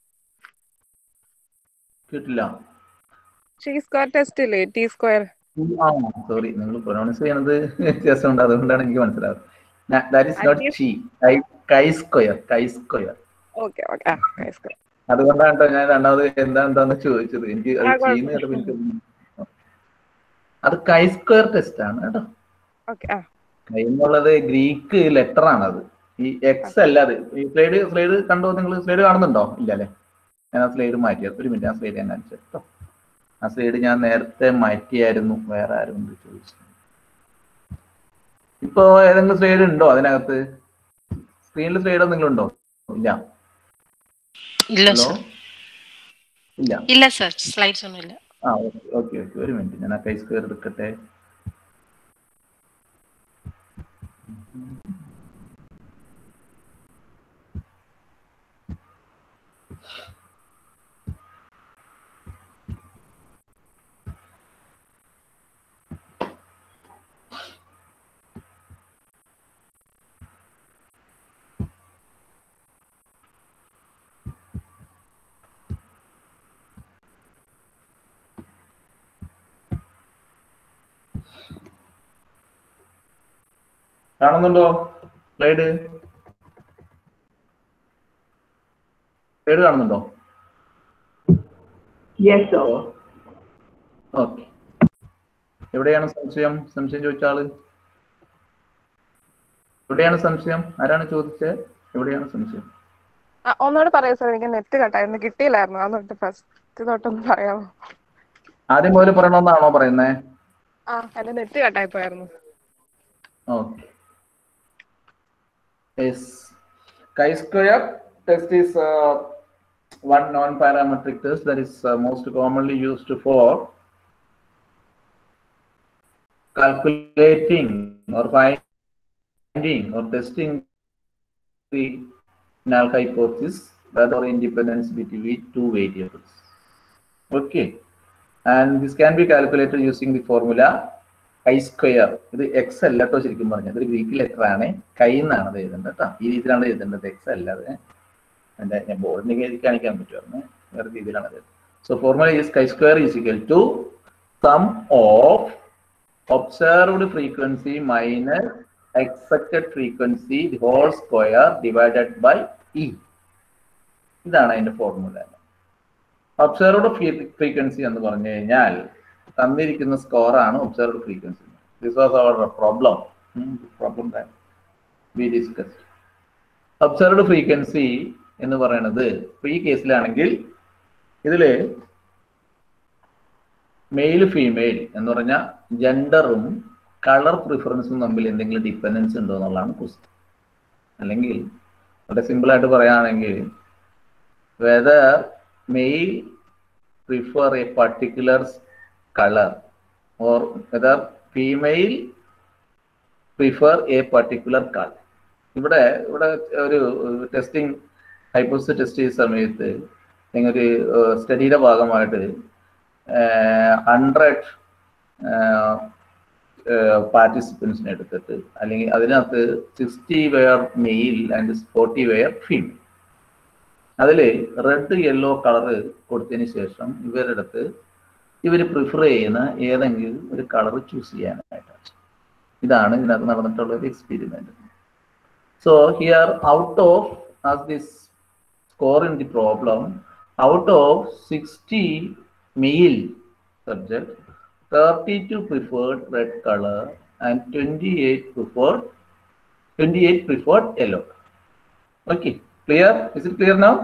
കേട്ടില്ല ഷീ സ്ക്വയർ ടെസ്റ്റ് ഇല്ലേ ടി സ്ക്വയർ ആ സോറി നിങ്ങൾ പ്രൊനൗൺസ് ചെയ്യുന്നത് വ്യത്യാസമുണ്ട് അതുകൊണ്ടാണ് എനിക്ക് മനസ്സിലാവുന്നത് that is not chi chi square chi square okay okay ആ സ്ക്വയർ അതുകൊണ്ടാണ് ട്ടോ ഞാൻ രണ്ടാമത് എന്താ എന്താന്ന് ചോദിച്ചത് എനിക്ക് അത് ആ, ചെയ്യുന്ന കുഴപ്പമില്ല. കേട്ടപ്പോ എനിക്ക് അത് കൈ സ്ക്വയർ ടെസ്റ്റ് ആണ് കേട്ടോ ഓക്കെ ആ കൈ എന്നുള്ളത് ഗ്രീക്ക് ലെറ്റർ ആണ് അത് ഈ എക്സ് അല്ല അത് ഈ സ്ലൈഡ് സ്ലൈഡ് കണ്ടോ നിങ്ങൾ സ്ലൈഡ് കാണുന്നുണ്ടോ ഇല്ല അല്ലേ ഞാൻ ആ സ്ലൈഡ് മാറ്റിയത് ഒരു മിനിറ്റ് ആ സ്ലൈഡ് ഞാൻ കാണിച്ചു കേട്ടോ ആ സ്ലൈഡ് ഞാൻ നേരത്തെ മാറ്റിയായിരുന്നു വേറെ ആരും ഉണ്ട് ചോദിച്ചു ഇപ്പോ ഏതെങ്കിലും സ്ലൈഡ് ഉണ്ടോ അതിനകത്ത് സ്ക്രീനിൽ സ്ലൈഡ് എന്തെങ്കിലും ഉണ്ടോ ഇല്ല ഇല്ല ഹലോ സർ ഇല്ല ഇല്ല സർ സ്ലൈഡ്സ് ഒന്നും ഇല്ല ആ ഓക്കെ ഓക്കെ ഓക്കെ ഒരു മിനിറ്റ് ഞാൻ ആ കൈ സ്ക്വയർ എടുക്കട്ടെ കാണുന്നുണ്ടോ സ്ലൈഡ് സ്ലൈഡ് കാണുന്നുണ്ടോ Yes, sir. ഓക്കെ എവിടെയാണ് സംശയം സംശയം ചോദിച്ച ആള് എവിടെയാണ് സംശയം ആരാണ് ചോദിച്ചത് എവിടെയാണ് സംശയം ആ, ഒന്നുകൂടെ പറയാം സാർ എനിക്ക് നെറ്റ് കട്ടായിരുന്നു കിട്ടിയില്ലായിരുന്നു അതൊട്ട് ഫസ്റ്റ് തൊട്ടൊന്ന് പറയാമോ ആദ്യം മുതൽ പറയണമെന്നാണോ പറയുന്നേ ആ എന്റെ നെറ്റ് കട്ടായി പോയായിരുന്നു Okay. Yes. Chi-square test is uh, one non-parametric test that is uh, most commonly used for calculating or finding or testing the null hypothesis whether independence between two variables. Okay. And this can be calculated using the formula chi square ഇത് X അല്ല കേട്ടോ ശരിക്കും പറഞ്ഞത് ഒരു Greek letter ആണ് കൈ എന്നാണ് അത് എഴുതേണ്ടത് കേട്ടോ ഈ രീതിയിലാണ് എഴുതേണ്ടത് എക്സ് അല്ല അത് എൻ്റെ ഞാൻ ബോർഡിന് എഴുതി കാണിക്കാൻ പറ്റുമായിരുന്നു വേറെ രീതിയിലാണ് അത് so formula is chi square is equal to sum of observed frequency minus expected frequency the whole square divided by E ഇതാണ് അതിന്റെ ഫോർമുല ഒബ്സർവ്ഡ് ഫ്രീക്വൻസി എന്ന് പറഞ്ഞു കഴിഞ്ഞാൽ തന്നിരിക്കുന്ന സ്കോർ ആണ് observed frequency this was our problem problem we discuss observed frequency എന്ന് പറയുന്നത് ഇപ്പൊ ഈ കേസിലാണെങ്കിൽ ഇതില് മെയിൽ ഫീമെയിൽ എന്ന് പറഞ്ഞ ജെൻഡറും കളർ പ്രിഫറൻസും തമ്മിൽ എന്തെങ്കിലും ഡിപ്പെൻഡൻസ് ഉണ്ടോ എന്നുള്ളതാണ് ക്വസ്റ്റ്യൻ അല്ലെങ്കിൽ വളരെ സിമ്പിൾ ആയിട്ട് പറയുകയാണെങ്കിൽ whether male prefer a particular color or whether female prefer a particular color ഇവിടെ ഇവിടെ ഒരു ടെസ്റ്റിംഗ് ഹൈപ്പോസിസ് ടെസ്റ്റ് ചെയ്യുന്ന സമയത്ത് നിങ്ങൾക്ക് സ്റ്റഡിയുടെ ഭാഗമായിട്ട് ഹൺഡ്രഡ് പാർട്ടിസിപ്പൻസിനെ എടുത്തിട്ട് അല്ലെങ്കിൽ അതിനകത്ത് sixty were male and forty were female അതിൽ റെഡ് യെല്ലോ കളറ് കൊടുത്തതിന് ശേഷം ഇവരുടെ അടുത്ത് ഇവർ പ്രിഫർ ചെയ്യുന്ന ഏതെങ്കിലും ഒരു കളർ ചൂസ് ചെയ്യാനായിട്ടാണ് ഇതാണ് ഇതിനകത്ത് നടന്നിട്ടുള്ള ഒരു experiment so here out of as this score in the problem out of sixty male subject thirty two preferred red colour and twenty eight preferred twenty eight preferred yellow okay clear is it clear now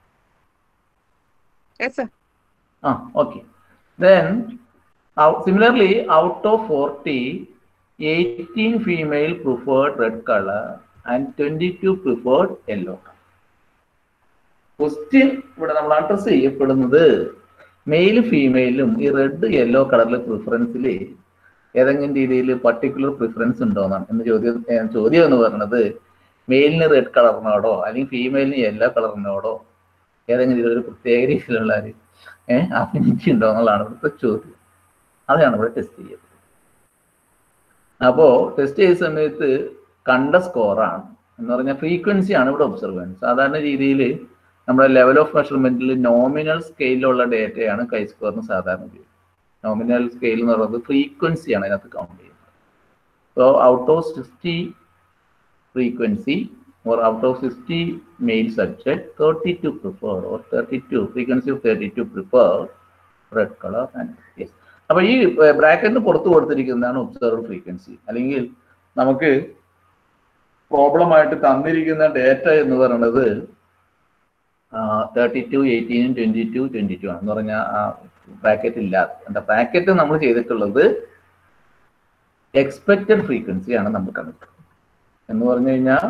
yes sir ആ okay Then, out, similarly, out of 40, 18 female preferred red color and 22 preferred yellow color. Question ഇവിടെ നമ്മൾ address ചെയ്യപ്പെടുന്നത് മെയിലും ഫീമെയിലും ഈ red yellow കളറിലെ പ്രിഫറൻസിൽ ഏതെങ്കിലും രീതിയിൽ particular preference ഉണ്ടോ എന്നാണ് എന്ന് ചോദ്യം ഏർ ചോദ്യം എന്ന് പറയുന്നത് മെയിലിന് റെഡ് കളറിനോടോ അല്ലെങ്കിൽ ഫീമെയിലിന് യെല്ലോ കളറിനോടോ ഏതെങ്കിലും രീതിയിൽ ഒരു പ്രത്യേക രീതിയിലുള്ള ഒരു ഏഹ് അഫിനിറ്റി ഉണ്ടോ എന്നുള്ളതാണ് ഇവിടുത്തെ ചോദ്യം അതാണ് ഇവിടെ ടെസ്റ്റ് ചെയ്യുന്നത് അപ്പോ ടെസ്റ്റ് ചെയ്ത സമയത്ത് കണ്ട സ്കോറാണ് എന്ന് പറഞ്ഞാൽ ഫ്രീക്വൻസി ആണ് ഇവിടെ ഒബ്സർവ് ചെയ്യുന്നത് സാധാരണ രീതിയിൽ നമ്മുടെ ലെവൽ ഓഫ് മെഷർമെന്റിൽ നോമിനൽ സ്കെയിലുള്ള ഡേറ്റയാണ് കൈ സ്കോറിന് സാധാരണ ഉപയോഗിക്കുന്നത് നോമിനൽ സ്കെയിൽ എന്ന് പറയുന്നത് ഫ്രീക്വൻസിയാണ് അതിനകത്ത് കൗണ്ട് ചെയ്യുന്നത് so out of sixty frequency or out of 60 male subject, 32 prefer or 32 frequency of 32 prefer red color and yes. അപ്പൊ ഈ ബ്രാക്കറ്റിന് പുറത്ത് കൊടുത്തിരിക്കുന്നതാണ് ഒബ്സർവ് ഫ്രീക്വൻസി അല്ലെങ്കിൽ നമുക്ക് പ്രോബ്ലം ആയിട്ട് തന്നിരിക്കുന്ന ഡേറ്റ എന്ന് പറയുന്നത് തേർട്ടി ടു എയ്റ്റീനും ട്വന്റി ടു ട്വന്റി ടു ആണ് എന്ന് പറഞ്ഞാൽ ആ ബ്രാക്കറ്റ് ഇല്ലാത്ത എന്താ ബ്രാക്കറ്റ് നമ്മൾ ചെയ്തിട്ടുള്ളത് എക്സ്പെക്റ്റഡ് ഫ്രീക്വൻസി ആണ് നമ്മൾ കണ്ടിട്ടുള്ളത് എന്ന് പറഞ്ഞു കഴിഞ്ഞാൽ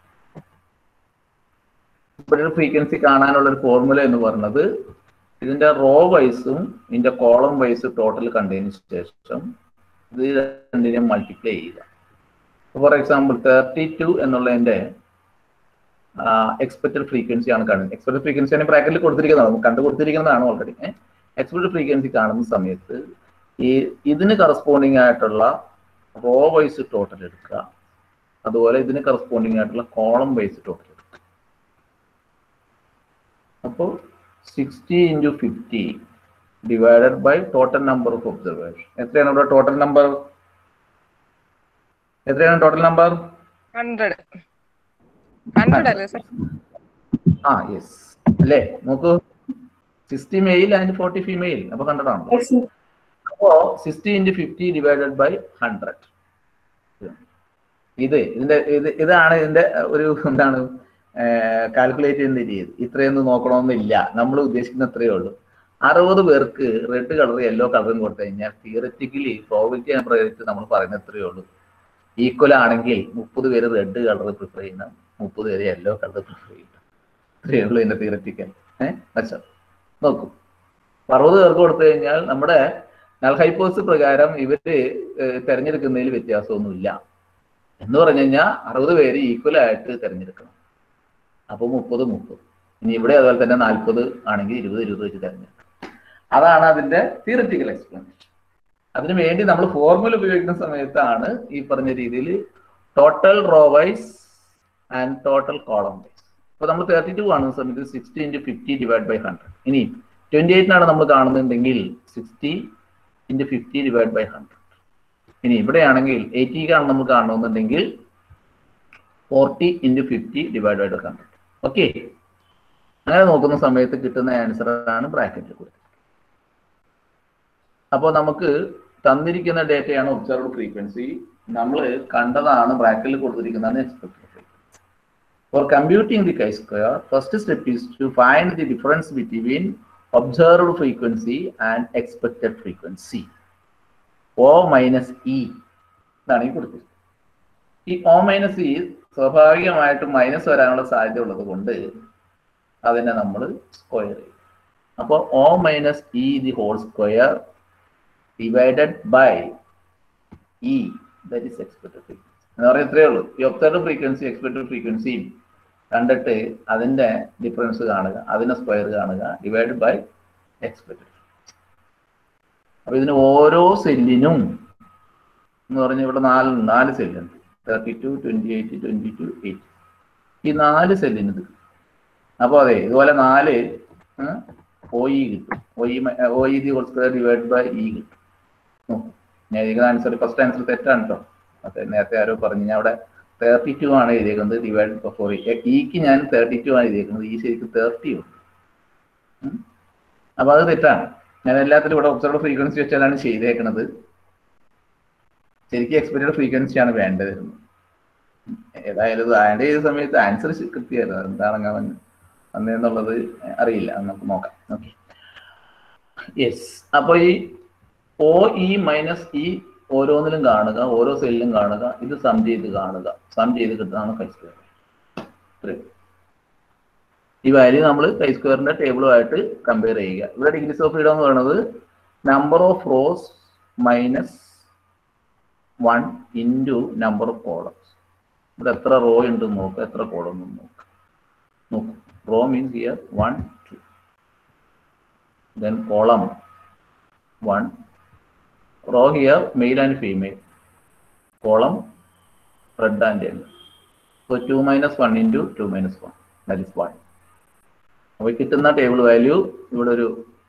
ഇവിടെ ഫ്രീക്വൻസി കാണാനുള്ള ഒരു ഫോർമുല എന്ന് പറയുന്നത് ഇതിന്റെ റോ വൈസും ഇതിന്റെ കോളം വൈസ് ടോട്ടൽ കണ്ടതിന് ശേഷം ഇത് രണ്ടിനെയും മൾട്ടിപ്ലൈ ചെയ്യുക ഫോർ എക്സാമ്പിൾ തേർട്ടി ടു എന്നുള്ളതിന്റെ എക്സ്പെക്റ്റഡ് ഫ്രീക്വൻസി ആണ് കാണുന്നത് എക്സ്പെക്റ്റഡ് ഫ്രീക്വൻസി ആണ് ബ്രാക്കറ്റിൽ കൊടുത്തിരിക്കുന്നതാണ് കണ്ടു കൊടുത്തിരിക്കുന്നതാണ് ഓൾറെഡി എക്സ്പെക്റ്റഡ് ഫ്രീക്വൻസി കാണുന്ന സമയത്ത് ഈ ഇതിന് കറസ്പോണ്ടിങ് ആയിട്ടുള്ള റോ വൈസ് ടോട്ടൽ എടുക്കുക അതുപോലെ ഇതിന് കറസ്പോണ്ടിങ് ആയിട്ടുള്ള കോളം വൈസ് ടോട്ടൽ എടുക്കുക അപ്പോൾ sixty into fifty divided by total number of observation എത്രയാണ് ഇവിടെ ടോട്ടൽ നമ്പർ എത്രയാണ് ടോട്ടൽ നമ്പർ ഹൺഡ്രഡ് ഹൺഡ്രഡ് അല്ലേ സർ ആ യെസ് അല്ലേ നോക്കൂ sixty male and forty female അപ്പൊ ഹൺഡ്രഡ് ആണല്ലോ അപ്പോ sixty into fifty divided by hundred ഇത് ഇതിന്റെ ഇത് ഇതാണ് ഇതിന്റെ ഒരു എന്താണ് കാൽക്കുലേറ്റ് ചെയ്യുന്ന രീതി ഇത്രയൊന്നും നോക്കണമെന്നില്ല നമ്മൾ ഉദ്ദേശിക്കുന്ന ഇത്രയേ ഉള്ളൂ അറുപത് പേർക്ക് റെഡ് കളർ യെല്ലോ കളറും കൊടുത്തു കഴിഞ്ഞാൽ തിയററ്റിക്കലി പ്രോബിലിറ്റി ആൻഡ് പ്രയോറിറ്റി നമ്മൾ പറയുന്നത് ഇത്രയേ ഉള്ളൂ ഈക്വൽ ആണെങ്കിൽ മുപ്പത് പേര് റെഡ് കളർ പ്രിഫർ ചെയ്യണം മുപ്പത് പേര് യെല്ലോ കളർ പ്രിഫർ ചെയ്യണം ഇത്രയേ ഉള്ളൂ ഇതിന്റെ തിയററ്റിക്കൽ ഏഹ് മെച്ചം നോക്കൂ അറുപത് പേർക്ക് കൊടുത്തു കഴിഞ്ഞാൽ നമ്മുടെ നൽ ഹൈപ്പോസ് പ്രകാരം ഇവര് ഏഹ്, തെരഞ്ഞെടുക്കുന്നതിൽ വ്യത്യാസമൊന്നുമില്ല എന്ന് പറഞ്ഞു കഴിഞ്ഞാൽ അറുപത് പേര് ഈക്വൽ ആയിട്ട് തിരഞ്ഞെടുക്കണം അപ്പൊ മുപ്പത് മുപ്പത് ഇനി ഇവിടെ അതുപോലെ തന്നെ നാൽപ്പത് ആണെങ്കിൽ ഇരുപത് ഇരുപത് വെച്ച് തിരഞ്ഞെടുക്കണം അതാണ് അതിന്റെ തിയററ്റിക്കൽ എക്സ്പ്ലനേഷൻ അതിനു വേണ്ടി നമ്മൾ ഫോർമുല ഉപയോഗിക്കുന്ന സമയത്താണ് ഈ പറഞ്ഞ രീതിയിൽ total row wise and total column wise അപ്പൊ നമ്മൾ തേർട്ടി ടു കാണുന്ന സമയത്ത് sixty into fifty divide by hundred ഇനി ട്വന്റി എയ്റ്റിനാണ് നമ്മൾ കാണുന്നുണ്ടെങ്കിൽ sixty into fifty divide by hundred ഇനി ഇവിടെയാണെങ്കിൽ എയ്റ്റിക്കാണ് നമ്മൾ കാണുന്നുണ്ടെങ്കിൽ forty into fifty divide by hundred okay അങ്ങനെ നോക്കുന്ന സമയത്ത് കിട്ടുന്ന ആൻസർ ആണ് ബ്രാക്കറ്റിൽ കൊടുത്തത് അപ്പോൾ നമുക്ക് തന്നിരിക്കുന്ന ഡേറ്റയാണ് ഒബ്സർവ്ഡ് ഫ്രീക്വൻസി നമ്മൾ കണ്ടതാണ് ബ്രാക്കറ്റിൽ കൊടുത്തിരിക്കുന്നതാണ് expected frequency for computing the chi square first step is to find the difference between observed frequency and expected frequency O minus E ഇതാണ് ഈ കൊടുത്തിരിക്കുന്നത് ഈ ഒ മൈനസ് ഇ സ്വാഭാവികമായിട്ടും മൈനസ് വരാനുള്ള സാധ്യത ഉള്ളത് കൊണ്ട് അതിനെ നമ്മൾ സ്ക്വയർ ചെയ്യും അപ്പോൾ O minus E the whole square divided by E that is expected frequency എന്ന് പറയുന്നത് ഇത്രയേ ഉള്ളൂ ഈ ഒബ്സർവ് ഫ്രീക്വൻസി എക്സ്പെക്ടഡ് ഫ്രീക്വൻസിയും കണ്ടിട്ട് അതിന്റെ ഡിഫറൻസ് കാണുക അതിന്റെ സ്ക്വയർ കാണുക ഡിവൈഡ് ബൈ എക്സ്പെക്ടഡ് അപ്പൊ ഇതിന് ഓരോ സെല്ലിനും എന്ന് പറഞ്ഞാൽ ഇവിടെ നാല് നാല് സെല്ലുണ്ട് thirty two twenty eight twenty two eight ഈ നാല് സെല്ലിന് ഇത് അപ്പോൾ അതെ ഇതുപോലെ നാല് ഒ ഇ കിട്ടും O E O E the whole square divide by E കിട്ടും നോക്കൂ ഞാൻ എഴുതിക്കുന്ന ആൻസർ ഫസ്റ്റ് ആൻസർ തെറ്റാണ് കേട്ടോ അതെ നേരത്തെ ആരോ പറഞ്ഞു ഞാൻ അവിടെ തേർട്ടി ടു ആണ് എഴുതിയേക്കുന്നത് ഡിവൈഡ് സോറി ഇക്ക് ഞാൻ തേർട്ടി ടു ആണ് എഴുതിയേക്കുന്നത് ഈ ശരിക്കും തേർട്ടി ഉണ്ട് ഉം. അപ്പൊ അത് തെറ്റാണ് ഞാൻ എല്ലാത്തിലും ഇവിടെ ഒബ്സർവ് ഫ്രീക്വൻസി വെച്ചാലാണ് ചെയ്തേക്കുന്നത് ശരിക്കും എക്സ്പെക്റ്റഡ് ഫ്രീക്വൻസി ആണ് വേണ്ടത് ഏതായാലും ഇത് ആഡ് ചെയ്ത സമയത്ത് ആൻസർ കൃത്യമായിരുന്നു എന്താണ് അങ്ങനെ വന്ന് വന്നതെന്നുള്ളത് അറിയില്ല അത് നമുക്ക് നോക്കാം ഓക്കെ യെസ് അപ്പൊ ഈ ഒ ഇ മൈനസ് ഇ ഓരോന്നിലും കാണുക ഓരോ സെല്ലിലും കാണുക ഇത് സം ചെയ്ത് കാണുക സം ചെയ്ത് കിട്ടുന്നതാണ് കൈ സ്ക്വയർ ഇത്രയും ഈ വാല്യൂ നമ്മൾ കൈ സ്ക്വയറിന്റെ ടേബിളുമായിട്ട് കമ്പയർ ചെയ്യുക ഇവിടെ ഡിഗ്രീസ് ഓഫ് ഫ്രീഡം എന്ന് പറയുന്നത് number of rows minus one into number of columns ഇവിടെ എത്ര റോ ഉണ്ട് നോക്കുക എത്ര കോളം ഉണ്ട് നോക്കുക നോക്കൂ row means here one two then column one row here male and female column red and yellow so two minus one into two minus one that is one അപ്പോൾ കിട്ടുന്ന ടേബിൾ വാല്യൂ ഇവിടെ ഒരു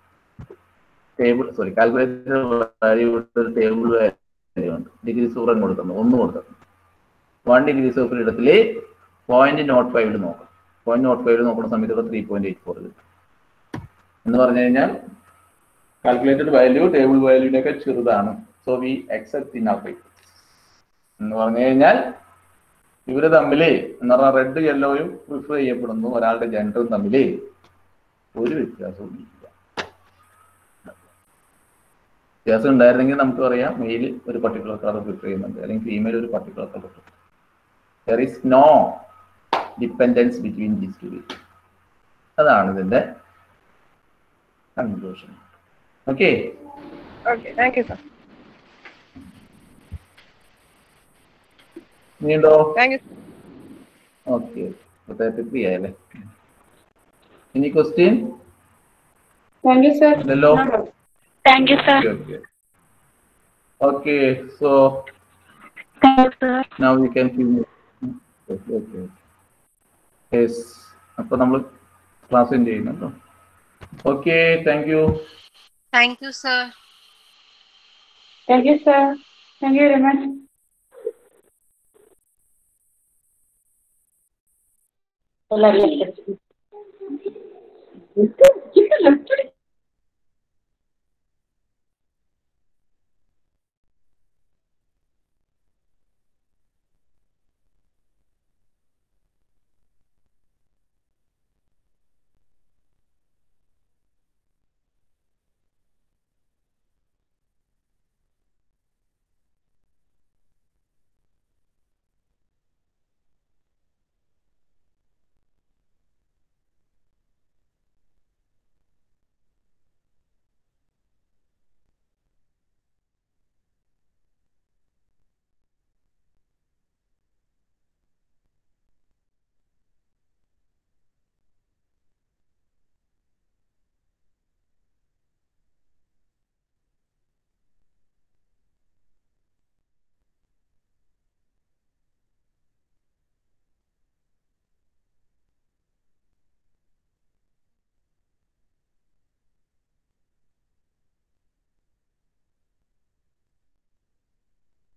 table sorry calculator value ഇവിടെ ഒരു table value ഉണ്ട് degree സൂറൻ കൊടുക്കുന്നു ഒന്ന് കൊടുക്കുന്നു വൺ ഡിഗ്രീസ് ഓഫ് ഫ്രീഡത്തിൽ പോയിന്റ് നോട്ട് ഫൈവിൽ നോക്കാം പോയിന്റ് നോട്ട് ഫൈവിൽ നോക്കുന്ന സമയത്ത് ഇവിടെ ത്രീ പോയിന്റ് എയ്റ്റ് ഫോർ കിട്ടും എന്ന് പറഞ്ഞു കഴിഞ്ഞാൽ കാൽക്കുലേറ്റഡ് വാല്യൂ ടേബിൾ വാല്യൂവിനൊക്കെ ചെറുതാണ് so we accept in R എന്ന് പറഞ്ഞു കഴിഞ്ഞാൽ ഇവര് തമ്മിൽ എന്ന് പറഞ്ഞാൽ റെഡ് യെല്ലോയും പ്രിഫർ ചെയ്യപ്പെടുന്നു ഒരാളുടെ ജെൻഡറും തമ്മിൽ ഒരു വ്യത്യാസവും ഇല്ല വ്യത്യാസം ഉണ്ടായിരുന്നെങ്കിൽ നമുക്ക് പറയാം മെയിൽ ഒരു പർട്ടിക്കുലർ കളർ പ്രിഫർ ചെയ്യുന്നുണ്ട് അല്ലെങ്കിൽ ഫീമെയിൽ ഒരു particular colour there is no dependence between these two അതാണ് ഇതിന്റെ conclusion okay okay thank you sir നീണ്ടോ thank you okay thirty three ആയല്ലേ ഇനി ക്വസ്റ്റ്യൻ Thank you, sir. ഇല്ലല്ലോ Thank you, sir. Okay, okay. Okay, so Thank you, sir. now we can finish. Okay, okay. Yes. അപ്പൊ നമ്മൾ class end ചെയ്യുന്നു കേട്ടോ okay thank you Thank you, sir. Thank you, sir. Thank you very much. എല്ലാവരും left അടിച്ചു left